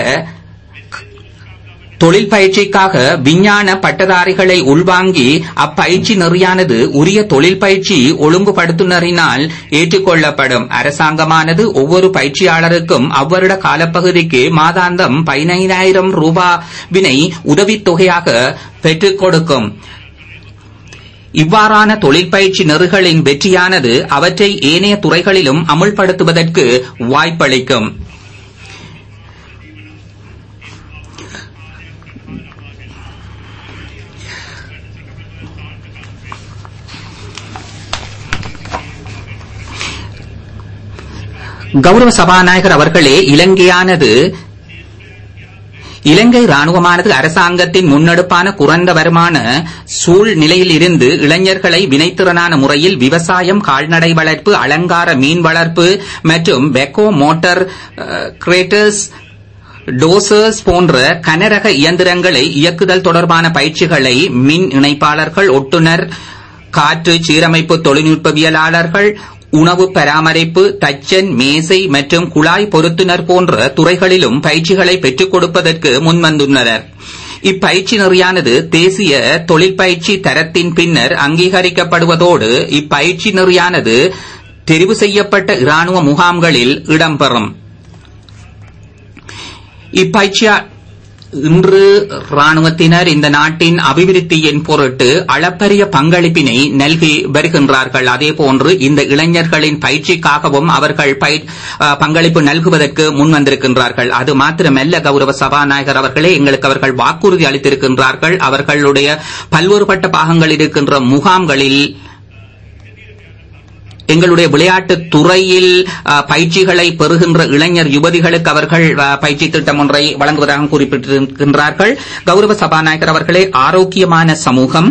தொழில் பயிற்சிக்காக விஞ்ஞான பட்டதாரிகளை உள்வாங்கி அப்பயிற்சி நெறியானது உரிய தொழில் பயிற்சி ஒழுங்குபடுத்துனரினால் ஏற்றுக்கொள்ளப்படும் அரசாங்கமானது ஒவ்வொரு பயிற்சியாளருக்கும் அவ்வருட காலப்பகுதிக்கு மாதாந்தம் பதினைந்தாயிரம் ரூபாவினை உதவித்தொகையாக பெற்றுக் கொடுக்கும் இவ்வாறான தொழில் பயிற்சி நெறிகளின் வெற்றியானது அவற்றை ஏனைய துறைகளிலும் அமுல்படுத்துவதற்கு வாய்ப்பளிக்கும் கௌரவ சபாநாயகர் அவர்களே இலங்கையானது இலங்கை ராணுவமானது அரசாங்கத்தின் முன்னெடுப்பான குறைந்த வருமான சூழ்நிலையில் இருந்து இளைஞர்களை வினைத்திறனான முறையில் விவசாயம் கால்நடை வளர்ப்பு அலங்கார மீன் வளர்ப்பு மற்றும் வெக்கோ மோட்டார் கிரேட்டர்ஸ் டோசர்ஸ் போன்ற கனரக இயந்திரங்களை இயக்குதல் தொடர்பான பயிற்சிகளை மின் இணைப்பாளர்கள் ஒட்டுநர் காற்று சீரமைப்பு தொழில்நுட்பவியலாளர்கள் உணவு பராமரிப்பு தச்சன் மேசை மற்றும் குழாய் பொருத்துனர் போன்ற துறைகளிலும் பயிற்சிகளை பெற்றுக் கொடுப்பதற்கு முன்வந்துள்ளனர் இப்பயிற்சி நெறியானது தேசிய தொழிற்பயிற்சி தரத்தின் பின்னர் அங்கீகரிக்கப்படுவதோடு இப்பயிற்சி நெறியானது தெரிவு செய்யப்பட்ட இராணுவ முகாம்களில் இடம்பெறும் இப்பயிற்சியா இன்று ராணுவத்தினர் இந்த நாட்டின் அபிவிருத்தியின் பொருட்டு அளப்பரிய பங்களிப்பினை நல்கி வருகின்றார்கள் அதேபோன்று இந்த இளைஞர்களின் பயிற்சிக்காகவும் அவர்கள் பய- அஹ், பங்களிப்பு நல்குவதற்கு முன் வந்திருக்கின்றார்கள் அது மாத்திரமல்ல கௌரவ சபாநாயகர் அவர்களே எங்களுக்கு அவர்கள் வாக்குறுதி அளித்திருக்கின்றார்கள் அவர்களுடைய பல்வேறுபட்ட பாகங்களில் இருக்கின்ற முகாம்களில் எங்களுடைய விளையாட்டு துறையில் அஹ், பயிற்சிகளை பெறுகின்ற இளைஞர் யுவதிகளுக்கு அவர்கள் அஹ், பயிற்சி திட்டம் ஒன்றை வழங்குவதாக குறிப்பிட்டிருக்கின்றார்கள் கௌரவ சபாநாயகர் அவர்களே ஆரோக்கியமான சமூகம்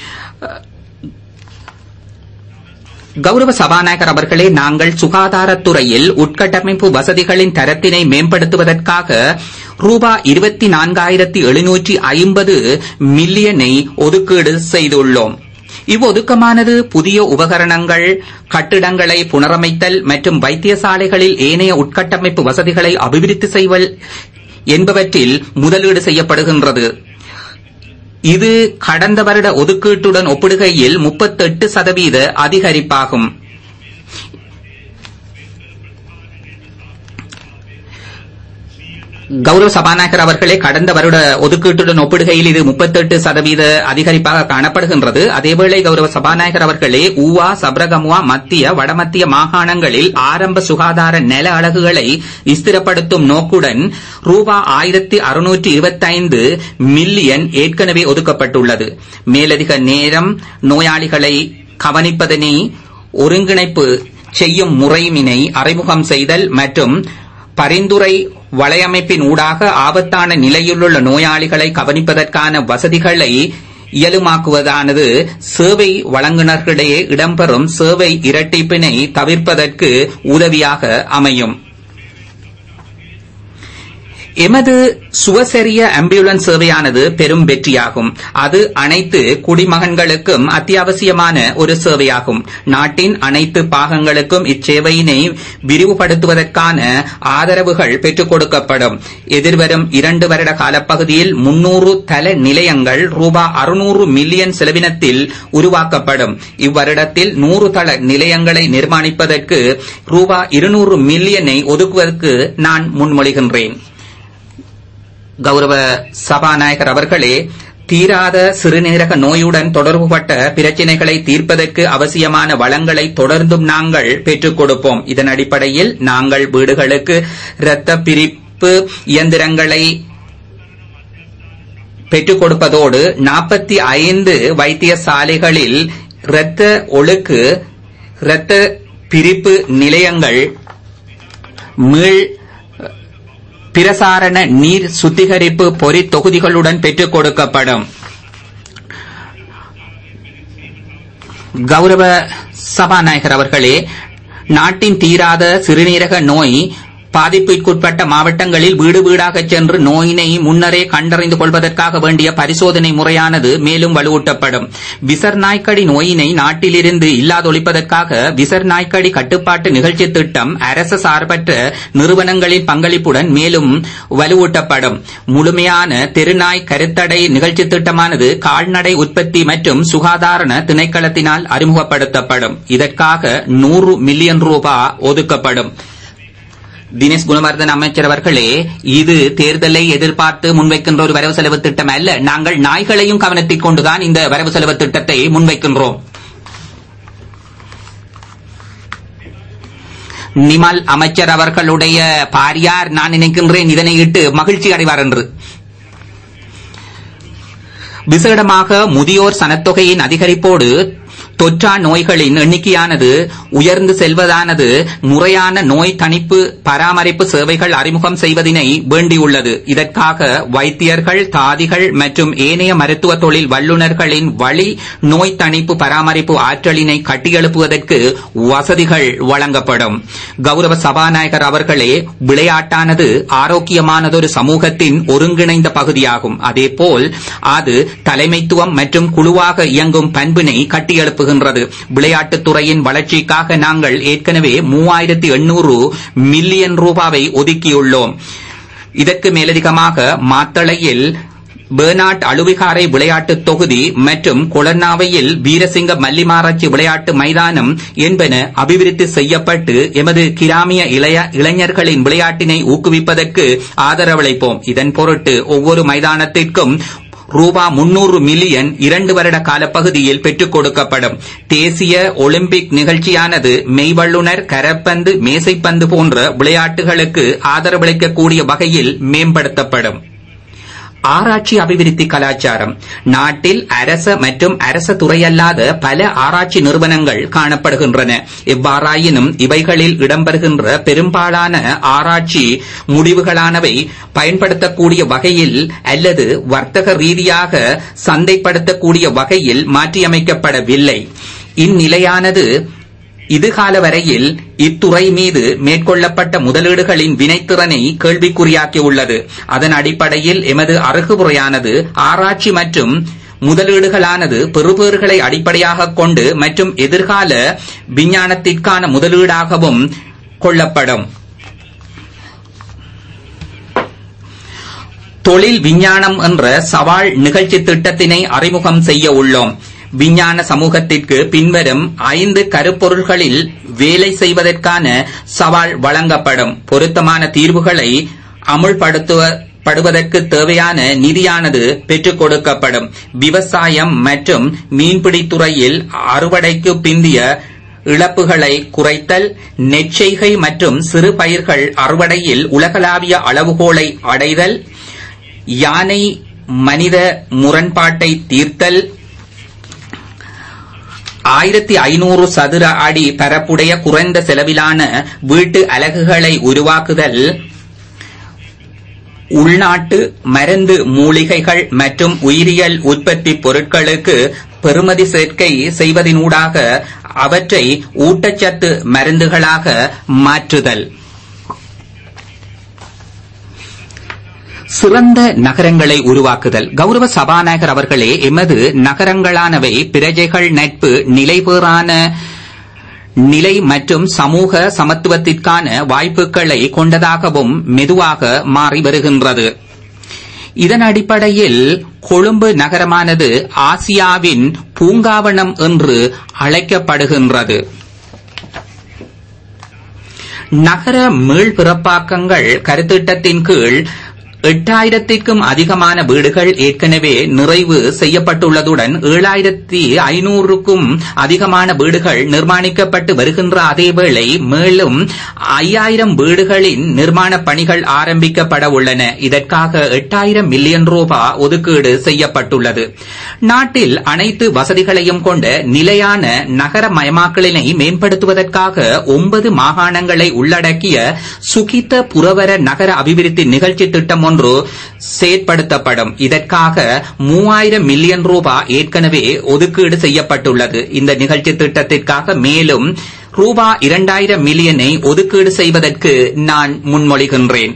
கௌரவ சபாநாயகர் அவர்களே நாங்கள் சுகாதாரத்துறையில் உட்கட்டமைப்பு வசதிகளின் தரத்தினை மேம்படுத்துவதற்காக ரூபா இருபத்தி நான்காயிரத்தி எழுநூற்றி ஐம்பது மில்லியனை ஒதுக்கீடு செய்துள்ளோம் இவ்வொதுக்கமானது புதிய உபகரணங்கள் கட்டிடங்களை புனரமைத்தல் மற்றும் வைத்தியசாலைகளில் ஏனைய உட்கட்டமைப்பு வசதிகளை அபிவிருத்தி செய்வல் என்பவற்றில் முதலீடு செய்யப்படுகின்றது இது கடந்த வருட ஒதுக்கீட்டுடன் ஒப்பிடுகையில் 38 சதவீத அதிகரிப்பாகும் கௌரவ சபாநாயகர் அவர்களே கடந்த வருட ஒதுக்கீட்டுடன் ஒப்பிடுகையில் இது 38 சதவீத அதிகரிப்பாக காணப்படுகின்றது அதேவேளை கௌரவ சபாநாயகர் அவர்களே ஊவா சப்ரகமுவா மத்திய வடமத்திய மாகாணங்களில் ஆரம்ப சுகாதார நல அலகுகளை ஸ்திரப்படுத்தும் நோக்குடன் ரூபா ஆயிரத்தி அறுநூற்றி இருபத்தைந்து மில்லியன் ஏற்கனவே ஒதுக்கப்பட்டுள்ளது மேலதிக நேரம் நோயாளிகளை கவனிப்பதனை ஒருங்கிணைப்பு செய்யும் முறையினை அறிமுகம் செய்தல் மற்றும் பரிந்துரை வலையமைப்பின் ஊடாக ஆபத்தான நிலையிலுள்ள நோயாளிகளை கவனிப்பதற்கான வசதிகளை இயலுமாக்குவதானது சேவை வழங்குநர்களிடையே இடம்பெறும் சேவை இரட்டிப்பினை தவிர்ப்பதற்கு உதவியாக அமையும் எமது சுவசரிய ஆம்புலன்ஸ் சேவையானது பெரும் வெற்றியாகும் அது அனைத்து குடிமகன்களுக்கும் அத்தியாவசியமான ஒரு சேவையாகும் நாட்டின் அனைத்து பாகங்களுக்கும் இச்சேவையினை விரிவுபடுத்துவதற்கான ஆதரவுகள் பெற்றுக் கொடுக்கப்படும் எதிர்வரும் இரண்டு வருட காலப்பகுதியில் முன்னூறு தல நிலையங்கள் ரூபா அறுநூறு மில்லியன் செலவினத்தில் உருவாக்கப்படும் இவ்வருடத்தில் நூறு தள நிலையங்களை நிர்மாணிப்பதற்கு ரூபா இருநூறு மில்லியனை ஒதுக்குவதற்கு நான் முன்மொழிகின்றேன் கௌரவ சபாநாயகர் அவர்களே தீராத சிறுநீரக நோயுடன் தொடர்புபட்ட பிரச்சினைகளை தீர்ப்பதற்கு அவசியமான வளங்களை தொடர்ந்தும் நாங்கள் பெற்றுக் கொடுப்போம் இதன் அடிப்படையில் நாங்கள் வீடுகளுக்கு இரத்த பிரிப்பு இயந்திரங்களை பெற்றுக் கொடுப்பதோடு நாற்பத்தி ஐந்து வைத்தியசாலைகளில் இரத்த ஒழுக்கு இரத்த பிரிப்பு நிலையங்கள் மீள் பிரசாரண நீர் சுத்திகரிப்பு பொறி தொகுதிகளுடன் பெற்றுக் கொடுக்கப்படும் கௌரவ சபாநாயகர் அவர்களே நாட்டின் தீராத சிறுநீரக நோய் பாதிப்பிற்குட்பட்ட மாவட்டங்களில் வீடு வீடாக சென்று நோயினை முன்னரே கண்டறிந்து கொள்வதற்காக வேண்டிய பரிசோதனை முறையானது மேலும் வலுவூட்டப்படும் விசர் நாய்க்கடி நோயினை நாட்டிலிருந்து இல்லாதொழிப்பதற்காக விசர் நாய்க்கடி கட்டுப்பாட்டு நிகழ்ச்சி திட்டம் அரசு சார்பற்ற நிறுவனங்களின் பங்களிப்புடன் மேலும் வலுவூட்டப்படும் முழுமையான தெருநாய் கருத்தடை நிகழ்ச்சி திட்டமானது கால்நடை உற்பத்தி மற்றும் சுகாதார திணைக்களத்தினால் அறிமுகப்படுத்தப்படும் இதற்காக நூறு மில்லியன் ரூபாய் ஒதுக்கப்படும் தினேஷ் குணவர்தன் அமைச்சர் அவர்களே இது தேர்தலை எதிர்பார்த்து முன்வைக்கின்ற ஒரு வரவு செலவு திட்டம் அல்ல நாங்கள் நாய்களையும் கவனத்தில் கொண்டுதான் இந்த வரவு செலவு திட்டத்தை முன்வைக்கின்றோம் நிமல் அமைச்சர் அவர்களுடைய பாரியார் நான் நினைக்கின்றேன் இதனை இட்டு மகிழ்ச்சி அடைவார் என்று விசேடமாக முதியோர் சனத்தொகையின் அதிகரிப்போடு தொற்றா நோய்களின் எண்ணிக்கையானது உயர்ந்து செல்வதானது முறையான நோய் தணிப்பு பராமரிப்பு சேவைகள் அறிமுகம் செய்வதனை வேண்டியுள்ளது இதற்காக வைத்தியர்கள் தாதிகள் மற்றும் ஏனைய மருத்துவ தொழில் வல்லுநர்களின் வழி நோய் தணிப்பு பராமரிப்பு ஆற்றலினை கட்டியெழுப்புவதற்கு வசதிகள் வழங்கப்படும் கௌரவ சபாநாயகர் அவர்களே விளையாட்டானது ஆரோக்கியமானதொரு சமூகத்தின் ஒருங்கிணைந்த பகுதியாகும் அதேபோல் அது தலைமைத்துவம் மற்றும் குழுவாக இயங்கும் பண்பினை கட்டியெழுப்புகின்றது விளையாட்டுத் துறையின் வளர்ச்சிக்காக நாங்கள் ஏற்கனவே மூவாயிரத்தி எண்ணூறு மில்லியன் ரூபாவை ஒதுக்கியுள்ளோம் இதற்கு மேலதிகமாக மாத்தளையில் பேர்னாட் அழுவிகாரை விளையாட்டுத் தொகுதி மற்றும் கொளர்னாவையில் வீரசிங்க மல்லிமாராய்ச்சி விளையாட்டு மைதானம் என்பன அபிவிருத்தி செய்யப்பட்டு எமது கிராமிய இளைய இளைஞர்களின் விளையாட்டினை ஊக்குவிப்பதற்கு ஆதரவளிப்போம் இதன் பொருட்டு ஒவ்வொரு மைதானத்திற்கும் ரூபா முன்னூறு மில்லியன் இரண்டு வருட காலப்பகுதியில் பெற்றுக் கொடுக்கப்படும் தேசிய ஒலிம்பிக் நிகழ்ச்சியானது மெய்வல்லுனர் கரப்பந்து மேசைப்பந்து போன்ற விளையாட்டுகளுக்கு ஆதரவளிக்கக்கூடிய வகையில் மேம்படுத்தப்படும் ஆராய்ச்சி அபிவிருத்தி கலாச்சாரம் நாட்டில் அரச மற்றும் அரச துறையல்லாத பல ஆராய்ச்சி நிறுவனங்கள் காணப்படுகின்றன எவ்வாறாயினும் இவைகளில் இடம்பெறுகின்ற பெரும்பாலான ஆராய்ச்சி முடிவுகளானவை பயன்படுத்தக்கூடிய வகையில் அல்லது வர்த்தக ரீதியாக சந்தைப்படுத்தக்கூடிய வகையில் மாற்றியமைக்கப்படவில்லை இந்நிலையானது இதுகால வரையில் இத்துறை மீது மேற்கொள்ளப்பட்ட முதலீடுகளின் வினைத்திறனை கேள்விக்குறியாக்கியுள்ளது அதன் அடிப்படையில் எமது அணுகுமுறையானது ஆராய்ச்சி மற்றும் முதலீடுகளானது பெறுபேறுகளை அடிப்படையாக கொண்டு மற்றும் எதிர்கால விஞ்ஞானத்திற்கான முதலீடாகவும் கொள்ளப்படும் தொழில் விஞ்ஞானம் என்ற சவால் நிகழ்ச்சி திட்டத்தினை அறிமுகம் செய்ய உள்ளோம் விஞ்ஞான சமூகத்திற்கு பின்வரும் ஐந்து கருப்பொருள்களில் வேலை செய்வதற்கான சவால் வழங்கப்படும் பொருத்தமான தீர்வுகளை அமுல்படுத்துவ படுவதற்கு தேவையான நிதியானது பெற்றுக் கொடுக்கப்படும் விவசாயம் மற்றும் மீன்பிடித்துறையில் அறுவடைக்கு பிந்திய இழப்புகளை குறைத்தல் நெற்செய்கை மற்றும் சிறு பயிர்கள் அறுவடையில் உலகளாவிய அளவுகோலை அடைதல் யானை மனித முரண்பாட்டை தீர்த்தல் ஆயிரத்தி ஐநூறு சதுர அடி பரப்புடைய குறைந்த செலவிலான வீட்டு அலகுகளை உருவாக்குதல் உள்நாட்டு மருந்து மூலிகைகள் மற்றும் உயிரியல் உற்பத்தி பொருட்களுக்கு பெறுமதி சேர்க்கை செய்வதனூடாக அவற்றை ஊட்டச்சத்து மருந்துகளாக மாற்றுதல் சிறந்த நகரங்களை உருவாக்குதல் கௌரவ சபாநாயகர் அவர்களே எமது நகரங்களானவை பிரஜைகள் நட்பு நிலைபேறான நிலை மற்றும் சமூக சமத்துவத்திற்கான வாய்ப்புகளை கொண்டதாகவும் மெதுவாக மாறி வருகின்றது இதன் அடிப்படையில் கொழும்பு நகரமானது ஆசியாவின் பூங்காவனம் என்று அழைக்கப்படுகின்றது நகர மீள்பிறப்பாக்கங்கள் கருத்திட்டத்தின் கீழ் எட்டாயிரத்திற்கும் அதிகமான வீடுகள் ஏற்கனவே நிறைவு செய்யப்பட்டுள்ளதுடன் ஏழாயிரத்தி ஐநூறுக்கும் அதிகமான வீடுகள் நிர்மாணிக்கப்பட்டு வருகின்ற அதேவேளை மேலும் ஐயாயிரம் வீடுகளின் நிர்மாண பணிகள் ஆரம்பிக்கப்பட உள்ளன இதற்காக எட்டாயிரம் மில்லியன் ரூபாய் ஒதுக்கீடு செய்யப்பட்டுள்ளது நாட்டில் அனைத்து வசதிகளையும் கொண்ட நிலையான நகரமயமாக்கலினை மேம்படுத்துவதற்காக ஒன்பது மாகாணங்களை உள்ளடக்கிய சுகித்த புரவர நகர அபிவிருத்தி நிகழ்ச்சி திட்டம் ஒன்று செயற்படுத்தப்படும் இதற்காக மூவாயிரம் மில்லியன் ரூபாய் ஏற்கனவே ஒதுக்கீடு செய்யப்பட்டுள்ளது இந்த நிகழ்ச்சி திட்டத்திற்காக மேலும் ரூபா இரண்டாயிரம் மில்லியனை ஒதுக்கீடு செய்வதற்கு நான் முன்மொழிகின்றேன்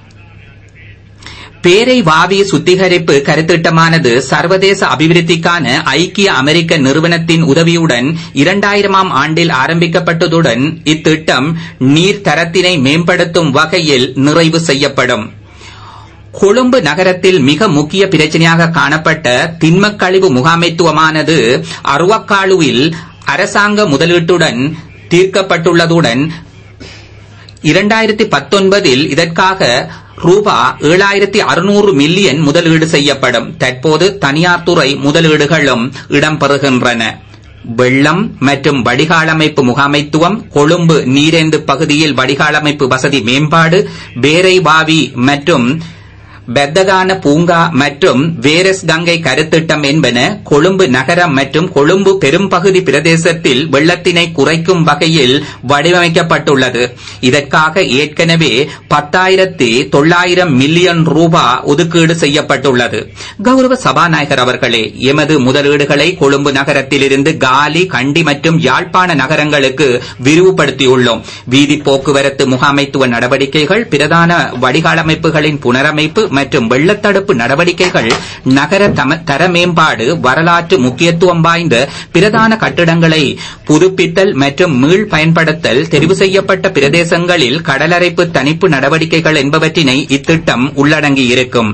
பேரை வாவி சுத்திகரிப்பு கருத்திட்டமானது சர்வதேச அபிவிருத்திக்கான ஐக்கிய அமெரிக்க நிறுவனத்தின் உதவியுடன் இரண்டாயிரமாம் ஆண்டில் ஆரம்பிக்கப்பட்டதுடன் இத்திட்டம் நீர் தரத்தினை மேம்படுத்தும் வகையில் நிறைவு செய்யப்படும் கொழும்பு நகரத்தில் மிக முக்கிய பிரச்சனையாக காணப்பட்ட திண்மக் கழிவு முகாமைத்துவமானது அருவக்காலுவில் அரசாங்க முதலீட்டுடன் தீர்க்கப்பட்டுள்ளதுடன் இரண்டாயிரத்தி பத்தொன்பதில் இதற்காக ரூபா ஏழாயிரத்தி அறுநூறு மில்லியன் முதலீடு செய்யப்படும் தற்போது தனியார் துறை முதலீடுகளும் இடம்பெறுகின்றன வெள்ளம் மற்றும் வடிகாலமைப்பு முகாமைத்துவம் கொழும்பு நீரேந்து பகுதியில் வடிகாலமைப்பு வசதி மேம்பாடு பேரைவாவி மற்றும் பெத்தகான பூங்கா மற்றும் வேரஸ் கங்கை கருத்திட்டம் என்பன கொழும்பு நகரம் மற்றும் கொழும்பு பெரும்பகுதி பிரதேசத்தில் வெள்ளத்தினை குறைக்கும் வகையில் வடிவமைக்கப்பட்டுள்ளது இதற்காக ஏற்கனவே பத்தாயிரத்தி தொள்ளாயிரம் மில்லியன் ரூபாய் ஒதுக்கீடு செய்யப்பட்டுள்ளது கௌரவ சபாநாயகர் அவர்களே எமது முதலீடுகளை கொழும்பு நகரத்திலிருந்து காலி கண்டி மற்றும் யாழ்ப்பாண நகரங்களுக்கு விரிவுபடுத்தியுள்ளோம் வீதி போக்குவரத்து முகாமைத்துவ நடவடிக்கைகள் பிரதான வடிகாலமைப்புகளின் புனரமைப்பு மற்றும் வெள்ளத்தடுப்பு நடவடிக்கைகள் நகர தர மேம்பாடு வரலாற்று முக்கியத்துவம் வாய்ந்த பிரதான கட்டிடங்களை புதுப்பித்தல் மற்றும் மீள் பயன்படுத்தல் தெரிவு செய்யப்பட்ட பிரதேசங்களில் கடலரைப்பு தணிப்பு நடவடிக்கைகள் என்பவற்றினை இத்திட்டம் உள்ளடங்கியிருக்கும்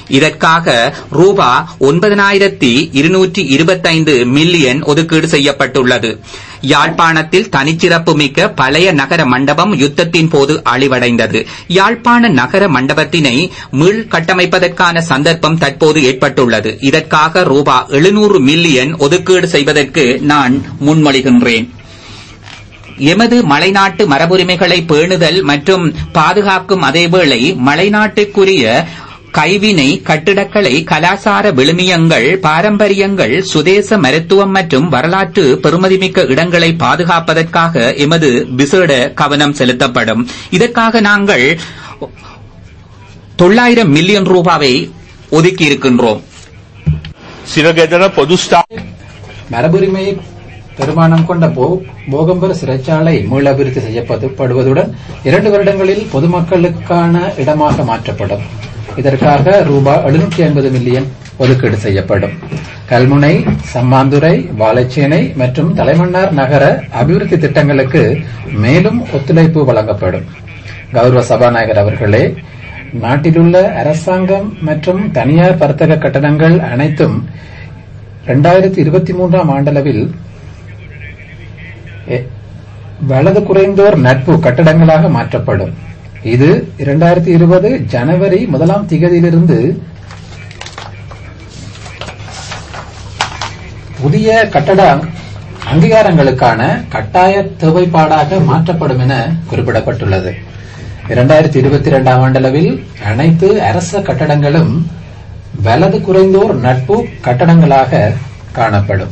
இதற்காக ரூபா ஒன்பதனாயிரத்தி இருநூற்றி இருபத்தைந்து மில்லியன் ஒதுக்கீடு செய்யப்பட்டுள்ளது யாழ்ப்பாணத்தில் தனிச்சிறப்பு மிக்க பழைய நகர மண்டபம் யுத்தத்தின் போது அழிவடைந்தது யாழ்ப்பாண நகர மண்டபத்தினை மீள் கட்டமைப்பதற்கான சந்தர்ப்பம் தற்போது ஏற்பட்டுள்ளது இதற்காக ரூபா எழுநூறு மில்லியன் ஒதுக்கீடு செய்வதற்கு நான் முன்மொழிகின்றேன் எமது மலைநாட்டு மரபுரிமைகளை பேணுதல் மற்றும் பாதுகாக்கும் அதேவேளை மலைநாட்டுக்குரிய கைவினை கட்டிடக்கலை கலாசார விழுமியங்கள் பாரம்பரியங்கள் சுதேச மருத்துவம் மற்றும் வரலாற்று பெருமதிமிக்க இடங்களை பாதுகாப்பதற்காக எமது விசேட கவனம் செலுத்தப்படும் இதற்காக நாங்கள் தொள்ளாயிரம் மில்லியன் ரூபாவை ஒதுக்கி இருக்கின்றோம் සිරගෙදර පොදුස්ථා மரபுரிமை பெருமானம் கொண்ட போ- போகம்பர் சிறைச்சாலை மீளபிவிருத்தி செய்யப்படுவதுடன் இரண்டு வருடங்களில் பொதுமக்களுக்கான இடமாக மாற்றப்படும் இதற்காக ரூபாய் எழுநூற்றி ஐம்பது மில்லியன் ஒதுக்கீடு செய்யப்படும் கல்முனை சம்மாந்துறை வாழைச்சேனை மற்றும் தலைமன்னார் நகர அபிவிருத்தி திட்டங்களுக்கு மேலும் ஒத்துழைப்பு வழங்கப்படும் கௌரவ சபாநாயகர் அவர்களே நாட்டிலுள்ள அரசாங்கம் மற்றும் தனியார் வர்த்தக கட்டணங்கள் அனைத்தும் இரண்டாயிரத்தி இருபத்தி மூன்றாம் ஆண்டளவில் எ- வலது குறைந்தோர் நட்பு கட்டடங்களாக மாற்றப்படும் இது இரண்டாயிரத்தி இருபது ஜனவரி முதலாம் திகதியிலிருந்து புதிய கட்டட அங்கீகாரங்களுக்கான கட்டாய தேவைப்பாடாக மாற்றப்படும் என குறிப்பிடப்பட்டுள்ளது இரண்டாயிரத்தி இருபத்தி இரண்டாம் ஆண்டளவில் அனைத்து அரச கட்டடங்களும் வலது குறைந்தோர் நட்பு கட்டடங்களாக காணப்படும்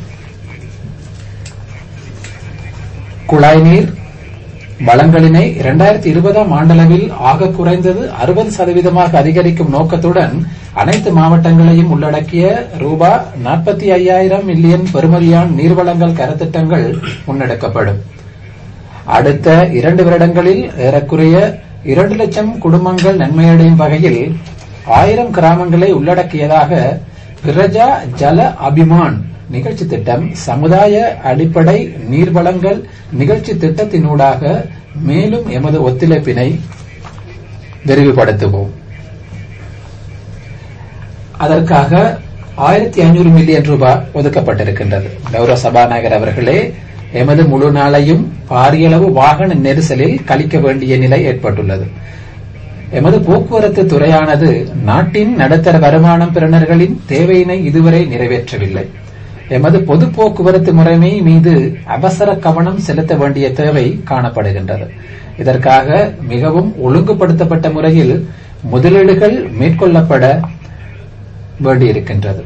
குழாய் நீர் வளங்களினை இரண்டாயிரத்தி இருபதாம் ஆண்டளவில் ஆக குறைந்தது அறுபது சதவீதமாக அதிகரிக்கும் நோக்கத்துடன் அனைத்து மாவட்டங்களையும் உள்ளடக்கிய ரூபா நாற்பத்தி ஐயாயிரம் மில்லியன் பெறுமதியான நீர்வளங்கள் கருத்திட்டங்கள் முன்னெடுக்கப்படும் அடுத்த இரண்டு வருடங்களில் ஏறக்குறைய இரண்டு லட்சம் குடும்பங்கள் நன்மையடையும் வகையில் ஆயிரம் கிராமங்களை உள்ளடக்கியதாக பிரஜா ஜல அபிமான் நிகழ்ச்சி திட்டம் சமுதாய அடிப்படை நீர்வளங்கள் நிகழ்ச்சி திட்டத்தினூடாக மேலும் எமது ஒத்துழைப்பினை விரிவுபடுத்துவோம் அதற்காக ஆயிரத்தி ஐநூறு மில்லியன் ரூபாய் ஒதுக்கப்பட்டிருக்கின்றது கௌரவ சபாநாயகர் அவர்களே எமது முழு நாளையும் பாரியளவு வாகன நெரிசலில் கழிக்க வேண்டிய நிலை ஏற்பட்டுள்ளது எமது போக்குவரத்து துறையானது நாட்டின் நடுத்தர வருமானம் பெறுநர்களின் தேவையினை இதுவரை நிறைவேற்றவில்லை எமது பொது போக்குவரத்து முறைமை மீது அவசர கவனம் செலுத்த வேண்டிய தேவை காணப்படுகின்றது இதற்காக மிகவும் ஒழுங்குபடுத்தப்பட்ட முறையில் முதலீடுகள் மேற்கொள்ளப்பட வேண்டியிருக்கின்றது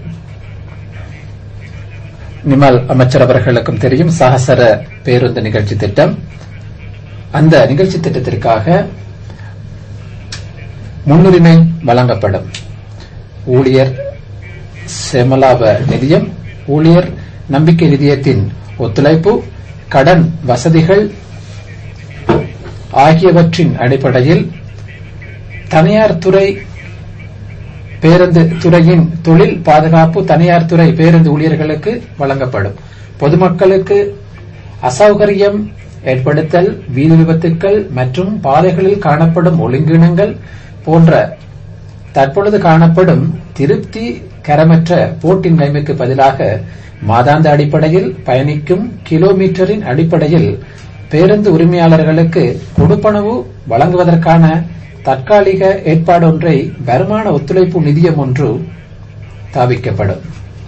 நிமல் அமைச்சர் அவர்களுக்கும் தெரியும் சகசர பேருந்து நிகழ்ச்சி திட்டம் அந்த நிகழ்ச்சி திட்டத்திற்காக முன்னுரிமை வழங்கப்படும் ஊழியர் செமலாப நிதியம் ஊழியர் நம்பிக்கை நிதியத்தின் ஒத்துழைப்பு கடன் வசதிகள் ஆகியவற்றின் அடிப்படையில் தனியார் துறை பேருந்து துறையின் தொழில் பாதுகாப்பு தனியார் துறை பேருந்து ஊழியர்களுக்கு வழங்கப்படும் பொதுமக்களுக்கு அசௌகரியம் ஏற்படுத்தல் வீதி விபத்துக்கள் மற்றும் பாதைகளில் காணப்படும் ஒழுங்கினங்கள் போன்ற தற்பொழுது காணப்படும் திருப்தி கரமற்ற போட்டி நிலைமைக்கு பதிலாக மாதாந்த அடிப்படையில் பயணிக்கும் கிலோமீட்டரின் அடிப்படையில் பேருந்து உரிமையாளர்களுக்கு கொடுப்பனவு வழங்குவதற்கான தற்காலிக ஏற்பாடொன்றை வருமான ஒத்துழைப்பு நிதியம் ஒன்று தாவிக்கப்படும்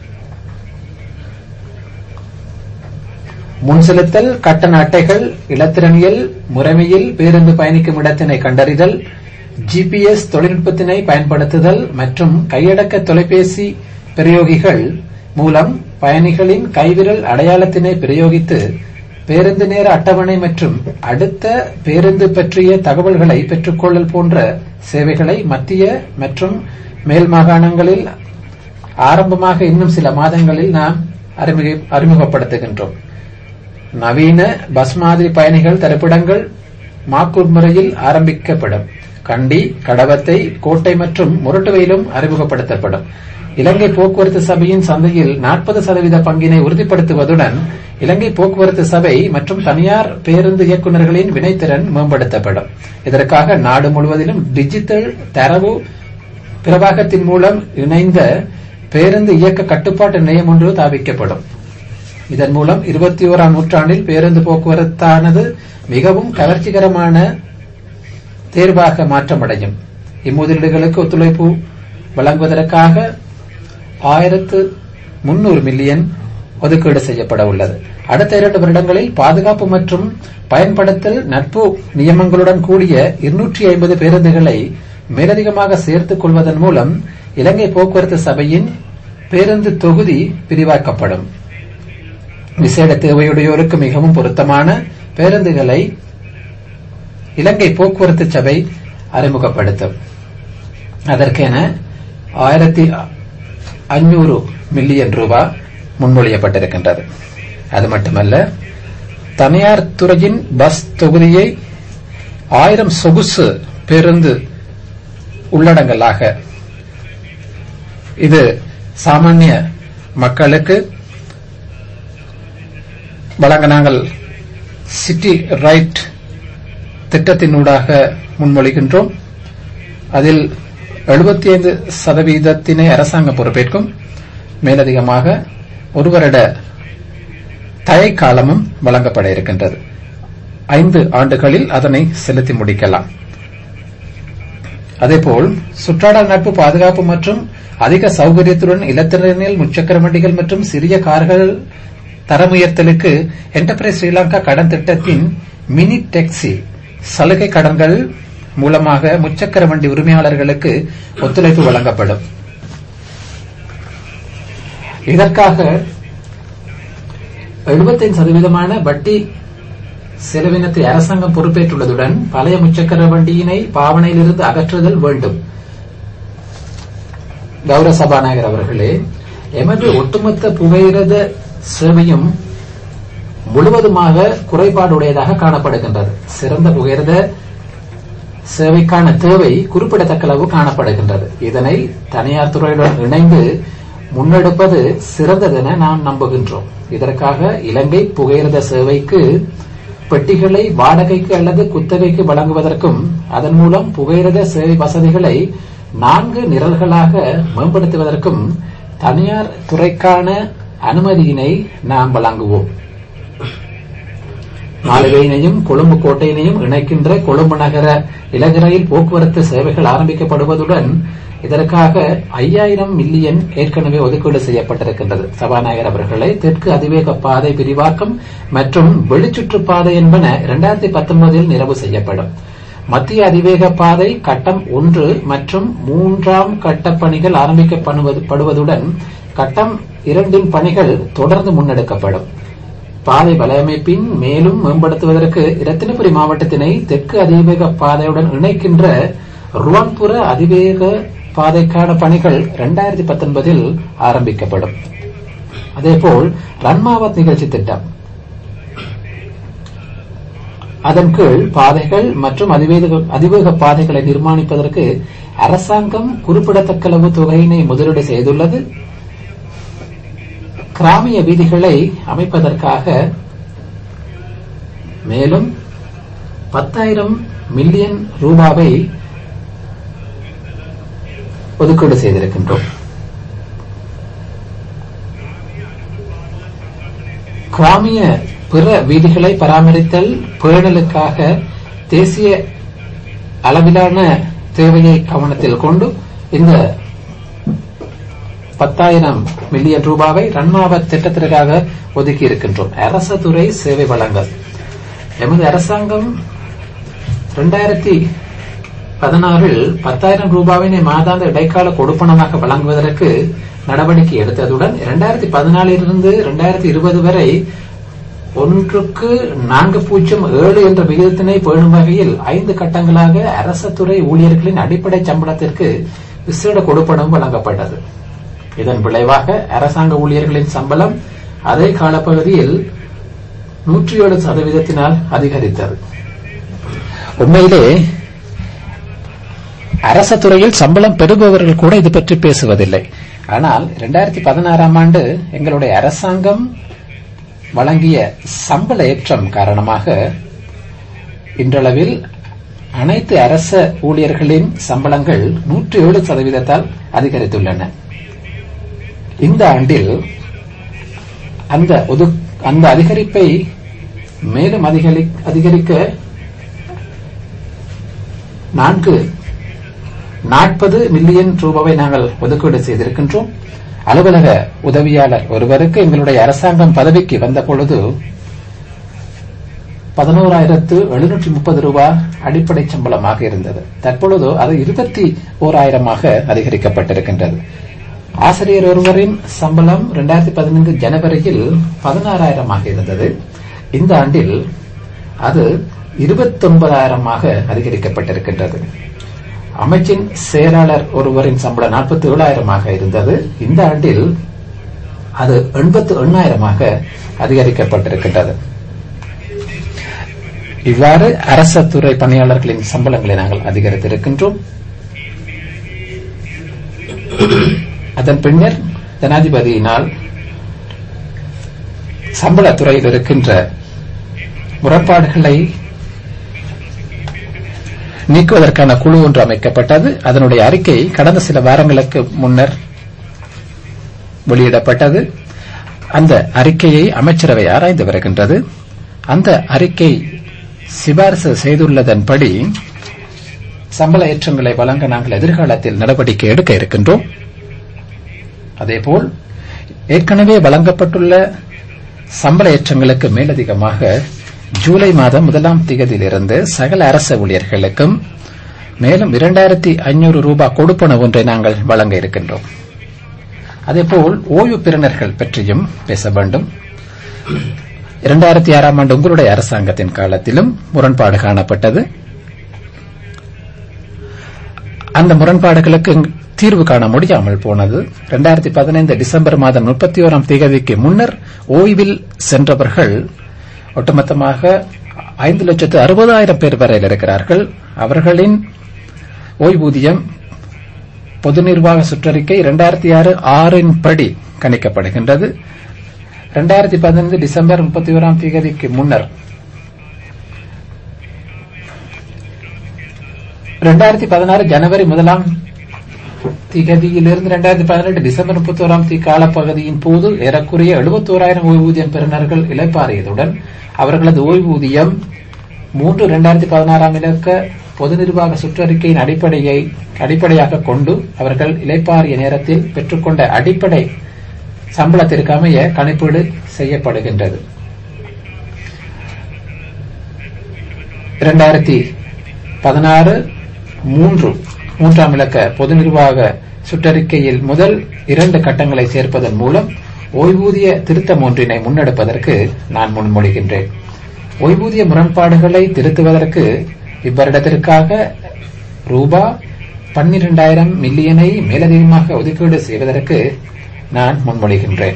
முன் செலுத்தல் கட்டண அட்டைகள் இலத்திரனியல் முறைமையில் பேருந்து பயணிக்கும் இடத்தினை கண்டறிதல் ஜிபிஎஸ் தொழில்நுட்பத்தினை பயன்படுத்துதல் மற்றும் கையடக்க தொலைபேசி பிரயோகிகள் மூலம் பயணிகளின் கைவிரல் அடையாளத்தினை பிரயோகித்து பேருந்து நேர அட்டவணை மற்றும் அடுத்த பேருந்து பற்றிய தகவல்களை பெற்றுக்கொள்ளல் போன்ற சேவைகளை மத்திய மற்றும் மேல் மாகாணங்களில் ஆரம்பமாக இன்னும் சில மாதங்களில் நாம் அறிமுக- அறிமுகப்படுத்துகின்றோம் நவீன பஸ் மாதிரி பயணிகள் தரிப்பிடங்கள் மாக்கூர் முறையில் ஆரம்பிக்கப்படும் கண்டி கடவத்தை கோட்டை மற்றும் முரட்டுவையிலும் அறிமுகப்படுத்தப்படும் இலங்கை போக்குவரத்து சபையின் சந்தையில் நாற்பது சதவீத பங்கினை உறுதிப்படுத்துவதுடன் இலங்கை போக்குவரத்து சபை மற்றும் தனியார் பேருந்து இயக்குநர்களின் வினைத்திறன் மேம்படுத்தப்படும் இதற்காக நாடு முழுவதிலும் டிஜிட்டல் தரவு பிரவாகத்தின் மூலம் இணைந்த பேருந்து இயக்க கட்டுப்பாட்டு நிலையம் ஒன்று தாவிக்கப்படும் இதன் மூலம் இருபத்தி ஓராம் நூற்றாண்டில் பேருந்து போக்குவரத்தானது மிகவும் கவர்ச்சிகரமான தேர்வாக மாற்றமடையும் இம்முதலீடுகளுக்கு ஒத்துழைப்பு வழங்குவதற்காக ஆயிரத்து முன்னூறு மில்லியன் ஒதுக்கீடு செய்யப்பட உள்ளது அடுத்த இரண்டு வருடங்களில் பாதுகாப்பு மற்றும் பயன்படுத்தல் நட்பு நியமங்களுடன் கூடிய இருநூற்றி ஐம்பது பேருந்துகளை மேலதிகமாக சேர்த்துக் கொள்வதன் மூலம் இலங்கை போக்குவரத்து சபையின் பேருந்து தொகுதி விரிவாக்கப்படும் விசேட தேவையுடையோருக்கு மிகவும் பொருத்தமான பேருந்துகளை இலங்கை போக்குவரத்து சபை அறிமுகப்படுத்தும் அதற்கென ஆயிரத்தி அஞ்சூறு மில்லியன் ரூபாய் முன்மொழியப்பட்டிருக்கின்றது அது மட்டுமல்ல தனியார் துறையின் பஸ் தொகுதியை ஆயிரம் சொகுசு பேருந்து உள்ளடங்கலாக இது சாமானிய மக்களுக்கு வழங்க நாங்கள் சிட்டி ரைட் திட்டத்தினூடாக முன்மொழிகின்றோம் அதில் 75% சதவீதத்தினை அரசாங்கம் பொறுப்பேற்கும் மேலதிகமாக ஒரு வருட தயை காலமும் வழங்கப்பட இருக்கின்றது ஐந்து ஆண்டுகளில் அதனை செலுத்தி முடிக்கலாம் அதேபோல் சுற்றாடல் நட்பு பாதுகாப்பு மற்றும் அதிக சௌகரியத்துடன் இலத்திரனியல் முச்சக்கர வண்டிகள் மற்றும் சிறிய கார்கள் தரமுயர்த்தலுக்கு என்டர்பிரைஸ் ஸ்ரீலங்கா கடன் திட்டத்தின் மினி டாக்ஸி சலுகை கடன்கள் மூலமாக முச்சக்கர வண்டி உரிமையாளர்களுக்கு ஒத்துழைப்பு வழங்கப்படும் இதற்காக 75% சதவீதமான வட்டி செலவினத்தை அரசாங்கம் பொறுப்பேற்றுள்ளதுடன் பழைய முச்சக்கர வண்டியினை பாவனையிலிருந்து அகற்றுதல் வேண்டும் கௌரவ சபாநாயகர் அவர்களே எமது ஒட்டுமொத்த புகையிரத சேவையும் முழுவதுமாக குறைபாடுடையதாக காணப்படுகின்றது சிறந்த புகையிரத சேவைக்கான தேவை குறிப்பிடத்தக்க அளவு காணப்படுகின்றது இதனை தனியார் துறையுடன் இணைந்து முன்னெடுப்பது சிறந்ததென நாம் நம்புகின்றோம் இதற்காக இலங்கை புகையிரத சேவைக்கு பெட்டிகளை வாடகைக்கு அல்லது குத்தகைக்கு வழங்குவதற்கும் அதன் மூலம் புகையிரத சேவை வசதிகளை நான்கு நிரல்களாக மேம்படுத்துவதற்கும் தனியார் துறைக்கான அனுமதியினை நாம் வழங்குவோம் மாளிகையினையும் கொழும்பு கோட்டையினையும் இணைக்கின்ற கொழும்பு நகர இலங்கரையில் போக்குவரத்து சேவைகள் ஆரம்பிக்கப்படுவதுடன் இதற்காக ஐயாயிரம் மில்லியன் ஏற்கனவே ஒதுக்கீடு செய்யப்பட்டிருக்கின்றது சபாநாயகர் அவர்களை தெற்கு அதிவேக பாதை விரிவாக்கம் மற்றும் வெளிச்சுற்று பாதை என்பன இரண்டாயிரத்தி பத்தொன்பதில் நிறைவு செய்யப்படும் மத்திய அதிவேக பாதை கட்டம் ஒன்று மற்றும் மூன்றாம் கட்ட பணிகள் ஆரம்பிக்கப்படுவதுடன் கட்டம் இரண்டின் பணிகள் தொடர்ந்து முன்னெடுக்கப்படும் பாதை வலையமைப்பின் மேலும் மேம்படுத்துவதற்கு இரத்தினபுரி மாவட்டத்தினை தெற்கு அதிவேக பாதையுடன் இணைக்கின்ற ருவான்புர அதிவேக பாதைக்கான பணிகள் இரண்டாயிரத்தி பத்தொன்பதில் ஆரம்பிக்கப்படும் அதேபோல் ரன்மாவத் நிகழ்ச்சி திட்டம் அதன் கீழ் பாதைகள் மற்றும் அதிவேக அதிவேக பாதைகளை நிர்மாணிப்பதற்கு அரசாங்கம் குறிப்பிடத்தக்க அளவு தொகையினை முதலீடு செய்துள்ளது கிராமிய வீதிகளை அமைப்பதற்காக மேலும் பத்தாயிரம் மில்லியன் ரூபாவை ஒதுக்கீடு செய்திருக்கின்றோம் கிராமிய பிற வீதிகளை பராமரித்தல் பேணலுக்காக தேசிய அளவிலான தேவையை கவனத்தில் கொண்டு இந்த பத்தாயிரம் மில்லியன் ரூபாவை ரன்மாவத் திட்டத்திற்காக ஒதுக்கி இருக்கின்றோம் அரச துறை சேவை வழங்கல் எமது அரசாங்கம் இரண்டாயிரத்தி பதினாறில் பத்தாயிரம் ரூபாவினை மாதாந்த இடைக்கால கொடுப்பனமாக வழங்குவதற்கு நடவடிக்கை எடுத்ததுடன் இரண்டாயிரத்தி பதினாலிலிருந்து இரண்டாயிரத்தி இருபது வரை ஒன்றுக்கு நான்கு பூஜ்ஜியம் ஏழு என்ற விகிதத்தினை பேணும் வகையில் ஐந்து கட்டங்களாக அரச துறை ஊழியர்களின் அடிப்படை சம்பளத்திற்கு விசேட கொடுப்பனம் வழங்கப்பட்டது இதன் விளைவாக அரசாங்க ஊழியர்களின் சம்பளம் அதே காலப்பகுதியில் நூற்றி ஏழு சதவீதத்தினால் அதிகரித்தது உண்மையிலே அரச துறையில் சம்பளம் பெறுபவர்கள் கூட இது பற்றி பேசுவதில்லை ஆனால் இரண்டாயிரத்தி பதினாறாம் ஆண்டு எங்களுடைய அரசாங்கம் வழங்கிய சம்பள ஏற்றம் காரணமாக இன்றளவில் அனைத்து அரச ஊழியர்களின் சம்பளங்கள் நூற்றி ஏழு சதவீதத்தால் அதிகரித்துள்ளன இந்த ஆண்டில் அந்த ஒது அந்த அதிகரிப்பை மேலும் அதிகரி அதிகரிக்க நான்கு நாற்பது மில்லியன் ரூபாவை நாங்கள் ஒதுக்கீடு செய்திருக்கின்றோம் அலுவலக உதவியாளர் ஒருவருக்கு எங்களுடைய அரசாங்கம் பதவிக்கு வந்த பொழுது பதினோராயிரத்து எழுநூற்றி முப்பது ரூபாய் அடிப்படை சம்பளமாக இருந்தது தற்பொழுது அது இருபத்தி ஓராயிரமாக அதிகரிக்கப்பட்டிருக்கின்றது ஆசிரியர் ஒருவரின் சம்பளம் இரண்டாயிரத்தி பதினைந்து ஜனவரியில் பதினாறாயிரமாக இருந்தது இந்த ஆண்டில் அது இருபத்தொன்பதாயிரமாக அதிகரிக்கப்பட்டிருக்கின்றது அமைச்சின் செயலாளர் ஒருவரின் சம்பளம் நாற்பத்தி ஏழாயிரமாக இருந்தது இந்த ஆண்டில் அது எண்பத்து எண்ணாயிரமாக அதிகரிக்கப்பட்டிருக்கின்றது இவ்வாறு அரச துறை பணியாளர்களின் சம்பளங்களை நாங்கள் அதிகரித்திருக்கின்றோம் அதன் பின்னர் ஜனாதிபதியினால் சம்பளத்துறையில் இருக்கின்ற முரண்பாடுகளை நீக்குவதற்கான குழு ஒன்று அமைக்கப்பட்டது அதனுடைய அறிக்கை கடந்த சில வாரங்களுக்கு முன்னர் வெளியிடப்பட்டது அந்த அறிக்கையை அமைச்சரவை ஆராய்ந்து வருகின்றது அந்த அறிக்கை சிபாரிசு செய்துள்ளதன்படி சம்பள ஏற்றங்களை வழங்க நாங்கள் எதிர்காலத்தில் நடவடிக்கை எடுக்க இருக்கின்றோம் அதேபோல் ஏற்கனவே வழங்கப்பட்டுள்ள சம்பள ஏற்றங்களுக்கு மேலதிகமாக ஜூலை மாதம் முதலாம் தேதியிலிருந்து சகல அரச ஊழியர்களுக்கும் மேலும் இரண்டாயிரத்தி ஐநூறு ரூபாய் கொடுப்பன ஒன்றை நாங்கள் வழங்க இருக்கின்றோம் அதேபோல் ஓய்வு பெறுநர்கள் பற்றியும் பேச வேண்டும் இரண்டாயிரத்தி ஆறாம் ஆண்டு உங்களுடைய அரசாங்கத்தின் காலத்திலும் முரண்பாடு காணப்பட்டது அந்த முரண்பாடுகளுக்கு தீர்வு காண முடியாமல் போனது இரண்டாயிரத்தி பதினைந்து டிசம்பர் மாதம் முப்பத்தி ஓராம் தேதிக்கு முன்னர் ஓய்வில் சென்றவர்கள் ஒட்டுமொத்தமாக ஐந்து லட்சத்து அறுபதாயிரம் பேர் வரையில் இருக்கிறார்கள் அவர்களின் ஓய்வூதியம் பொது நிர்வாக சுற்றறிக்கை இரண்டாயிரத்தி ஆறு ஆறின் படி கணிக்கப்படுகின்றது இரண்டாயிரத்தி பதினைந்து டிசம்பர் முப்பத்தி ஓராம் தேதிக்கு முன்னர் இரண்டாயிரத்தி பதினாறு ஜனவரி முதலாம் திகதியிலிருந்து இரண்டாயிரத்தி பதினெட்டு டிசம்பர் முப்பத்தி ஓராம் தி காலப்பகுதியின் போது ஏறக்குறைய எழுபத்தோராயிரம் ஓய்வூதியம் பெறுநர்கள் இழைப்பாறியதுடன் அவர்களது ஓய்வூதியம் மூன்று இரண்டாயிரத்தி பதினாறாம் இலக்க பொது நிர்வாக சுற்றறிக்கையின் அடிப்படையை அடிப்படையாக கொண்டு அவர்கள் இலைப்பாறிய நேரத்தில் பெற்றுக்கொண்ட அடிப்படை சம்பளத்திற்கு அமைய கணிப்பீடு செய்யப்படுகின்றது இரண்டாயிரத்தி பதினாறு மூன்று மூன்றாம் இலக்க பொது நிர்வாக சுற்றறிக்கையில் முதல் இரண்டு கட்டங்களை சேர்ப்பதன் மூலம் ஓய்வூதிய திருத்தம் ஒன்றினை முன்னெடுப்பதற்கு நான் முன்மொழிகின்றேன் ஓய்வூதிய முரண்பாடுகளை திருத்துவதற்கு இவ்வருடத்திற்காக ரூபா பன்னிரண்டாயிரம் மில்லியனை மேலதிகமாக ஒதுக்கீடு செய்வதற்கு நான் முன்மொழிகின்றேன்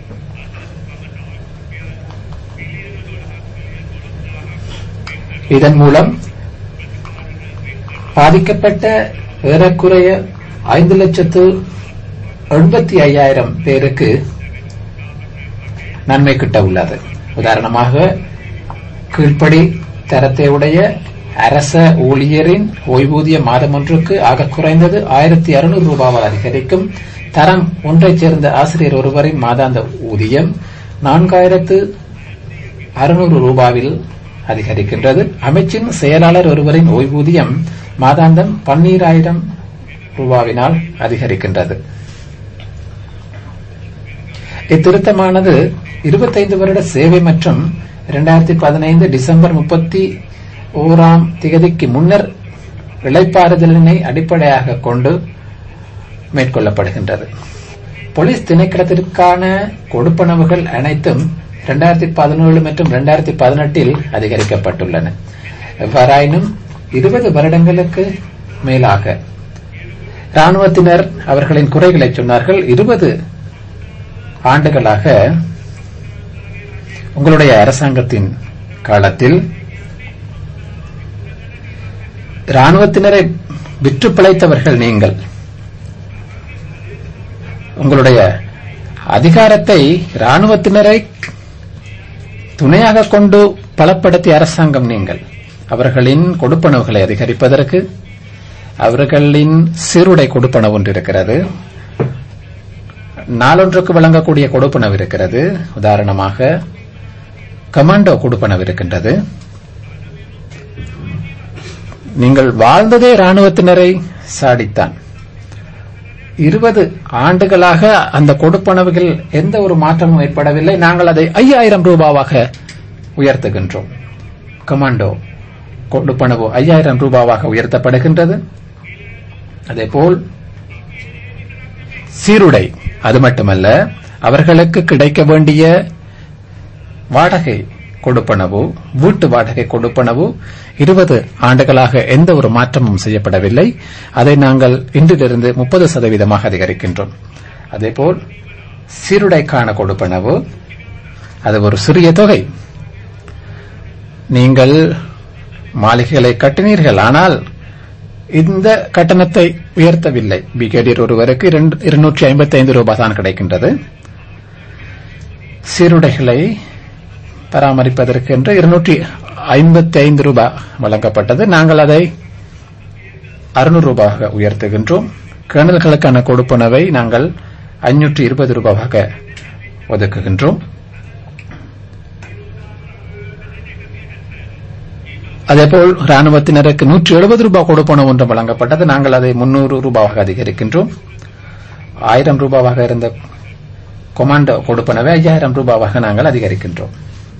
இதன் மூலம் பாதிக்கப்பட்ட ஏறக்குறைய ஐந்து லட்சத்து எண்பத்தி ஐயாயிரம் பேருக்கு நன்மை கிட்ட உள்ளது உதாரணமாக கீழ்ப்படி தரத்தை உடைய அரச ஊழியரின் ஓய்வூதிய மாதம் ஒன்றுக்கு ஆக குறைந்தது ஆயிரத்தி அறுநூறு ரூபாவால் அதிகரிக்கும் தரம் ஒன்றைச் சேர்ந்த ஆசிரியர் ஒருவரின் மாதாந்த ஊதியம் நான்காயிரத்து அறுநூறு ரூபாவில் அதிகரிக்கின்றது அமைச்சின் செயலாளர் ஒருவரின் ஓய்வூதியம் மாதாந்தம் பன்னீராயிரம் ரூபாவினால் அதிகரிக்கின்றது இத்திருத்தமானது இருபத்தைந்து வருட சேவை மற்றும் இரண்டாயிரத்தி பதினைந்து டிசம்பர் முப்பத்தி ஓராம் திகதிக்கு முன்னர் இழைப்பாறுதலினை அடிப்படையாக கொண்டு மேற்கொள்ளப்படுகின்றது போலீஸ் திணைக்களத்திற்கான கொடுப்பனவுகள் அனைத்தும் இரண்டாயிரத்தி பதினேழு மற்றும் இரண்டாயிரத்தி பதினெட்டில் அதிகரிக்கப்பட்டுள்ளன எவ்வாறாயினும் இருபது வருடங்களுக்கு மேலாக ராணுவத்தினர் அவர்களின் குறைகளை சொன்னார்கள் இருபது ஆண்டுகளாக உங்களுடைய அரசாங்கத்தின் காலத்தில் ராணுவத்தினரை விற்று பிழைத்தவர்கள் நீங்கள் உங்களுடைய அதிகாரத்தை ராணுவத்தினரை துணையாக கொண்டு பலப்படுத்திய அரசாங்கம் நீங்கள் அவர்களின் கொடுப்பனவுகளை அதிகரிப்பதற்கு அவர்களின் சீருடை கொடுப்பனவு ஒன்று இருக்கிறது நாளொன்றுக்கு வழங்கக்கூடிய கொடுப்பனவு இருக்கிறது உதாரணமாக கமாண்டோ கொடுப்பனவு இருக்கின்றது நீங்கள் வாழ்ந்ததே ராணுவத்தினரை சாடித்தான் இருபது ஆண்டுகளாக அந்த கொடுப்பனவுகள் எந்த ஒரு மாற்றமும் ஏற்படவில்லை நாங்கள் அதை ஐயாயிரம் ரூபாவாக உயர்த்துகின்றோம் கமாண்டோ கொடுப்பனவு ஐயாயிரம் ரூபாவாக உயர்த்தப்படுகின்றது அதேபோல் சீருடை அது மட்டுமல்ல அவர்களுக்கு கிடைக்க வேண்டிய வாடகை கொடுப்பனவு வீட்டு வாடகை கொடுப்பனவு இருபது ஆண்டுகளாக எந்த ஒரு மாற்றமும் செய்யப்படவில்லை அதை நாங்கள் இன்றிலிருந்து முப்பது சதவீதமாக அதிகரிக்கின்றோம் அதேபோல் சீருடைக்கான கொடுப்பனவு அது ஒரு சிறிய தொகை நீங்கள் மாளிகைகளை கட்டினீர்கள் ஆனால் இந்த கட்டணத்தை உயர்த்தவில்லை பிகேடியர் ஒருவருக்கு இருநூற்றி ஐம்பத்தி ஐந்து ரூபாய் தான் கிடைக்கின்றது சீருடைகளை பராமரிப்பதற்கு என்று இருநூற்றி ஐம்பத்தி ஐந்து ரூபாய் வழங்கப்பட்டது நாங்கள் அதை அறுநூறு ரூபாயாக உயர்த்துகின்றோம் கேர்னல்களுக்கான கொடுப்பனவை நாங்கள் ஐநூற்றி இருபது ரூபாவாக ஒதுக்குகின்றோம் அதேபோல் ராணுவத்தினருக்கு நூற்றி எழுபது ரூபாய் கொடுப்பனவு ஒன்று வழங்கப்பட்டது நாங்கள் அதை முன்னூறு ரூபாவாக அதிகரிக்கின்றோம் ஆயிரம் ரூபாவாக இருந்த கொமாண்டோ கொடுப்பனவை ஐயாயிரம் ரூபாவாக நாங்கள் அதிகரிக்கின்றோம்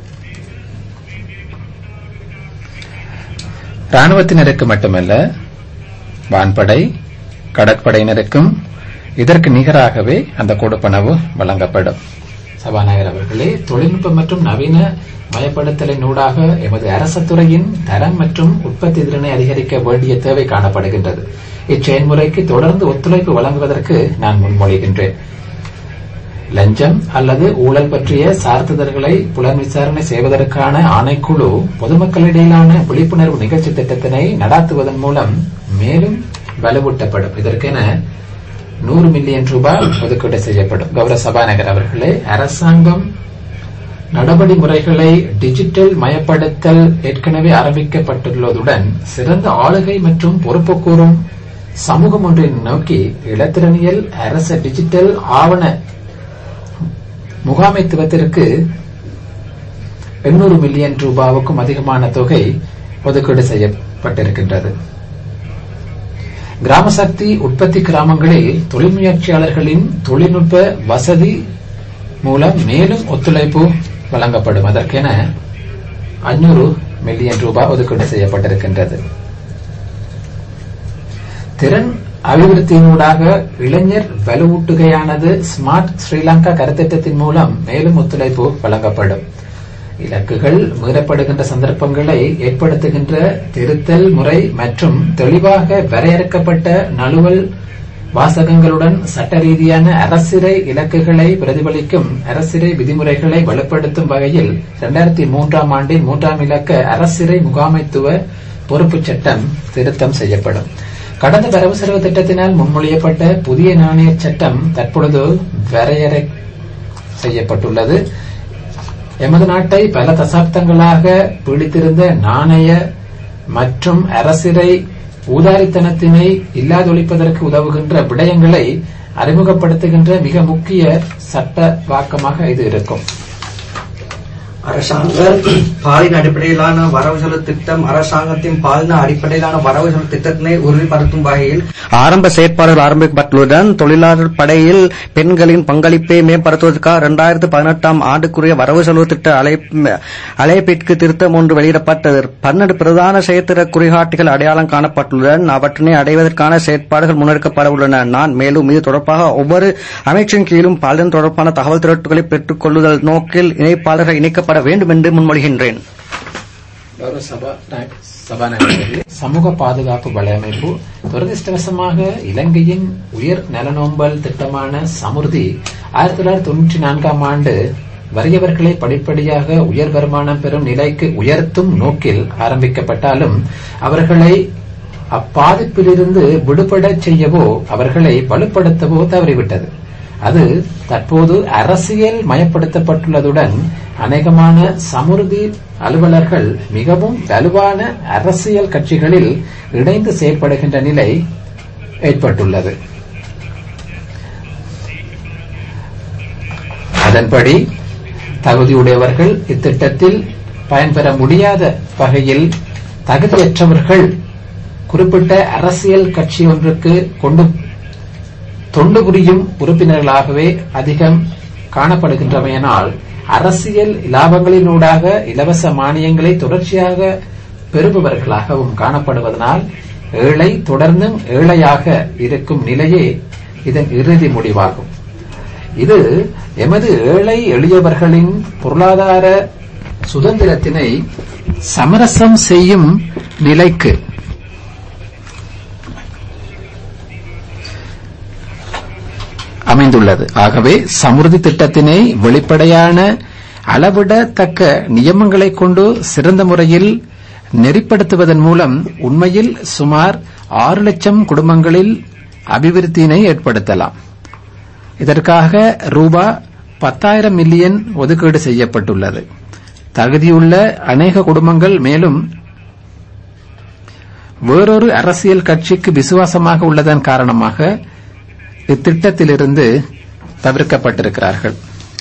ராணுவத்தினருக்கு மட்டுமல்ல வான்படை கடற்படையினருக்கும் இதற்கு நிகராகவே அந்த கொடுப்பனவு வழங்கப்படும் சபாநாயகர் அவர்களே தொழில்நுட்பம் மற்றும் நவீன மயப்படுத்தலின் ஊடாக எமது அரசு துறையின் தரம் மற்றும் உற்பத்தி திறனை அதிகரிக்க வேண்டிய தேவை காணப்படுகின்றது இச்செயல்முறைக்கு தொடர்ந்து ஒத்துழைப்பு வழங்குவதற்கு நான் முன்மொழிகின்றேன் லஞ்சம் அல்லது ஊழல் பற்றிய சார்த்துதல்களை புலன் விசாரணை செய்வதற்கான ஆணைக்குழு பொதுமக்களிடையிலான விழிப்புணர்வு நிகழ்ச்சி திட்டத்தினை நடாத்துவதன் மூலம் மேலும் வலுவூட்டப்படும் இதற்கென நூறு மில்லியன் ரூபாய் ஒதுக்கீடு செய்யப்படும் கௌரவ சபாநாயகர் அவர்களே அரசாங்கம் நடவடிமுறைகளை டிஜிட்டல் மயப்படுத்தல் ஏற்கனவே ஆரம்பிக்கப்பட்டுள்ளதுடன் சிறந்த ஆளுகை மற்றும் பொறுப்புக்கூறும் சமூகம் ஒன்றை நோக்கி இலத்திரனியல் அரச டிஜிட்டல் ஆவண முகாமைத்துவத்திற்கு எண்ணூறு மில்லியன் ரூபாவுக்கும் அதிகமான தொகை ஒதுக்கீடு செய்யப்பட்டிருக்கின்றது கிராம சக்தி உற்பத்தி கிராமங்களில் தொழில் முயற்சியாளர்களின் தொழில்நுட்ப வசதி மூலம் மேலும் ஒத்துழைப்பு வழங்கப்படும் அதற்கென அஞ்சூறு மில்லியன் ரூபாய் ஒதுக்கீடு செய்யப்பட்டிருக்கின்றது திறன் அபிவிருத்தியினூடாக இளைஞர் வலுவூட்டுகையானது ஸ்மார்ட் ஸ்ரீலங்கா கருத்திட்டத்தின் மூலம் மேலும் ஒத்துழைப்பு வழங்கப்படும் இலக்குகள் மீறப்படுகின்ற சந்தர்ப்பங்களை ஏற்படுத்துகின்ற திருத்தல் முறை மற்றும் தெளிவாக வரையறுக்கப்பட்ட நழுவல் வாசகங்களுடன் சட்ட ரீதியான அரசிறை இலக்குகளை பிரதிபலிக்கும் அரசிறை விதிமுறைகளை வலுப்படுத்தும் வகையில் இரண்டாயிரத்தி மூன்றாம் ஆண்டின் மூன்றாம் இலக்க அரசிறை முகாமைத்துவ பொறுப்புச் சட்டம் திருத்தம் செய்யப்படும் கடந்த வரவு செலவு திட்டத்தினால் முன்மொழியப்பட்ட புதிய நாணய சட்டம் தற்பொழுது வரையறை செய்யப்பட்டுள்ளது எமது நாட்டை பல தசாப்தங்களாக பீடித்திருந்த நாணய மற்றும் அரசிறை ஊதாரித்தனத்தினை இல்லாதொழிப்பதற்கு உதவுகின்ற விடயங்களை அறிமுகப்படுத்துகின்ற மிக முக்கிய சட்ட வாக்கமாக இது இருக்கும் அரசாங்க பாலின அடிப்படையிலான வரவு செலவு திட்டம் அரசாங்கத்தின் பாலின அடிப்படையிலான வரவு செலவு திட்டத்தினை உறுதிப்படுத்தும் வகையில் ஆரம்ப செயற்பாடுகள் ஆரம்பிக்கப்பட்டுள்ளதுடன் தொழிலாளர் படையில் பெண்களின் பங்களிப்பை மேம்படுத்துவதற்காக இரண்டாயிரத்து பதினெட்டாம் ஆண்டுக்குரிய வரவு செலவு திட்ட அழைப்பு- அழைப்பிற்கு திருத்தம் ஒன்று வெளியிடப்பட்டது பன்னெண்டு பிரதான செயற்திற குறிகாட்டிகள் அடையாளம் காணப்பட்டுள்ளதுடன் அவற்றினை அடைவதற்கான செயற்பாடுகள் முன்னெடுக்கப்பட உள்ளன நான் மேலும் இது தொடர்பாக ஒவ்வொரு அமைச்சின் கீழும் பாலின தொடர்பான தகவல் திரட்டுகளை பெற்றுக் கொள்ளுதல் நோக்கில் இணைப்பாளர்கள் இணைக்கப்பட வேண்டும் என்று முன்மொழிகின்றேன் கௌரவ சபா நாய- சபாநாயகர்களே, சமூக பாதுகாப்பு வலையமைப்பு துரதிருஷ்டவசமாக இலங்கையின் உயர் நலனோம்பல் திட்டமான சமுர்தி ஆயிரத்தி தொள்ளாயிரத்தி தொன்னூற்றி நான்காம் ஆண்டு வறியவர்களை படிப்படியாக உயர் வருமானம் பெறும் நிலைக்கு உயர்த்தும் நோக்கில் ஆரம்பிக்கப்பட்டாலும் அவர்களை அப்பாதிப்பிலிருந்து விடுபடச் செய்யவோ அவர்களை வலுப்படுத்தவோ தவறிவிட்டது அது தற்போது அரசியல் மயப்படுத்தப்பட்டுள்ளதுடன் அநேகமான சமுர்தி அலுவலர்கள் மிகவும் வலுவான அரசியல் கட்சிகளில் இணைந்து செயல்படுகின்ற நிலை ஏற்பட்டுள்ளது அதன்படி தகுதியுடையவர்கள் இத்திட்டத்தில் பயன்பெற முடியாத வகையில் தகுதியற்றவர்கள் குறிப்பிட்ட அரசியல் கட்சி ஒன்றுக்கு கொண்டு தொண்டு புரியும் உறுப்பினர்களாகவே அதிகம் காணப்படுகின்றமையினால் அரசியல் லாபங்களினூடாக இலவச மானியங்களை தொடர்ச்சியாக பெறுபவர்களாகவும் காணப்படுவதனால் ஏழை தொடர்ந்தும் ஏழையாக இருக்கும் நிலையே இதன் இறுதி முடிவாகும் இது எமது ஏழை எளியவர்களின் பொருளாதார சுதந்திரத்தினை சமரசம் செய்யும் நிலைக்கு அமைந்துள்ளது ஆகவே சமுர்தி திட்டத்தினை வெளிப்படையான அளவிடத்தக்க நியமங்களை கொண்டு சிறந்த முறையில் நெறிப்படுத்துவதன் மூலம் உண்மையில் சுமார் ஆறு லட்சம் குடும்பங்களில் அபிவிருத்தியினை ஏற்படுத்தலாம் இதற்காக ரூபா பத்தாயிரம் மில்லியன் ஒதுக்கீடு செய்யப்பட்டுள்ளது தகுதியுள்ள அநேக குடும்பங்கள் மேலும் வேறொரு அரசியல் கட்சிக்கு விசுவாசமாக உள்ளதன் காரணமாக இத்திட்டத்திலிருந்து தவிர்க்கப்பட்டிருக்கிறார்கள்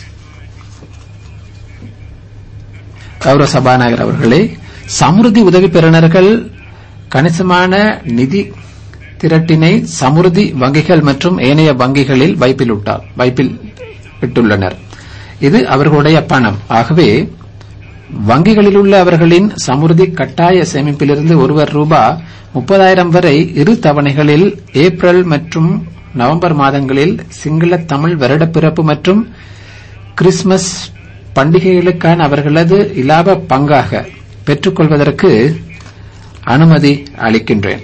கௌரவ சபாநாயகர் அவர்களே சமுர்தி உதவி பெறுநர்கள் கணிசமான நிதி திரட்டினை சமுர்தி வங்கிகள் மற்றும் ஏனைய வங்கிகளில் வைப்பில் விட்டார் வைப்பில் விட்டுள்ளனர் இது அவர்களுடைய பணம் ஆகவே வங்கிகளில் உள்ள அவர்களின் சமுர்தி கட்டாய சேமிப்பிலிருந்து ஒருவர் ரூபா முப்பதாயிரம் வரை இரு தவணைகளில் ஏப்ரல் மற்றும் நவம்பர் மாதங்களில் சிங்கள தமிழ் வருடப்பிறப்பு மற்றும் கிறிஸ்துமஸ் பண்டிகைகளுக்கான அவர்களது இலாப பங்காக பெற்றுக்கொள்வதற்கு அனுமதி அளிக்கின்றேன்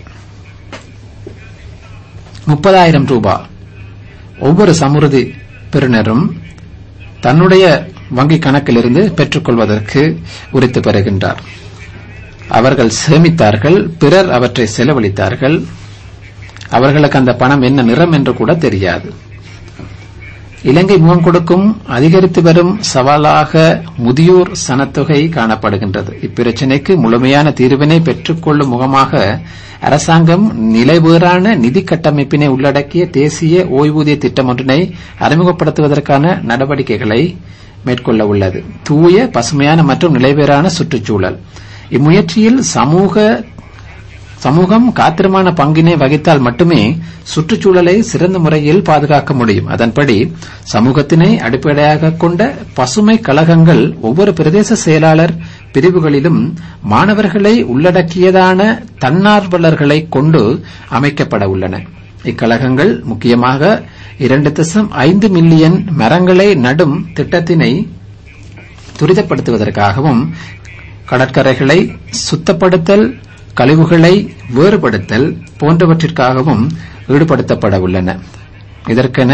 முப்பதாயிரம் ரூபாய் ஒவ்வொரு சமுர்தி பெறுநரும் தன்னுடைய வங்கிக் கணக்கிலிருந்து பெற்றுக்கொள்வதற்கு உரித்து பெறுகின்றார் அவர்கள் சேமித்தார்கள் பிறர் அவற்றை செலவழித்தார்கள் அவர்களுக்கு அந்த பணம் என்ன நிறம் என்று கூட தெரியாது இலங்கை முகம் கொடுக்கும் அதிகரித்து வரும் சவாலாக முதியோர் சனத்தொகை காணப்படுகின்றது இப்பிரச்சினைக்கு முழுமையான தீர்வினை பெற்றுக்கொள்ளும் முகமாக அரசாங்கம் நிலைவேறான நிதி கட்டமைப்பினை உள்ளடக்கிய தேசிய ஓய்வூதிய திட்டம் ஒன்றினை அறிமுகப்படுத்துவதற்கான நடவடிக்கைகளை மேற்கொள்ள உள்ளது தூய பசுமையான மற்றும் நிலைவேறான சுற்றுச்சூழல் இம்முயற்சியில் சமூக சமூகம் காத்திரமான பங்கினை வகித்தால் மட்டுமே சுற்றுச்சூழலை சிறந்த முறையில் பாதுகாக்க முடியும் அதன்படி சமூகத்தினை அடிப்படையாக கொண்ட பசுமை கழகங்கள் ஒவ்வொரு பிரதேச செயலாளர் பிரிவுகளிலும் மாணவர்களை உள்ளடக்கியதான தன்னார்வலர்களை கொண்டு அமைக்கப்பட உள்ளன இக்கழகங்கள் முக்கியமாக இரண்டு தசம் ஐந்து மில்லியன் மரங்களை நடும் திட்டத்தினை துரிதப்படுத்துவதற்காகவும் கடற்கரைகளை சுத்தப்படுத்தல் கழிவுகளை வேறுபடுத்தல் போன்றவற்றிற்காகவும் ஈடுபடுத்தப்பட உள்ளன இதற்கென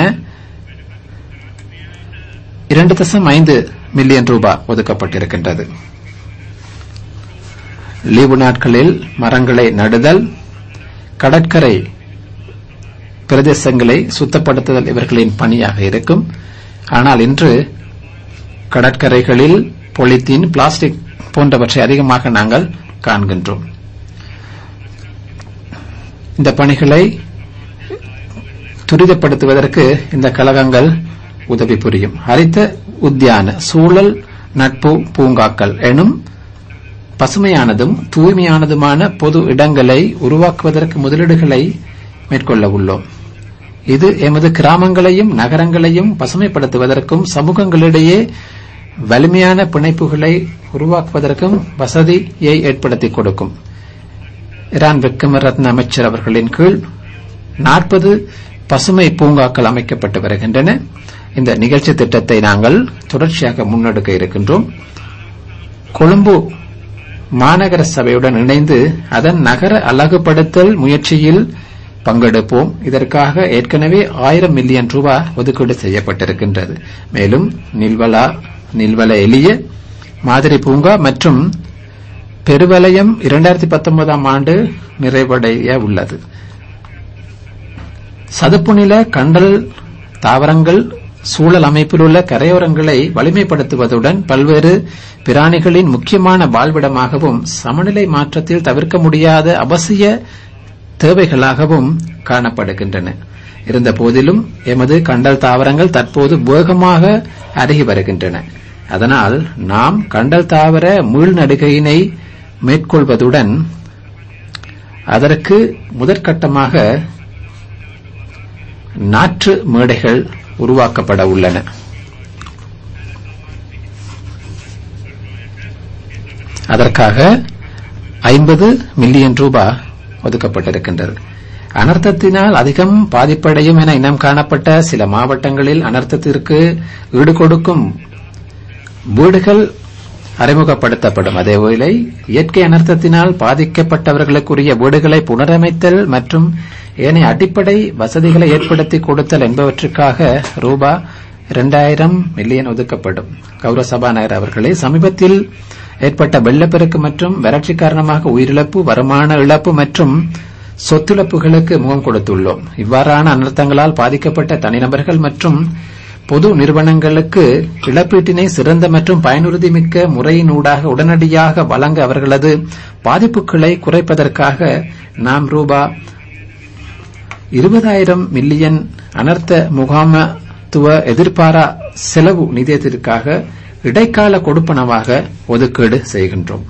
இரண்டு தசம் ஐந்து மில்லியன் ரூபாய் ஒதுக்கப்பட்டிருக்கின்றது லீவு நாட்களில் மரங்களை நடுதல் கடற்கரை பிரதேசங்களை சுத்தப்படுத்துதல் இவர்களின் பணியாக இருக்கும் ஆனால் இன்று கடற்கரைகளில் பொலித்தீன் பிளாஸ்டிக் போன்றவற்றை அதிகமாக நாங்கள் காண்கின்றோம் இந்த பணிகளை துரிதப்படுத்துவதற்கு இந்த கழகங்கள் உதவி புரியும் ஹரித உத்தியான சூழல் நட்பு பூங்காக்கள் எனும் பசுமையானதும் தூய்மையானதுமான பொது இடங்களை உருவாக்குவதற்கு முதலீடுகளை மேற்கொள்ள உள்ளோம் இது எமது கிராமங்களையும் நகரங்களையும் பசுமைப்படுத்துவதற்கும் சமூகங்களிடையே வலிமையான பிணைப்புகளை உருவாக்குவதற்கும் வசதியை ஏற்படுத்திக் கொடுக்கும் இரான் வெக்கமரத்ன அமைச்சர் அவர்களின் கீழ் நாற்பது பசுமை பூங்காக்கள் அமைக்கப்பட்டு வருகின்றன இந்த நிகழ்ச்சி திட்டத்தை நாங்கள் தொடர்ச்சியாக முன்னெடுக்க இருக்கின்றோம் கொழும்பு மாநகர சபையுடன் இணைந்து அதன் நகர அழகுபடுத்தல் முயற்சியில் பங்கெடுப்போம் இதற்காக ஏற்கனவே ஆயிரம் மில்லியன் ரூபாய் ஒதுக்கீடு செய்யப்பட்டிருக்கின்றது மேலும் நில்வலா நில்வல எளிய மாதிரி பூங்கா மற்றும் பெருவலயம் இரண்டாயிரத்தி பத்தொன்பதாம் ஆண்டு நிறைவடைய உள்ளது சதுப்பு நில கண்டல் தாவரங்கள் சூழல் அமைப்பில் உள்ள கரையோரங்களை வலிமைப்படுத்துவதுடன் பல்வேறு பிராணிகளின் முக்கியமான வாழ்விடமாகவும் சமநிலை மாற்றத்தில் தவிர்க்க முடியாத அவசிய தேவைகளாகவும் காணப்படுகின்றன இருந்த போதிலும் எமது கண்டல் தாவரங்கள் தற்போது வேகமாக அருகி வருகின்றன அதனால் நாம் கண்டல் தாவர மீள்நடுகையினை மேற்கொள்வதுடன் அதற்கு முதற்கட்டமாக நாற்று மேடைகள் உருவாக்கப்பட உள்ளன அதற்காக ஐம்பது மில்லியன் ரூபாய் ஒதுக்கப்பட்டிருக்கின்றது அனர்த்தத்தினால் அதிகம் பாதிப்படையும் என இனம் காணப்பட்ட சில மாவட்டங்களில் அனர்த்தத்திற்கு ஈடுகொடுக்கும் வீடுகள் அறிமுகப்படுத்தப்படும் அதேவேளை இயற்கை அனர்த்தத்தினால் பாதிக்கப்பட்டவர்களுக்குரிய வீடுகளை புனரமைத்தல் மற்றும் ஏனைய அடிப்படை வசதிகளை ஏற்படுத்தி கொடுத்தல் என்பவற்றுக்காக ரூபா இரண்டாயிரம் மில்லியன் ஒதுக்கப்படும் கௌரவ சபாநாயகர் அவர்களே சமீபத்தில் ஏற்பட்ட வெள்ளப்பெருக்கு மற்றும் வறட்சி காரணமாக உயிரிழப்பு வருமான இழப்பு மற்றும் சொத்துழப்புகளுக்கு முகம் கொடுத்துள்ளோம் இவ்வாறான அனர்த்தங்களால் பாதிக்கப்பட்ட தனிநபர்கள் மற்றும் பொது நிறுவனங்களுக்கு இழப்பீட்டினை சிறந்த மற்றும் பயனுறுதிமிக்க முறையினூடாக உடனடியாக வழங்க அவர்களது பாதிப்புகளை குறைப்பதற்காக நாம் ரூபா இருபதாயிரம் மில்லியன் அனர்த்த முகாமத்துவ எதிர்பாரா செலவு நிதியத்திற்காக இடைக்கால கொடுப்பனவாக ஒதுக்கீடு செய்கின்றோம்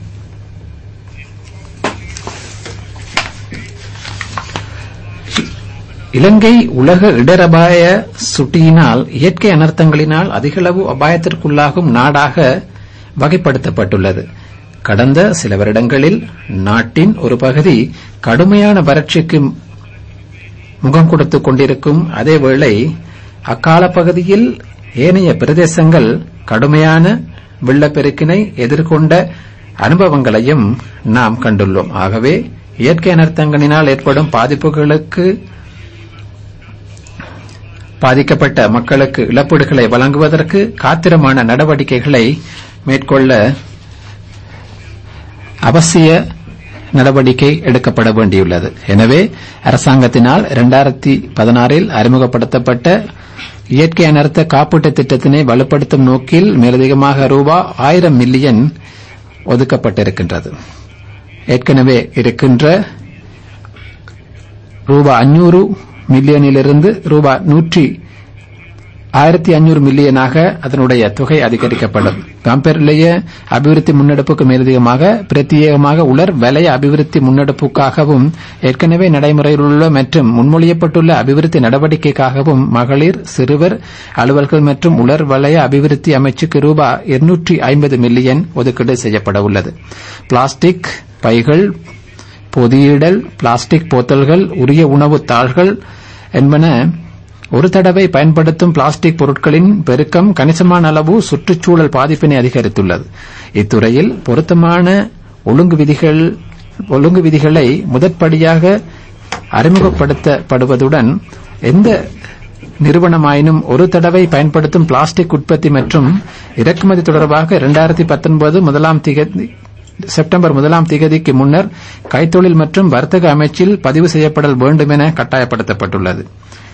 இலங்கை உலக இடரபாய சுட்டியினால் இயற்கை அனர்த்தங்களினால் அதிகளவு அபாயத்திற்குள்ளாகும் நாடாக வகைப்படுத்தப்பட்டுள்ளது கடந்த சில வருடங்களில் நாட்டின் ஒரு பகுதி கடுமையான வறட்சிக்கு முகம் கொடுத்துக் கொண்டிருக்கும் அதேவேளை அக்கால பகுதியில் ஏனைய பிரதேசங்கள் கடுமையான வெள்ளப்பெருக்கினை எதிர்கொண்ட அனுபவங்களையும் நாம் கண்டுள்ளோம் ஆகவே இயற்கை அனர்த்தங்களினால் ஏற்படும் பாதிப்புகளுக்கு பாதிக்கப்பட்ட மக்களுக்கு இழப்பீடுகளை வழங்குவதற்கு காத்திரமான நடவடிக்கைகளை மேற்கொள்ள அவசிய நடவடிக்கை எடுக்கப்பட வேண்டியுள்ளது எனவே அரசாங்கத்தினால் இரண்டாயிரத்தி பதினாறில் அறிமுகப்படுத்தப்பட்ட இயற்கை அனர்த்த காப்பீட்டு திட்டத்தினை வலுப்படுத்தும் நோக்கில் மேலதிகமாக ரூபா ஆயிரம் மில்லியன் ஒதுக்கப்பட்டிருக்கின்றது ஏற்கனவே இருக்கின்ற ரூபா அஞ்சூறு மில்லியனிலிருந்து ரூபா நூற்றி ஆயிரத்தி அஞ்சூறு மில்லியனாக அதனுடைய தொகை அதிகரிக்கப்படும் கம்பெர்லேய அபிவிருத்தி முன்னெடுப்புக்கு மேலதிகமாக பிரத்யேகமாக உலர் வலய அபிவிருத்தி முன்னெடுப்புக்காகவும் ஏற்கனவே நடைமுறையில் உள்ள மற்றும் முன்மொழியப்பட்டுள்ள அபிவிருத்தி நடவடிக்கைக்காகவும் மகளிர் சிறுவர் அலுவல்கள் மற்றும் உலர் வலய அபிவிருத்தி அமைச்சுக்கு ரூபாய் இருநூற்றி ஐம்பது மில்லியன் ஒதுக்கீடு செய்யப்பட உள்ளது பிளாஸ்டிக் பைகள் பொதியிடல் பிளாஸ்டிக் போத்தல்கள் உரிய உணவு தாள்கள் என்பன ஒரு தடவை பயன்படுத்தும் பிளாஸ்டிக் பொருட்களின் பெருக்கம் கணிசமான அளவு சுற்றுச்சூழல் பாதிப்பினை அதிகரித்துள்ளது இத்துறையில் பொருத்தமான ஒழுங்கு விதிகள் ஒழுங்கு விதிகளை முதற்படியாக அறிமுகப்படுத்தப்படுவதுடன் எந்த நிறுவனமாயினும் ஒரு தடவை பயன்படுத்தும் பிளாஸ்டிக் உற்பத்தி மற்றும் இறக்குமதி தொடர்பாக இரண்டாயிரத்தி பத்தொன்பது முதலாம் திகதி செப்டம்பர் முதலாம் திகதிக்கு முன்னர் கைத்தொழில் மற்றும் வர்த்தக அமைச்சில் பதிவு செய்யப்படல் வேண்டும் என கட்டாயப்படுத்தப்பட்டுள்ளது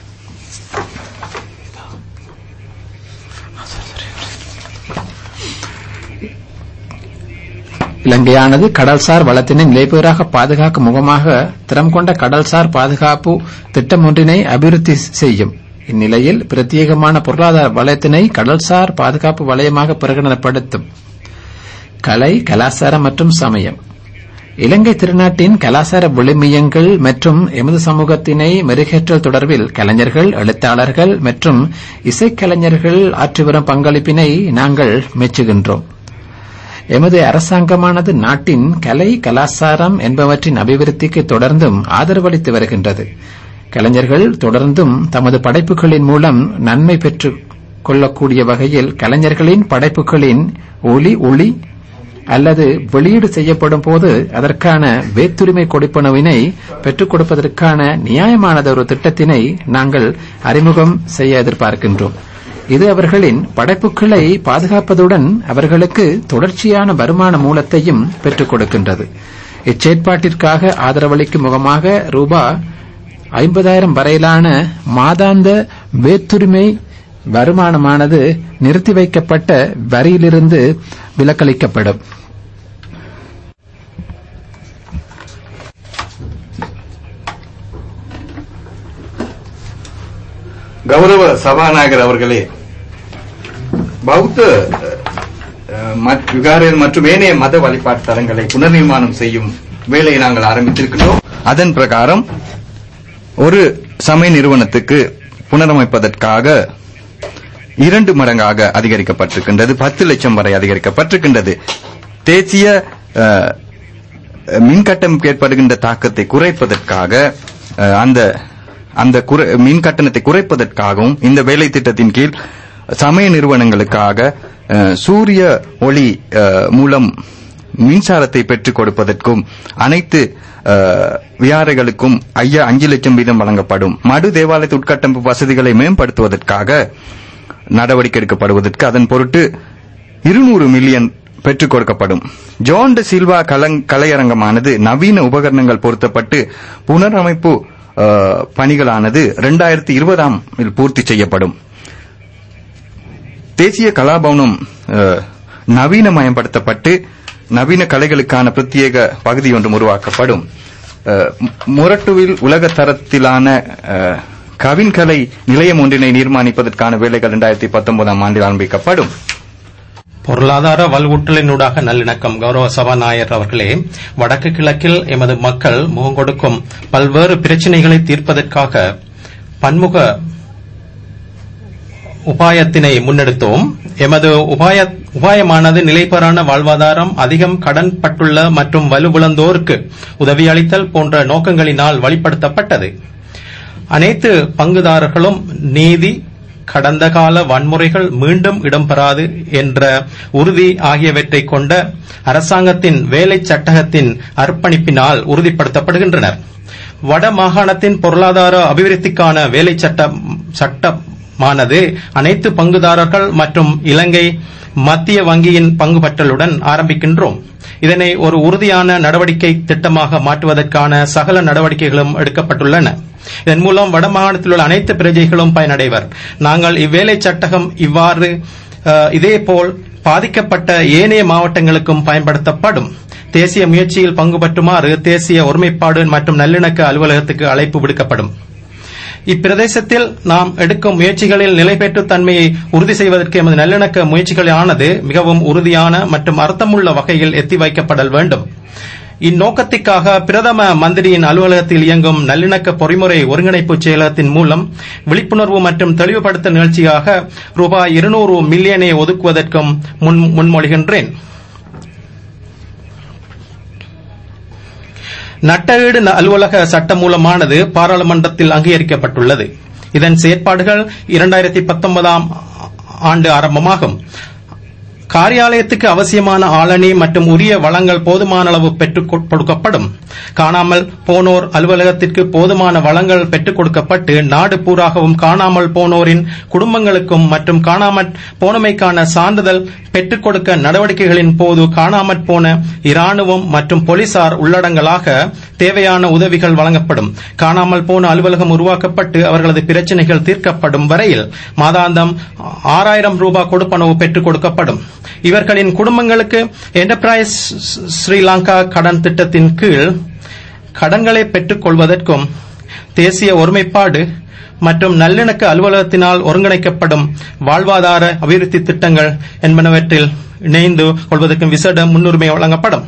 இலங்கையானது கடல்சார் வளத்தினை நிலைபெறாக பாதுகாக்கும் முகமாக திறம் கொண்ட கடல்சார் பாதுகாப்பு திட்டம் ஒன்றினை அபிவிருத்தி செய்யும் இந்நிலையில் பிரத்யேகமான பொருளாதார வலயத்தினை கடல்சார் பாதுகாப்பு வலயமாக பிரகடனப்படுத்தும் கலை கலாச்சாரம் மற்றும் சமயம் இலங்கை திருநாட்டின் கலாச்சார விழுமியங்கள் மற்றும் எமது சமூகத்தினை மெருகேற்றல் தொடர்பில் கலைஞர்கள் எழுத்தாளர்கள் மற்றும் இசைக்கலைஞர்கள் ஆற்றி வரும் பங்களிப்பினை நாங்கள் மெச்சுகின்றோம் எமது அரசாங்கமானது நாட்டின் கலை கலாச்சாரம் என்பவற்றின் அபிவிருத்திக்கு தொடர்ந்தும் ஆதரவளித்து வருகின்றது கலைஞர்கள் தொடர்ந்தும் தமது படைப்புகளின் மூலம் நன்மை பெற்றுக் கொள்ளக்கூடிய வகையில் கலைஞர்களின் படைப்புகளின் ஒலி ஒளி அல்லது வெளியீடு செய்யப்படும் போது அதற்கான வேத்துரிமை கொடுப்பனவினை பெற்றுக் கொடுப்பதற்கான நியாயமானதொரு திட்டத்தினை நாங்கள் அறிமுகம் செய்ய எதிர்பார்க்கின்றோம் இது அவர்களின் படைப்புகளை பாதுகாப்பதுடன் அவர்களுக்கு தொடர்ச்சியான வருமான மூலத்தையும் பெற்றுக் கொடுக்கின்றது இச்செயற்பாட்டிற்காக ஆதரவளிக்கும் முகமாக ரூபா ஐம்பதாயிரம் வரையிலான மாதாந்த வேற்றுரிமை வருமானமானது நிறுத்தி வைக்கப்பட்ட வரியிலிருந்து விலக்களிக்கப்படும் கௌரவ சபாநாயகர் அவர்களே பௌத்த அஹ், மத்- விகாரைகள் மற்றும் ஏனைய மத வழிபாட்டு தலங்களை புனர்நிர்மாணம் செய்யும் வேலையை நாங்கள் ஆரம்பித்திருக்கிறோம் அதன் பிரகாரம் ஒரு சமய நிறுவனத்துக்கு புனரமைப்பதற்காக இரண்டு மடங்காக அதிகரிக்கப்பட்டிருக்கின்றது பத்து லட்சம் வரை அதிகரிக்கப்பட்டிருக்கின்றது தேசிய அஹ், மின்கட்டணம் ஏற்படுகின்ற தாக்கத்தை குறைப்பதற்காக அஹ், அந்த அந்த குறை- மின் கட்டணத்தை குறைப்பதற்காகவும் இந்த வேலை திட்டத்தின் கீழ் சமய நிறுவனங்களுக்காக அஹ், சூரிய ஒளி அஹ், மூலம் மின்சாரத்தை பெற்றுக் கொடுப்பதற்கும் அனைத்து அஹ், விகாரைகளுக்கும் ஐயா அஞ்சு லட்சம் வீதம் வழங்கப்படும் மடு தேவாலய உட்கட்டமைப்பு வசதிகளை மேம்படுத்துவதற்காக நடவடிக்கை எடுக்கப்படுவதற்கு அதன் பொருட்டு இருநூறு மில்லியன் பெற்றுக் கொடுக்கப்படும் ஜோன் ட சில்வா கலங்- கலையரங்கமானது நவீன உபகரணங்கள் பொருத்தப்பட்டு புனரமைப்பு அஹ், பணிகளானது இரண்டாயிரத்தி இருபதாம் பூர்த்தி செய்யப்படும் தேசிய கலாபவனம் அஹ், நவீனமயப்படுத்தப்பட்டு நவீன கலைகளுக்கான பிரத்யேக பகுதி ஒன்றும் உருவாக்கப்படும் அஹ், மு- முரட்டுவில் உலக தரத்திலான அஹ், கவின்கலை நிலையம் ஒன்றினை நிர்மாணிப்பதற்கான வேலைகள் இரண்டாயிரத்தி பத்தொன்பதாம் ஆண்டில் ஆரம்பிக்கப்படும் பொருளாதார வலுவூட்டலினூடாக நல்லிணக்கம் கௌரவ சபாநாயகர் அவர்களே வடக்கு கிழக்கில் எமது மக்கள் முகம் கொடுக்கும் பல்வேறு பிரச்சினைகளை தீர்ப்பதற்காக பன்முக உபாயத்தினை முன்னெடுத்தோம் எமது உபாய உபாயமானது நிலைபெறான வாழ்வாதாரம் அதிகம் கடன் பட்டுள்ள மற்றும் வலுவிழந்தோருக்கு உதவியளித்தல் போன்ற நோக்கங்களினால் வழிப்படுத்தப்பட்டது அனைத்து பங்குதாரர்களும் நீதி கடந்த கால வன்முறைகள் மீண்டும் இடம்பெறாது என்ற உறுதி ஆகியவற்றை கொண்ட அரசாங்கத்தின் வேலை சட்டகத்தின் அர்ப்பணிப்பினால் உறுதிப்படுத்தப்படுகின்றனர் வட மாகாணத்தின் பொருளாதார அபிவிருத்திக்கான வேலை சட்டம் சட்டமானது அனைத்து பங்குதாரர்கள் மற்றும் இலங்கை மத்திய வங்கியின் பங்கு பற்றலுடன் ஆரம்பிக்கின்றோம் இதனை ஒரு உறுதியான நடவடிக்கை திட்டமாக மாற்றுவதற்கான சகல நடவடிக்கைகளும் எடுக்கப்பட்டுள்ளன இதன் மூலம் வடமாகாணத்தில் உள்ள அனைத்து பிரஜைகளும் பயனடைவர் நாங்கள் இவ்வேலை சட்டகம் இவ்வாறு அஹ், இதேபோல் பாதிக்கப்பட்ட ஏனைய மாவட்டங்களுக்கும் பயன்படுத்தப்படும் தேசிய முயற்சியில் பங்கு பற்றுமாறு தேசிய ஒருமைப்பாடு மற்றும் நல்லிணக்க அலுவலகத்துக்கு அழைப்பு விடுக்கப்படும் இப்பிரதேசத்தில் நாம் எடுக்கும் முயற்சிகளில் நிலைபெற்று தன்மையை உறுதி செய்வதற்கு எமது நல்லிணக்க முயற்சிகளானது மிகவும் உறுதியான மற்றும் அர்த்தமுள்ள வகையில் எத்தி வைக்கப்படல் வேண்டும் இந்நோக்கத்திற்காக பிரதம மந்திரியின் அலுவலகத்தில் இயங்கும் நல்லிணக்க பொறிமுறை ஒருங்கிணைப்பு செயலகத்தின் மூலம் விழிப்புணர்வு மற்றும் தெளிவுபடுத்த நிகழ்ச்சியாக ரூபாய் இருநூறு மில்லியனை ஒதுக்குவதற்கும் முன் முன்மொழிகின்றேன் நட்டஈடு ந- அலுவலக சட்டமூலமானது பாராளுமன்றத்தில் அங்கீகரிக்கப்பட்டுள்ளது இதன் செயற்பாடுகள் இரண்டாயிரத்தி பத்தொன்பதாம் ஆண்டு ஆரம்பமாகும் காரியாலயத்துக்கு அவசியமான ஆளணி மற்றும் உரிய வளங்கள் போதுமான அளவு பெற்றுக் கொ- கொடுக்கப்படும் காணாமல் போனோர் அலுவலகத்திற்கு போதுமான வளங்கள் பெற்றுக் கொடுக்கப்பட்டு நாடு பூராகவும் காணாமல் போனோரின் குடும்பங்களுக்கும் மற்றும் காணாமற் போனமைக்கான சான்றிதழ் பெற்றுக் கொடுக்க நடவடிக்கைகளின் போது காணாமற் போன இராணுவம் மற்றும் போலீசார் உள்ளடங்கலாக தேவையான உதவிகள் வழங்கப்படும் காணாமல் போன அலுவலகம் உருவாக்கப்பட்டு அவர்களது பிரச்சினைகள் தீர்க்கப்படும் வரையில் மாதாந்தம் ஆறாயிரம் ரூபாய் கொடுப்பனவு பெற்றுக் கொடுக்கப்படும் இவர்களின் குடும்பங்களுக்கு என்டர்பிரைஸ் ஸ்ரீலங்கா கடன் திட்டத்தின் கீழ் கடன்களை பெற்றுக் கொள்வதற்கும் தேசிய ஒருமைப்பாடு மற்றும் நல்லிணக்க அலுவலகத்தினால் ஒருங்கிணைக்கப்படும் வாழ்வாதார அபிவிருத்தி திட்டங்கள் என்பனவற்றில் இணைந்து கொள்வதற்கும் விசேட முன்னுரிமை வழங்கப்படும்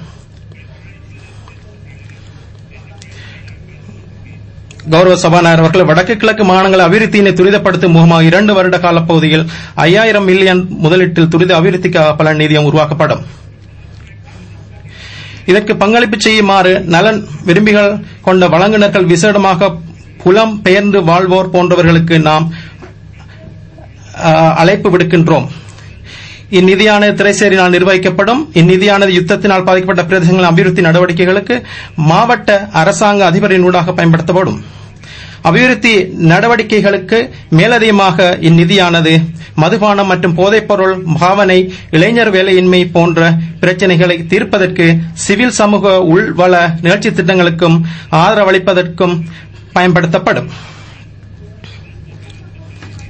கௌரவ சபாநாயகர் அவர்கள் வடக்கு கிழக்கு மாகாணங்கள் அபிவிருத்தியினை துரிதப்படுத்தும் முகமாக இரண்டு வருட கால பகுதியில் ஐயாயிரம் மில்லியன் முதலீட்டில் துரித அபிவிருத்திக்காக பல நிதியம் உருவாக்கப்படும் இதற்கு பங்களிப்பு செய்யுமாறு நலன் விரும்பிகள் கொண்ட வழங்குனர்கள் விசேடமாக புலம் பெயர்ந்து வாழ்வோர் போன்றவர்களுக்கு நாம் அஹ், அழைப்பு விடுக்கின்றோம் இந்நிதியானது திரைசேரினால் நிர்வகிக்கப்படும் இந்நிதியானது யுத்தத்தினால் பாதிக்கப்பட்ட பிரதேசங்களின் அபிவிருத்தி நடவடிக்கைகளுக்கு மாவட்ட அரசாங்க அதிபரின் ஊடாக பயன்படுத்தப்படும் அபிவிருத்தி நடவடிக்கைகளுக்கு மேலதிகமாக இந்நிதியானது மதுபானம் மற்றும் போதைப்பொருள் பாவனை இளைஞர் வேலையின்மை போன்ற பிரச்சினைகளை தீர்ப்பதற்கு சிவில் சமூக உள்வள நிகழ்ச்சி திட்டங்களுக்கும் ஆதரவளிப்பதற்கும் பயன்படுத்தப்படும்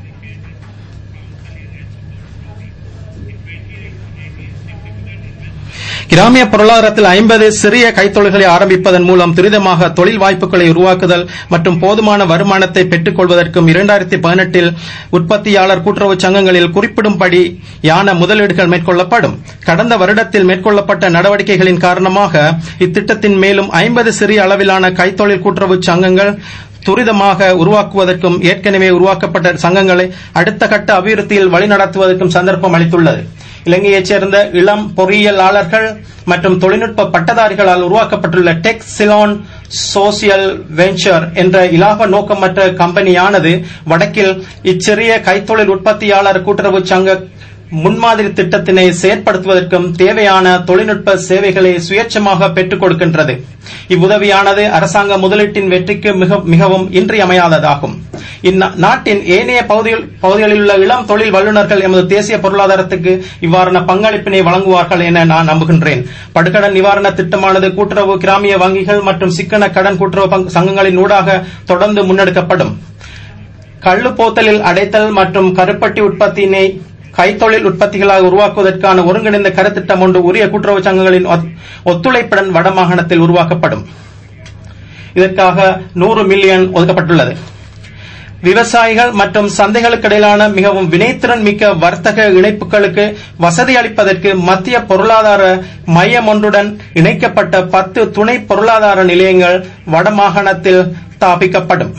கிராமிய பொருளாதாரத்தில் ஐம்பது சிறிய கைத்தொழில்களை ஆரம்பிப்பதன் மூலம் துரிதமாக தொழில் வாய்ப்புகளை உருவாக்குதல் மற்றும் போதுமான வருமானத்தை பெற்றுக் கொள்வதற்கும் இரண்டாயிரத்தி பதினெட்டில் உற்பத்தியாளர் கூட்டுறவு சங்கங்களில் குறிப்பிடும்படி யான முதலீடுகள் மேற்கொள்ளப்படும் கடந்த வருடத்தில் மேற்கொள்ளப்பட்ட நடவடிக்கைகளின் காரணமாக இத்திட்டத்தின் மேலும் ஐம்பது சிறிய அளவிலான கைத்தொழில் கூட்டுறவு சங்கங்கள் துரிதமாக உருவாக்குவதற்கும் ஏற்கனவே உருவாக்கப்பட்ட சங்கங்களை அடுத்த கட்ட அபிவிருத்தியில் வழிநடத்துவதற்கும் சந்தர்ப்பம் அளித்துள்ளது இலங்கையைச் சேர்ந்த இளம் பொறியியலாளர்கள் மற்றும் தொழில்நுட்ப பட்டதாரிகளால் உருவாக்கப்பட்டுள்ள டெக் சிலான் சோசியல் வெஞ்சர் என்ற இலாப நோக்கமற்ற கம்பெனியானது வடக்கில் இச்சிறிய கைத்தொழில் உற்பத்தியாளர் கூட்டுறவு சங்க முன்மாதிரி திட்டத்தினை செயற்படுத்துவதற்கும் தேவையான தொழில்நுட்ப சேவைகளை சுயேட்சமாக பெற்றுக் கொடுக்கின்றது இவ்வுதவியானது அரசாங்க முதலீட்டின் வெற்றிக்கு மிக மிகவும் இன்றியமையாததாகும் இந்நாட்டின் ஏனைய பகுதியில் பகுதிகளில் உள்ள இளம் தொழில் வல்லுநர்கள் எமது தேசிய பொருளாதாரத்துக்கு இவ்வாறான பங்களிப்பினை வழங்குவார்கள் என நான் நம்புகின்றேன் படுகடன் நிவாரண திட்டமானது கூட்டுறவு கிராமிய வங்கிகள் மற்றும் சிக்கன கடன் கூட்டுறவு பங்கு- சங்கங்களின் ஊடாக தொடர்ந்து முன்னெடுக்கப்படும் கள்ளு போத்தலில் அடைத்தல் மற்றும் கருப்பட்டி உற்பத்தியினை கைத்தொழில் உற்பத்திகளாக உருவாக்குவதற்கான ஒருங்கிணைந்த கருத்திட்டம் ஒன்று உரிய கூட்டுறவு சங்கங்களின் ஒத்- ஒத்துழைப்புடன் வடமாகாணத்தில் உருவாக்கப்படும் இதற்காக நூறு மில்லியன் ஒதுக்கப்பட்டுள்ளது விவசாயிகள் மற்றும் சந்தைகளுக்கு இடையிலான மிகவும் வினைத்திறன் மிக்க வர்த்தக இணைப்புகளுக்கு வசதி அளிப்பதற்கு மத்திய பொருளாதார மையம் ஒன்றுடன் இணைக்கப்பட்ட பத்து துணை பொருளாதார நிலையங்கள் வடமாகாணத்தில் ஸ்தாபிக்கப்படும்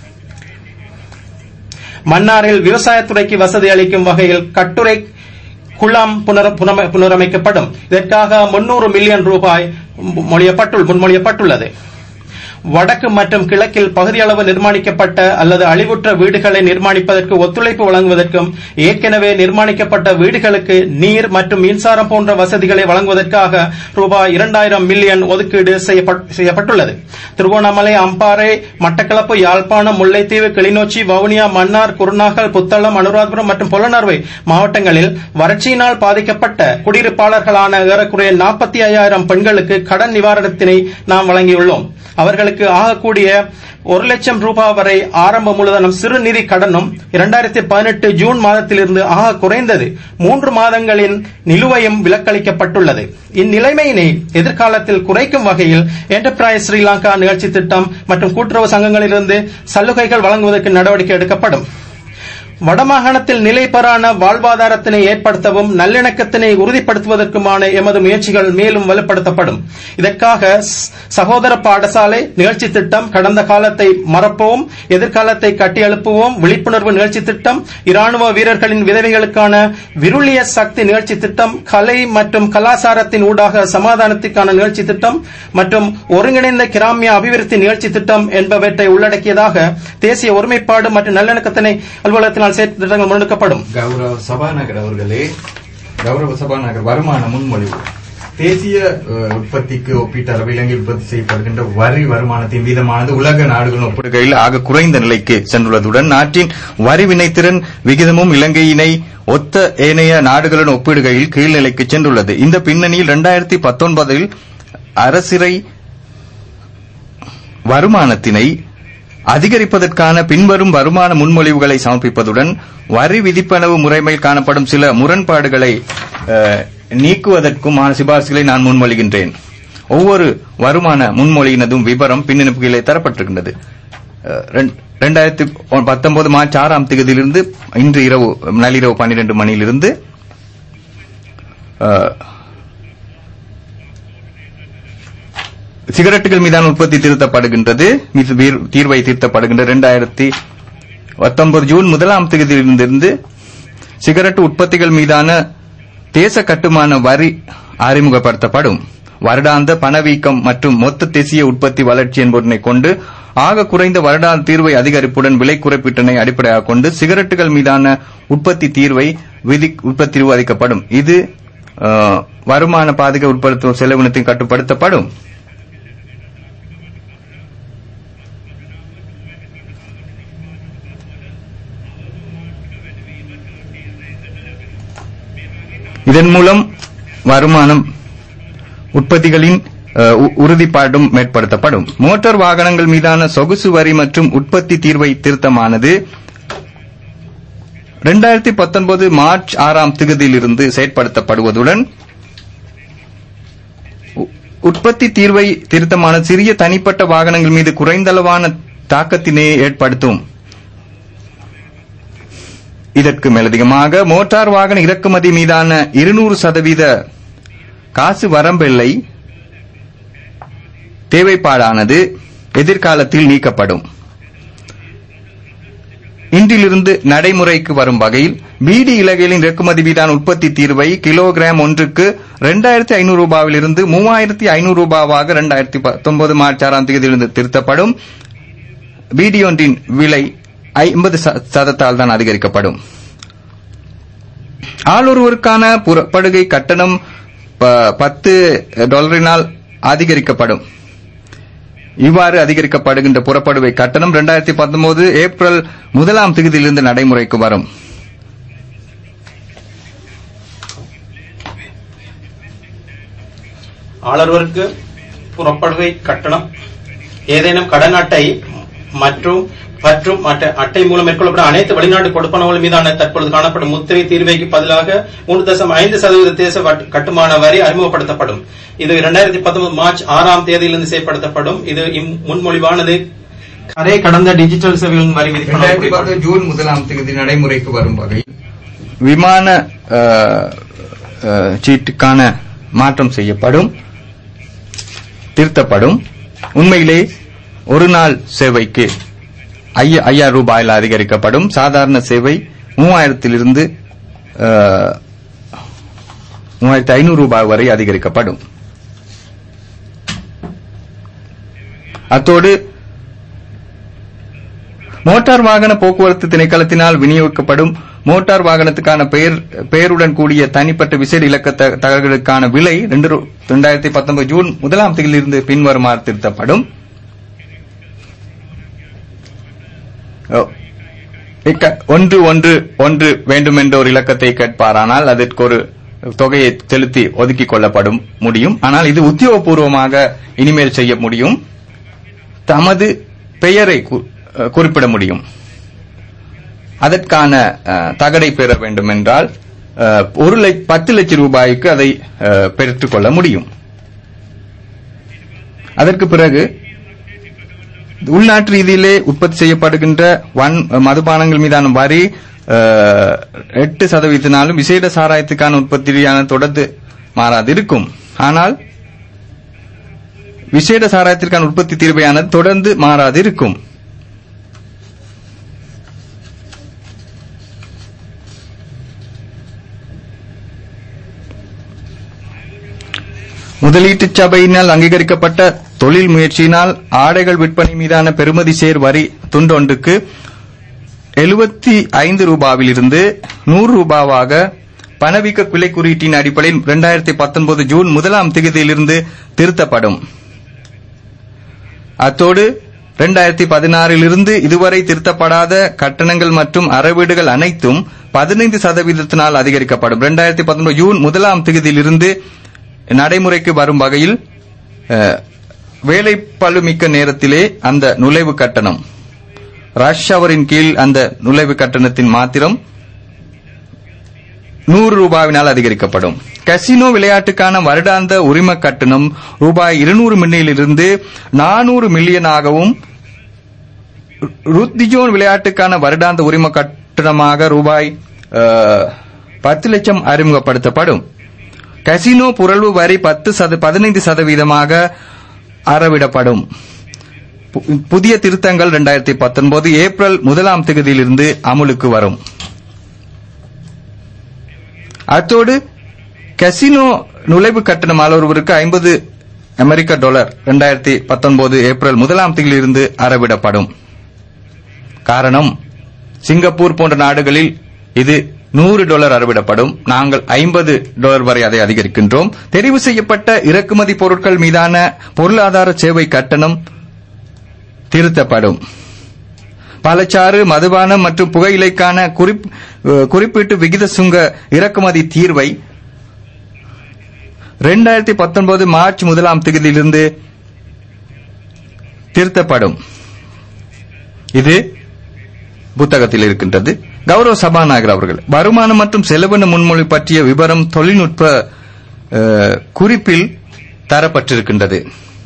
மன்னாரில் விவசாயத்துறைக்கு வசதி அளிக்கும் வகையில் கட்டுரை குளம் புனர் புனம- புனரமைக்கப்படும் இதற்காக முன்னூறு மில்லியன் ரூபாய் மொழியப்பட்டுள் முன்மொழியப்பட்டுள்ளது வடக்கு மற்றும் கிழக்கில் பகுதியளவு நிர்மாணிக்கப்பட்ட அல்லது அழிவுற்ற வீடுகளை நிர்மாணிப்பதற்கு ஒத்துழைப்பு வழங்குவதற்கும் ஏற்கனவே நிர்மாணிக்கப்பட்ட வீடுகளுக்கு நீர் மற்றும் மின்சாரம் போன்ற வசதிகளை வழங்குவதற்காக ரூபாய் இரண்டாயிரம் மில்லியன் ஒதுக்கீடு செய்யப்பட்- செய்யப்பட்டுள்ளது திருகோணமலை அம்பாறை மட்டக்களப்பு யாழ்ப்பாணம் முல்லைத்தீவு கிளிநொச்சி வவுனியா மன்னார் குருநாகல் புத்தளம் அனுராதபுரம் மற்றும் பொலனறுவை மாவட்டங்களில் வறட்சியினால் பாதிக்கப்பட்ட குடியிருப்பாளர்களான ஏறக்குறைய நாற்பத்தி ஐயாயிரம் பெண்களுக்கு கடன் நிவாரணத்தினை நாம் வழங்கியுள்ளோம் அவர்களுக்கு ஆகக்கூடிய ஒரு லட்சம் ரூபாய் வரை ஆரம்ப மூலதனம் சிறு நிதி கடனும் இரண்டாயிரத்தி பதினெட்டு ஜூன் மாதத்திலிருந்து ஆக குறைந்தது மூன்று மாதங்களின் நிலுவையும் விலக்களிக்கப்பட்டுள்ளது இந்நிலைமையினை எதிர்காலத்தில் குறைக்கும் வகையில் என்டர்பிரைஸ் ஸ்ரீலங்கா நிகழ்ச்சி திட்டம் மற்றும் கூட்டுறவு சங்கங்களிலிருந்து சலுகைகள் வழங்குவதற்கு நடவடிக்கை எடுக்கப்படும் வடமாகாணத்தில் நிலைபெறான வாழ்வாதாரத்தினை ஏற்படுத்தவும் நல்லிணக்கத்தினை உறுதிப்படுத்துவதற்குமான எமது முயற்சிகள் மேலும் வலுப்படுத்தப்படும் இதற்காக ஸ்- சகோதர பாடசாலை நிகழ்ச்சி திட்டம் கடந்த காலத்தை மறப்போம் எதிர்காலத்தை கட்டியெழுப்புவோம் விழிப்புணர்வு நிகழ்ச்சி திட்டம் இராணுவ வீரர்களின் விதவைகளுக்கான விருளிய சக்தி நிகழ்ச்சி திட்டம் கலை மற்றும் கலாசாரத்தின் ஊடாக சமாதானத்திற்கான நிகழ்ச்சி திட்டம் மற்றும் ஒருங்கிணைந்த கிராமிய அபிவிருத்தி நிகழ்ச்சி திட்டம் என்பவற்றை உள்ளடக்கியதாக தேசிய ஒருமைப்பாடு மற்றும் நல்லிணக்கத்தினை அலுவலகத்தினால் செயற் திட்டங்கள் முன்னெடுக்கப்படும் கௌரவ சபாநாயகர் அவர்களே கௌரவ சபாநாயகர் வருமான முன்மொழிவு தேசிய அஹ், உற்பத்திக்கு ஒப்பீட்டளவில் இலங்கை உற்பத்தி செய்யப்படுகின்ற வரி வருமானத்தின் வீதமானது உலக நாடுகளுடன் ஒப்பிடுகையில் ஆக குறைந்த நிலைக்கு சென்றுள்ளதுடன் நாட்டின் வரி வினைத்திறன் விகிதமும் இலங்கையினை ஒத்த ஏனைய நாடுகளுடன் ஒப்பிடுகையில் கீழ்நிலைக்கு சென்றுள்ளது இந்த பின்னணியில் இரண்டாயிரத்தி பத்தொன்பதில் அரசிறை வருமானத்தினை அதிகரிப்பதற்கான பின்வரும் வருமான முன்மொழிவுகளை சமர்ப்பிப்பதுடன் வரி விதிப்பளவு முறைமையில் காணப்படும் சில முரண்பாடுகளை அஹ், நீக்குவதற்குமான சிபாரிசுகளை நான் முன்மொழிகின்றேன் ஒவ்வொரு வருமான முன்மொழியினதும் விவரம் பின்னிணைப்புகளே தரப்பட்டிருக்கின்றது அஹ், ரெண்- ரெண்டாயிரத்தி பத்தொன்பது மார்ச் ஆறாம் தேதியிலிருந்து இன்று இரவு நள்ளிரவு பன்னிரண்டு மணியிலிருந்து அஹ், சிகரெட்டுகள் மீதான உற்பத்தி திருத்தப்படுகின்றது இது வீர்- தீர்வை திருத்தப்படுகின்ற இரண்டாயிரத்தி பத்தொன்பது ஜூன் முதலாம் தேதியிலிருந்து சிகரெட் உற்பத்திகள் மீதான தேச கட்டுமான வரி அறிமுகப்படுத்தப்படும் வருடாந்த பணவீக்கம் மற்றும் மொத்த தேசிய உற்பத்தி வளர்ச்சி என்பதனை கொண்டு ஆக குறைந்த வருடாந்த தீர்வை அதிகரிப்புடன் விலை குறைப்பீட்டினை அடிப்படையாக கொண்டு சிகரெட்டுகள் மீதான உற்பத்தி தீர்வை விதி உற்பத்தி தீர்வு அதிக்கப்படும் இது அஹ், வருமான பாதுகா உட்படுத்தும் செலவினத்தையும் கட்டுப்படுத்தப்படும் இதன் மூலம் வருமானம் உற்பத்திகளின் அஹ், உ- உறுதிப்பாடும் மேற்படுத்தப்படும் மோட்டார் வாகனங்கள் மீதான சொகுசு வரி மற்றும் உற்பத்தி தீர்வை திருத்தமானது இரண்டாயிரத்தி பத்தொன்பது மார்ச் ஆறாம் தேதியிலிருந்து செயற்படுத்தப்படுவதுடன் உற்பத்தி தீர்வை திருத்தமான சிறிய தனிப்பட்ட வாகனங்கள் மீது குறைந்தளவான தாக்கத்தினை ஏற்படுத்தும் இதற்கு மேலதிகமாக மோட்டார் வாகன இறக்குமதி மீதான இருநூறு சதவீத காசு வரம்பில்லை தேவைப்பாடானது எதிர்காலத்தில் நீக்கப்படும் இன்றிலிருந்து நடைமுறைக்கு வரும் வகையில் பீடி இலகைகளின் இறக்குமதி மீதான உற்பத்தி தீர்வை கிலோகிராம் ஒன்றுக்கு இரண்டாயிரத்தி ஐநூறு ரூபாவிலிருந்து மூவாயிரத்தி ஐநூறு ரூபாவாக இரண்டாயிரத்தி பத்தொன்பது மார்ச் ஆறாம் தேதியிலிருந்து திருத்தப்படும் பீடி ஒன்றின் விலை ஐம்பது சதத்தால் தான் அதிகரிக்கப்படும் ஆளொருவருக்கான புறப்படுகை கட்டணம் பத்து டாலரினால் அதிகரிக்கப்படும் இவ்வாறு அதிகரிக்கப்படுகின்ற புறப்படுவை கட்டணம் இரண்டாயிரத்தி பத்தொன்பது ஏப்ரல் முதலாம் தேதியிலிருந்து நடைமுறைக்கு வரும் ஆளர்வருக்கு புறப்படுகை கட்டணம் ஏதேனும் கடன் அட்டை மற்றும் மற்றும் மற்ற அட்டை மூலம் மேற்கொள்ளப்படும் அனைத்து வெளிநாட்டு கொடுப்பனவுகள் மீதான தற்பொழுது காணப்படும் முத்திரை தீர்வைக்கு பதிலாக மூன்று தசம் ஐந்து சதவீத தேச வட்- கட்டுமான வரி அறிமுகப்படுத்தப்படும் இது இரண்டாயிரத்தி பத்தொன்பது மார்ச் ஆறாம் தேதியிலிருந்து செயல்படுத்தப்படும் இது இம் முன்மொழிவானது கரை கடந்த டிஜிட்டல் சேவைகளின் வரி இரண்டாயிரத்தி விதிப்பு பத்து ஜூன் முதலாம் தேதி நடைமுறைக்கு வரும் வகையில் விமான அஹ், அஹ், சீட்டுக்கான மாற்றம் செய்யப்படும் திருத்தப்படும் உண்மையிலே ஒரு நாள் சேவைக்கு ஐய- ஐயாயிரம் ரூபாயில் அதிகரிக்கப்படும் சாதாரண சேவை மூவாயிரத்திலிருந்து அஹ், மூவாயிரத்தி ஐநூறு ரூபாய் வரை அதிகரிக்கப்படும் அத்தோடு மோட்டார் வாகன போக்குவரத்து திணைக்களத்தினால் விநியோகிக்கப்படும் மோட்டார் வாகனத்துக்கான பெயர் பெயருடன் கூடிய தனிப்பட்ட விசேட இலக்க த- தகவல்களுக்கான விலை இரண்டாயிரத்தி பத்தொன்பது ஜூன் முதலாம் தேதியிலிருந்து பின்வருமாறு திருத்தப்படும் ஓ. இக்க- ஒன்று ஒன்று ஒன்று வேண்டுமென்ற ஒரு இலக்கத்தை கேட்பாரானால் அதற்கு ஒரு தொகையை செலுத்தி ஒதுக்கிக் கொள்ளப்படும் முடியும் ஆனால் இது உத்தியோகபூர்வமாக இனிமேல் செய்ய முடியும் தமது பெயரை கு- அஹ், குறிப்பிட முடியும் அதற்கான அஹ், தகடை பெற வேண்டும் என்றால் அஹ், ஒரு லட்ச- பத்து லட்சம் ரூபாய்க்கு அதை அஹ், பெற்றுக்கொள்ள முடியும் அதற்கு பிறகு உள்நாட்டு ரீதியிலே உற்பத்தி செய்யப்படுகின்ற வன் மதுபானங்கள் மீதான வரி அஹ், எட்டு சதவீதத்தினாலும் விசேட சாராயத்துக்கான உற்பத்தியான தொடர்ந்து மாறாது இருக்கும் ஆனால் விசேட சாராயத்திற்கான உற்பத்தி தீர்வையானது தொடர்ந்து மாறாது இருக்கும் முதலீட்டு சபையினால் அங்கீகரிக்கப்பட்ட தொழில் முயற்சியினால் ஆடைகள் விற்பனை மீதான பெறுமதி சேர் வரி துண்டொன்றுக்கு எழுபத்தி ஐந்து ரூபாவில் இருந்து நூறு ரூபாவாக பணவீக்க விலை குறியீட்டின் அடிப்படையில் இரண்டாயிரத்தி பத்தொன்பது ஜூன் முதலாம் தேதியிலிருந்து திருத்தப்படும் அத்தோடு இரண்டாயிரத்தி பதினாறிலிருந்து இதுவரை திருத்தப்படாத கட்டணங்கள் மற்றும் அறவீடுகள் அனைத்தும் பதினைந்து சதவீதத்தினால் அதிகரிக்கப்படும் இரண்டாயிரத்தி பத்தொன்பது ஜூன் முதலாம் தேதியிலிருந்து நடைமுறைக்கு வரும் வகையில் அஹ், வேலைப்பளு மிக்க நேரத்திலே அந்த நுழைவு கட்டணம் ரஷ் அவரின் கீழ் அந்த நுழைவு கட்டணத்தின் மாத்திரம் நூறு ரூபாவினால் அதிகரிக்கப்படும் கசினோ விளையாட்டுக்கான வருடாந்த உரிம கட்டணம் ரூபாய் இருநூறு மில்லியனிலிருந்து நானூறு மில்லியனாகவும் ருத்திஜோன் விளையாட்டுக்கான வருடாந்த உரிம கட்டணமாக ரூபாய் அஹ், பத்து லட்சம் அறிமுகப்படுத்தப்படும் கசினோ புரள்வு வரி பத்து சத பதினைந்து சதவீதமாக அறவிடப்படும் பு- புதிய திருத்தங்கள் இரண்டாயிரத்தி பத்தொன்பது ஏப்ரல் முதலாம் தேதியிலிருந்து அமுலுக்கு வரும் அத்தோடு கசினோ நுழைவு கட்டணம் ஒருவருக்கு ஐம்பது அமெரிக்க டாலர் இரண்டாயிரத்தி பத்தொன்பது ஏப்ரல் முதலாம் தேதியிலிருந்து அறவிடப்படும் காரணம் சிங்கப்பூர் போன்ற நாடுகளில் இது நூறு டாலர் அறவிடப்படும் நாங்கள் ஐம்பது டாலர் வரை அதை அதிகரிக்கின்றோம் தெரிவு செய்யப்பட்ட இறக்குமதி பொருட்கள் மீதான பொருளாதார சேவை கட்டணம் திருத்தப்படும் பழச்சாறு மதுபானம் மற்றும் புகையிலைக்கான குறிப்- அஹ், குறிப்பீட்டு விகித சுங்க இறக்குமதி தீர்வை இரண்டாயிரத்தி பத்தொன்பது மார்ச் முதலாம் தேதியிலிருந்து திருத்தப்படும் இது புத்தகத்தில் இருக்கின்றது கௌரவ சபாநாயகர் அவர்கள் வருமானம் மற்றும் செலவின முன்மொழி பற்றிய விவரம் தொழில்நுட்ப அஹ், குறிப்பில் தரப்பட்டிருக்கின்றது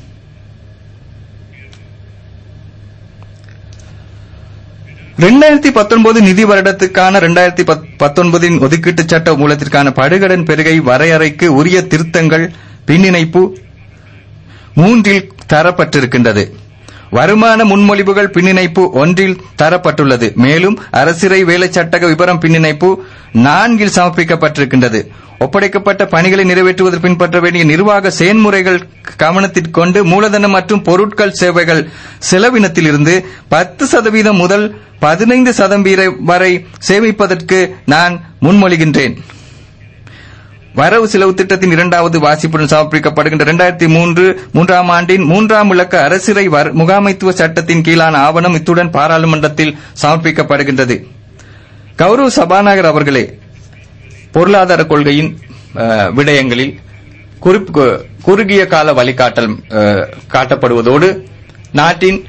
இரண்டாயிரத்தி பத்தொன்பது நிதி வருடத்துக்கான இரண்டாயிரத்தி பத்தொன்பதின் ஒதுக்கீட்டு சட்ட மூலத்திற்கான படுகடன் பெருகை வரையறைக்கு உரிய திருத்தங்கள் பின்னிணைப்பு மூன்றில் தரப்பட்டிருக்கின்றது வருமான முன்மொழிவுகள் பின்னிணைப்பு ஒன்றில் தரப்பட்டுள்ளது மேலும் அரசிறை வேலை சட்டக விபரம் பின்னிணைப்பு நான்கில் சமர்ப்பிக்கப்பட்டிருக்கின்றது ஒப்படைக்கப்பட்ட பணிகளை நிறைவேற்றுவதற்கு பின்பற்ற வேண்டிய நிர்வாக செயல்முறைகள் கவனத்திற்கொண்டு மூலதனம் மற்றும் பொருட்கள் சேவைகள் செலவினத்திலிருந்து பத்து சதவீதம் முதல் பதினைந்து சதவீதம் வரை சேமிப்பதற்கு நான் முன்மொழிகின்றேன் வரவு செலவு திட்டத்தின் இரண்டாவது வாசிப்புடன் சமர்ப்பிக்கப்படுகின்ற இரண்டாயிரத்தி மூன்று மூன்றாம் ஆண்டின் மூன்றாம் இலக்க அரசிறை முகாமைத்துவ சட்டத்தின் கீழான ஆவணம் இத்துடன் பாராளுமன்றத்தில் சமர்ப்பிக்கப்படுகின்றது கௌரவ சபாநாயகர் அவர்களே பொருளாதார கொள்கையின் விடயங்களில் குறுகிய கால வழிகாட்டல் காட்டப்படுவதோடு நாட்டின்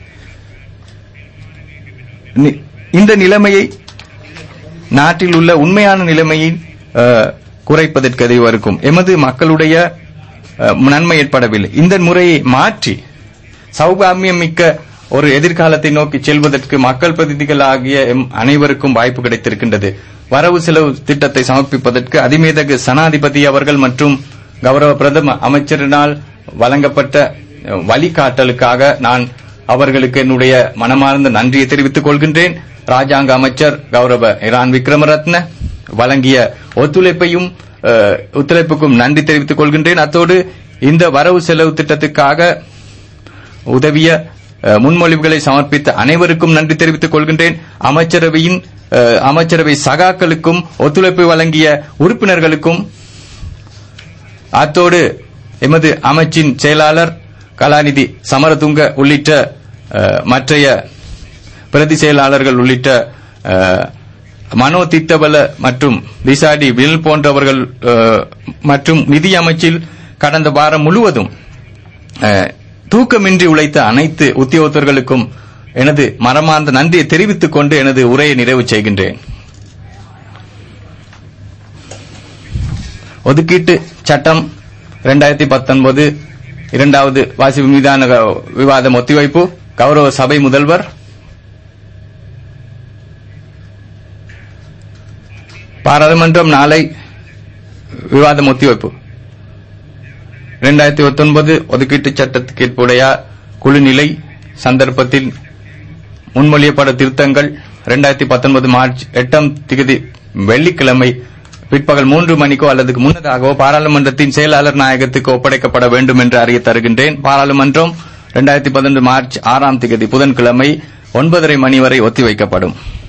இந்த நிலைமையை நாட்டில் உள்ள உண்மையான நிலைமையை குறைப்பதற்கு எதை இருக்கும் எமது மக்களுடைய நன்மை ஏற்படவில்லை இந்த முறையை மாற்றி சௌகாமியம் மிக்க ஒரு எதிர்காலத்தை நோக்கி செல்வதற்கு மக்கள் பிரதிநிதிகள் ஆகிய அனைவருக்கும் வாய்ப்பு கிடைத்திருக்கின்றது வரவு செலவு திட்டத்தை சமர்ப்பிப்பதற்கு அதிமேதகு சனாதிபதி அவர்கள் மற்றும் கௌரவ பிரதம அமைச்சரினால் வழங்கப்பட்ட வழிகாட்டலுக்காக நான் அவர்களுக்கு என்னுடைய மனமார்ந்த நன்றியை தெரிவித்துக் கொள்கின்றேன் ராஜாங்க அமைச்சர் கௌரவ இரான் விக்ரமரத்ன வழங்கிய ஒத்துழைப்பையும் ஒத்துழைப்புக்கும் நன்றி தெரிவித்துக் கொள்கின்றேன் அத்தோடு இந்த வரவு செலவு திட்டத்துக்காக உதவிய முன்மொழிவுகளை சமர்ப்பித்த அனைவருக்கும் நன்றி தெரிவித்துக் கொள்கின்றேன் அமைச்சரவையின் அமைச்சரவை சகாக்களுக்கும் ஒத்துழைப்பு வழங்கிய உறுப்பினர்களுக்கும் அத்தோடு எமது அமைச்சின் செயலாளர் கலாநிதி சமரதுங்க உள்ளிட்ட மற்றைய பிரதி செயலாளர்கள் உள்ளிட்ட மனோ திட்டபல மற்றும் விசாடி வில் போன்றவர்கள் மற்றும் நிதி அமைச்சில் கடந்த வாரம் முழுவதும் தூக்கமின்றி உழைத்த அனைத்து உத்தியோகத்தர்களுக்கும் எனது மரமார்ந்த நன்றியை தெரிவித்துக் கொண்டு எனது உரையை நிறைவு செய்கின்றேன் ஒதுக்கீட்டு சட்டம் இரண்டாயிரத்தி பத்தொன்பது இரண்டாவது வாசிப்பு மீதான விவாதம் ஒத்திவைப்பு கௌரவ சபை முதல்வர் பாராளுமன்றம் நாளை விவாதம் ஒத்திவைப்பு இரண்டாயிரத்தி பத்தொன்பது ஒதுக்கீட்டு சட்டத்துக்கு ஏற்புடைய குழுநிலை சந்தர்ப்பத்தில் முன்மொழியப்பட திருத்தங்கள் இரண்டாயிரத்தி பத்தொன்பது மார்ச் எட்டாம் திகதி வெள்ளிக்கிழமை பிற்பகல் மூன்று மணிக்கோ அல்லது முன்னதாகவோ பாராளுமன்றத்தின் செயலாளர் நாயகத்துக்கு ஒப்படைக்கப்பட வேண்டும் என்று அறிய தருகின்றேன் பாராளுமன்றம் இரண்டாயிரத்தி பதினொன்று மார்ச் ஆறாம் திகதி புதன்கிழமை ஒன்பதரை மணி வரை ஒத்திவைக்கப்படும்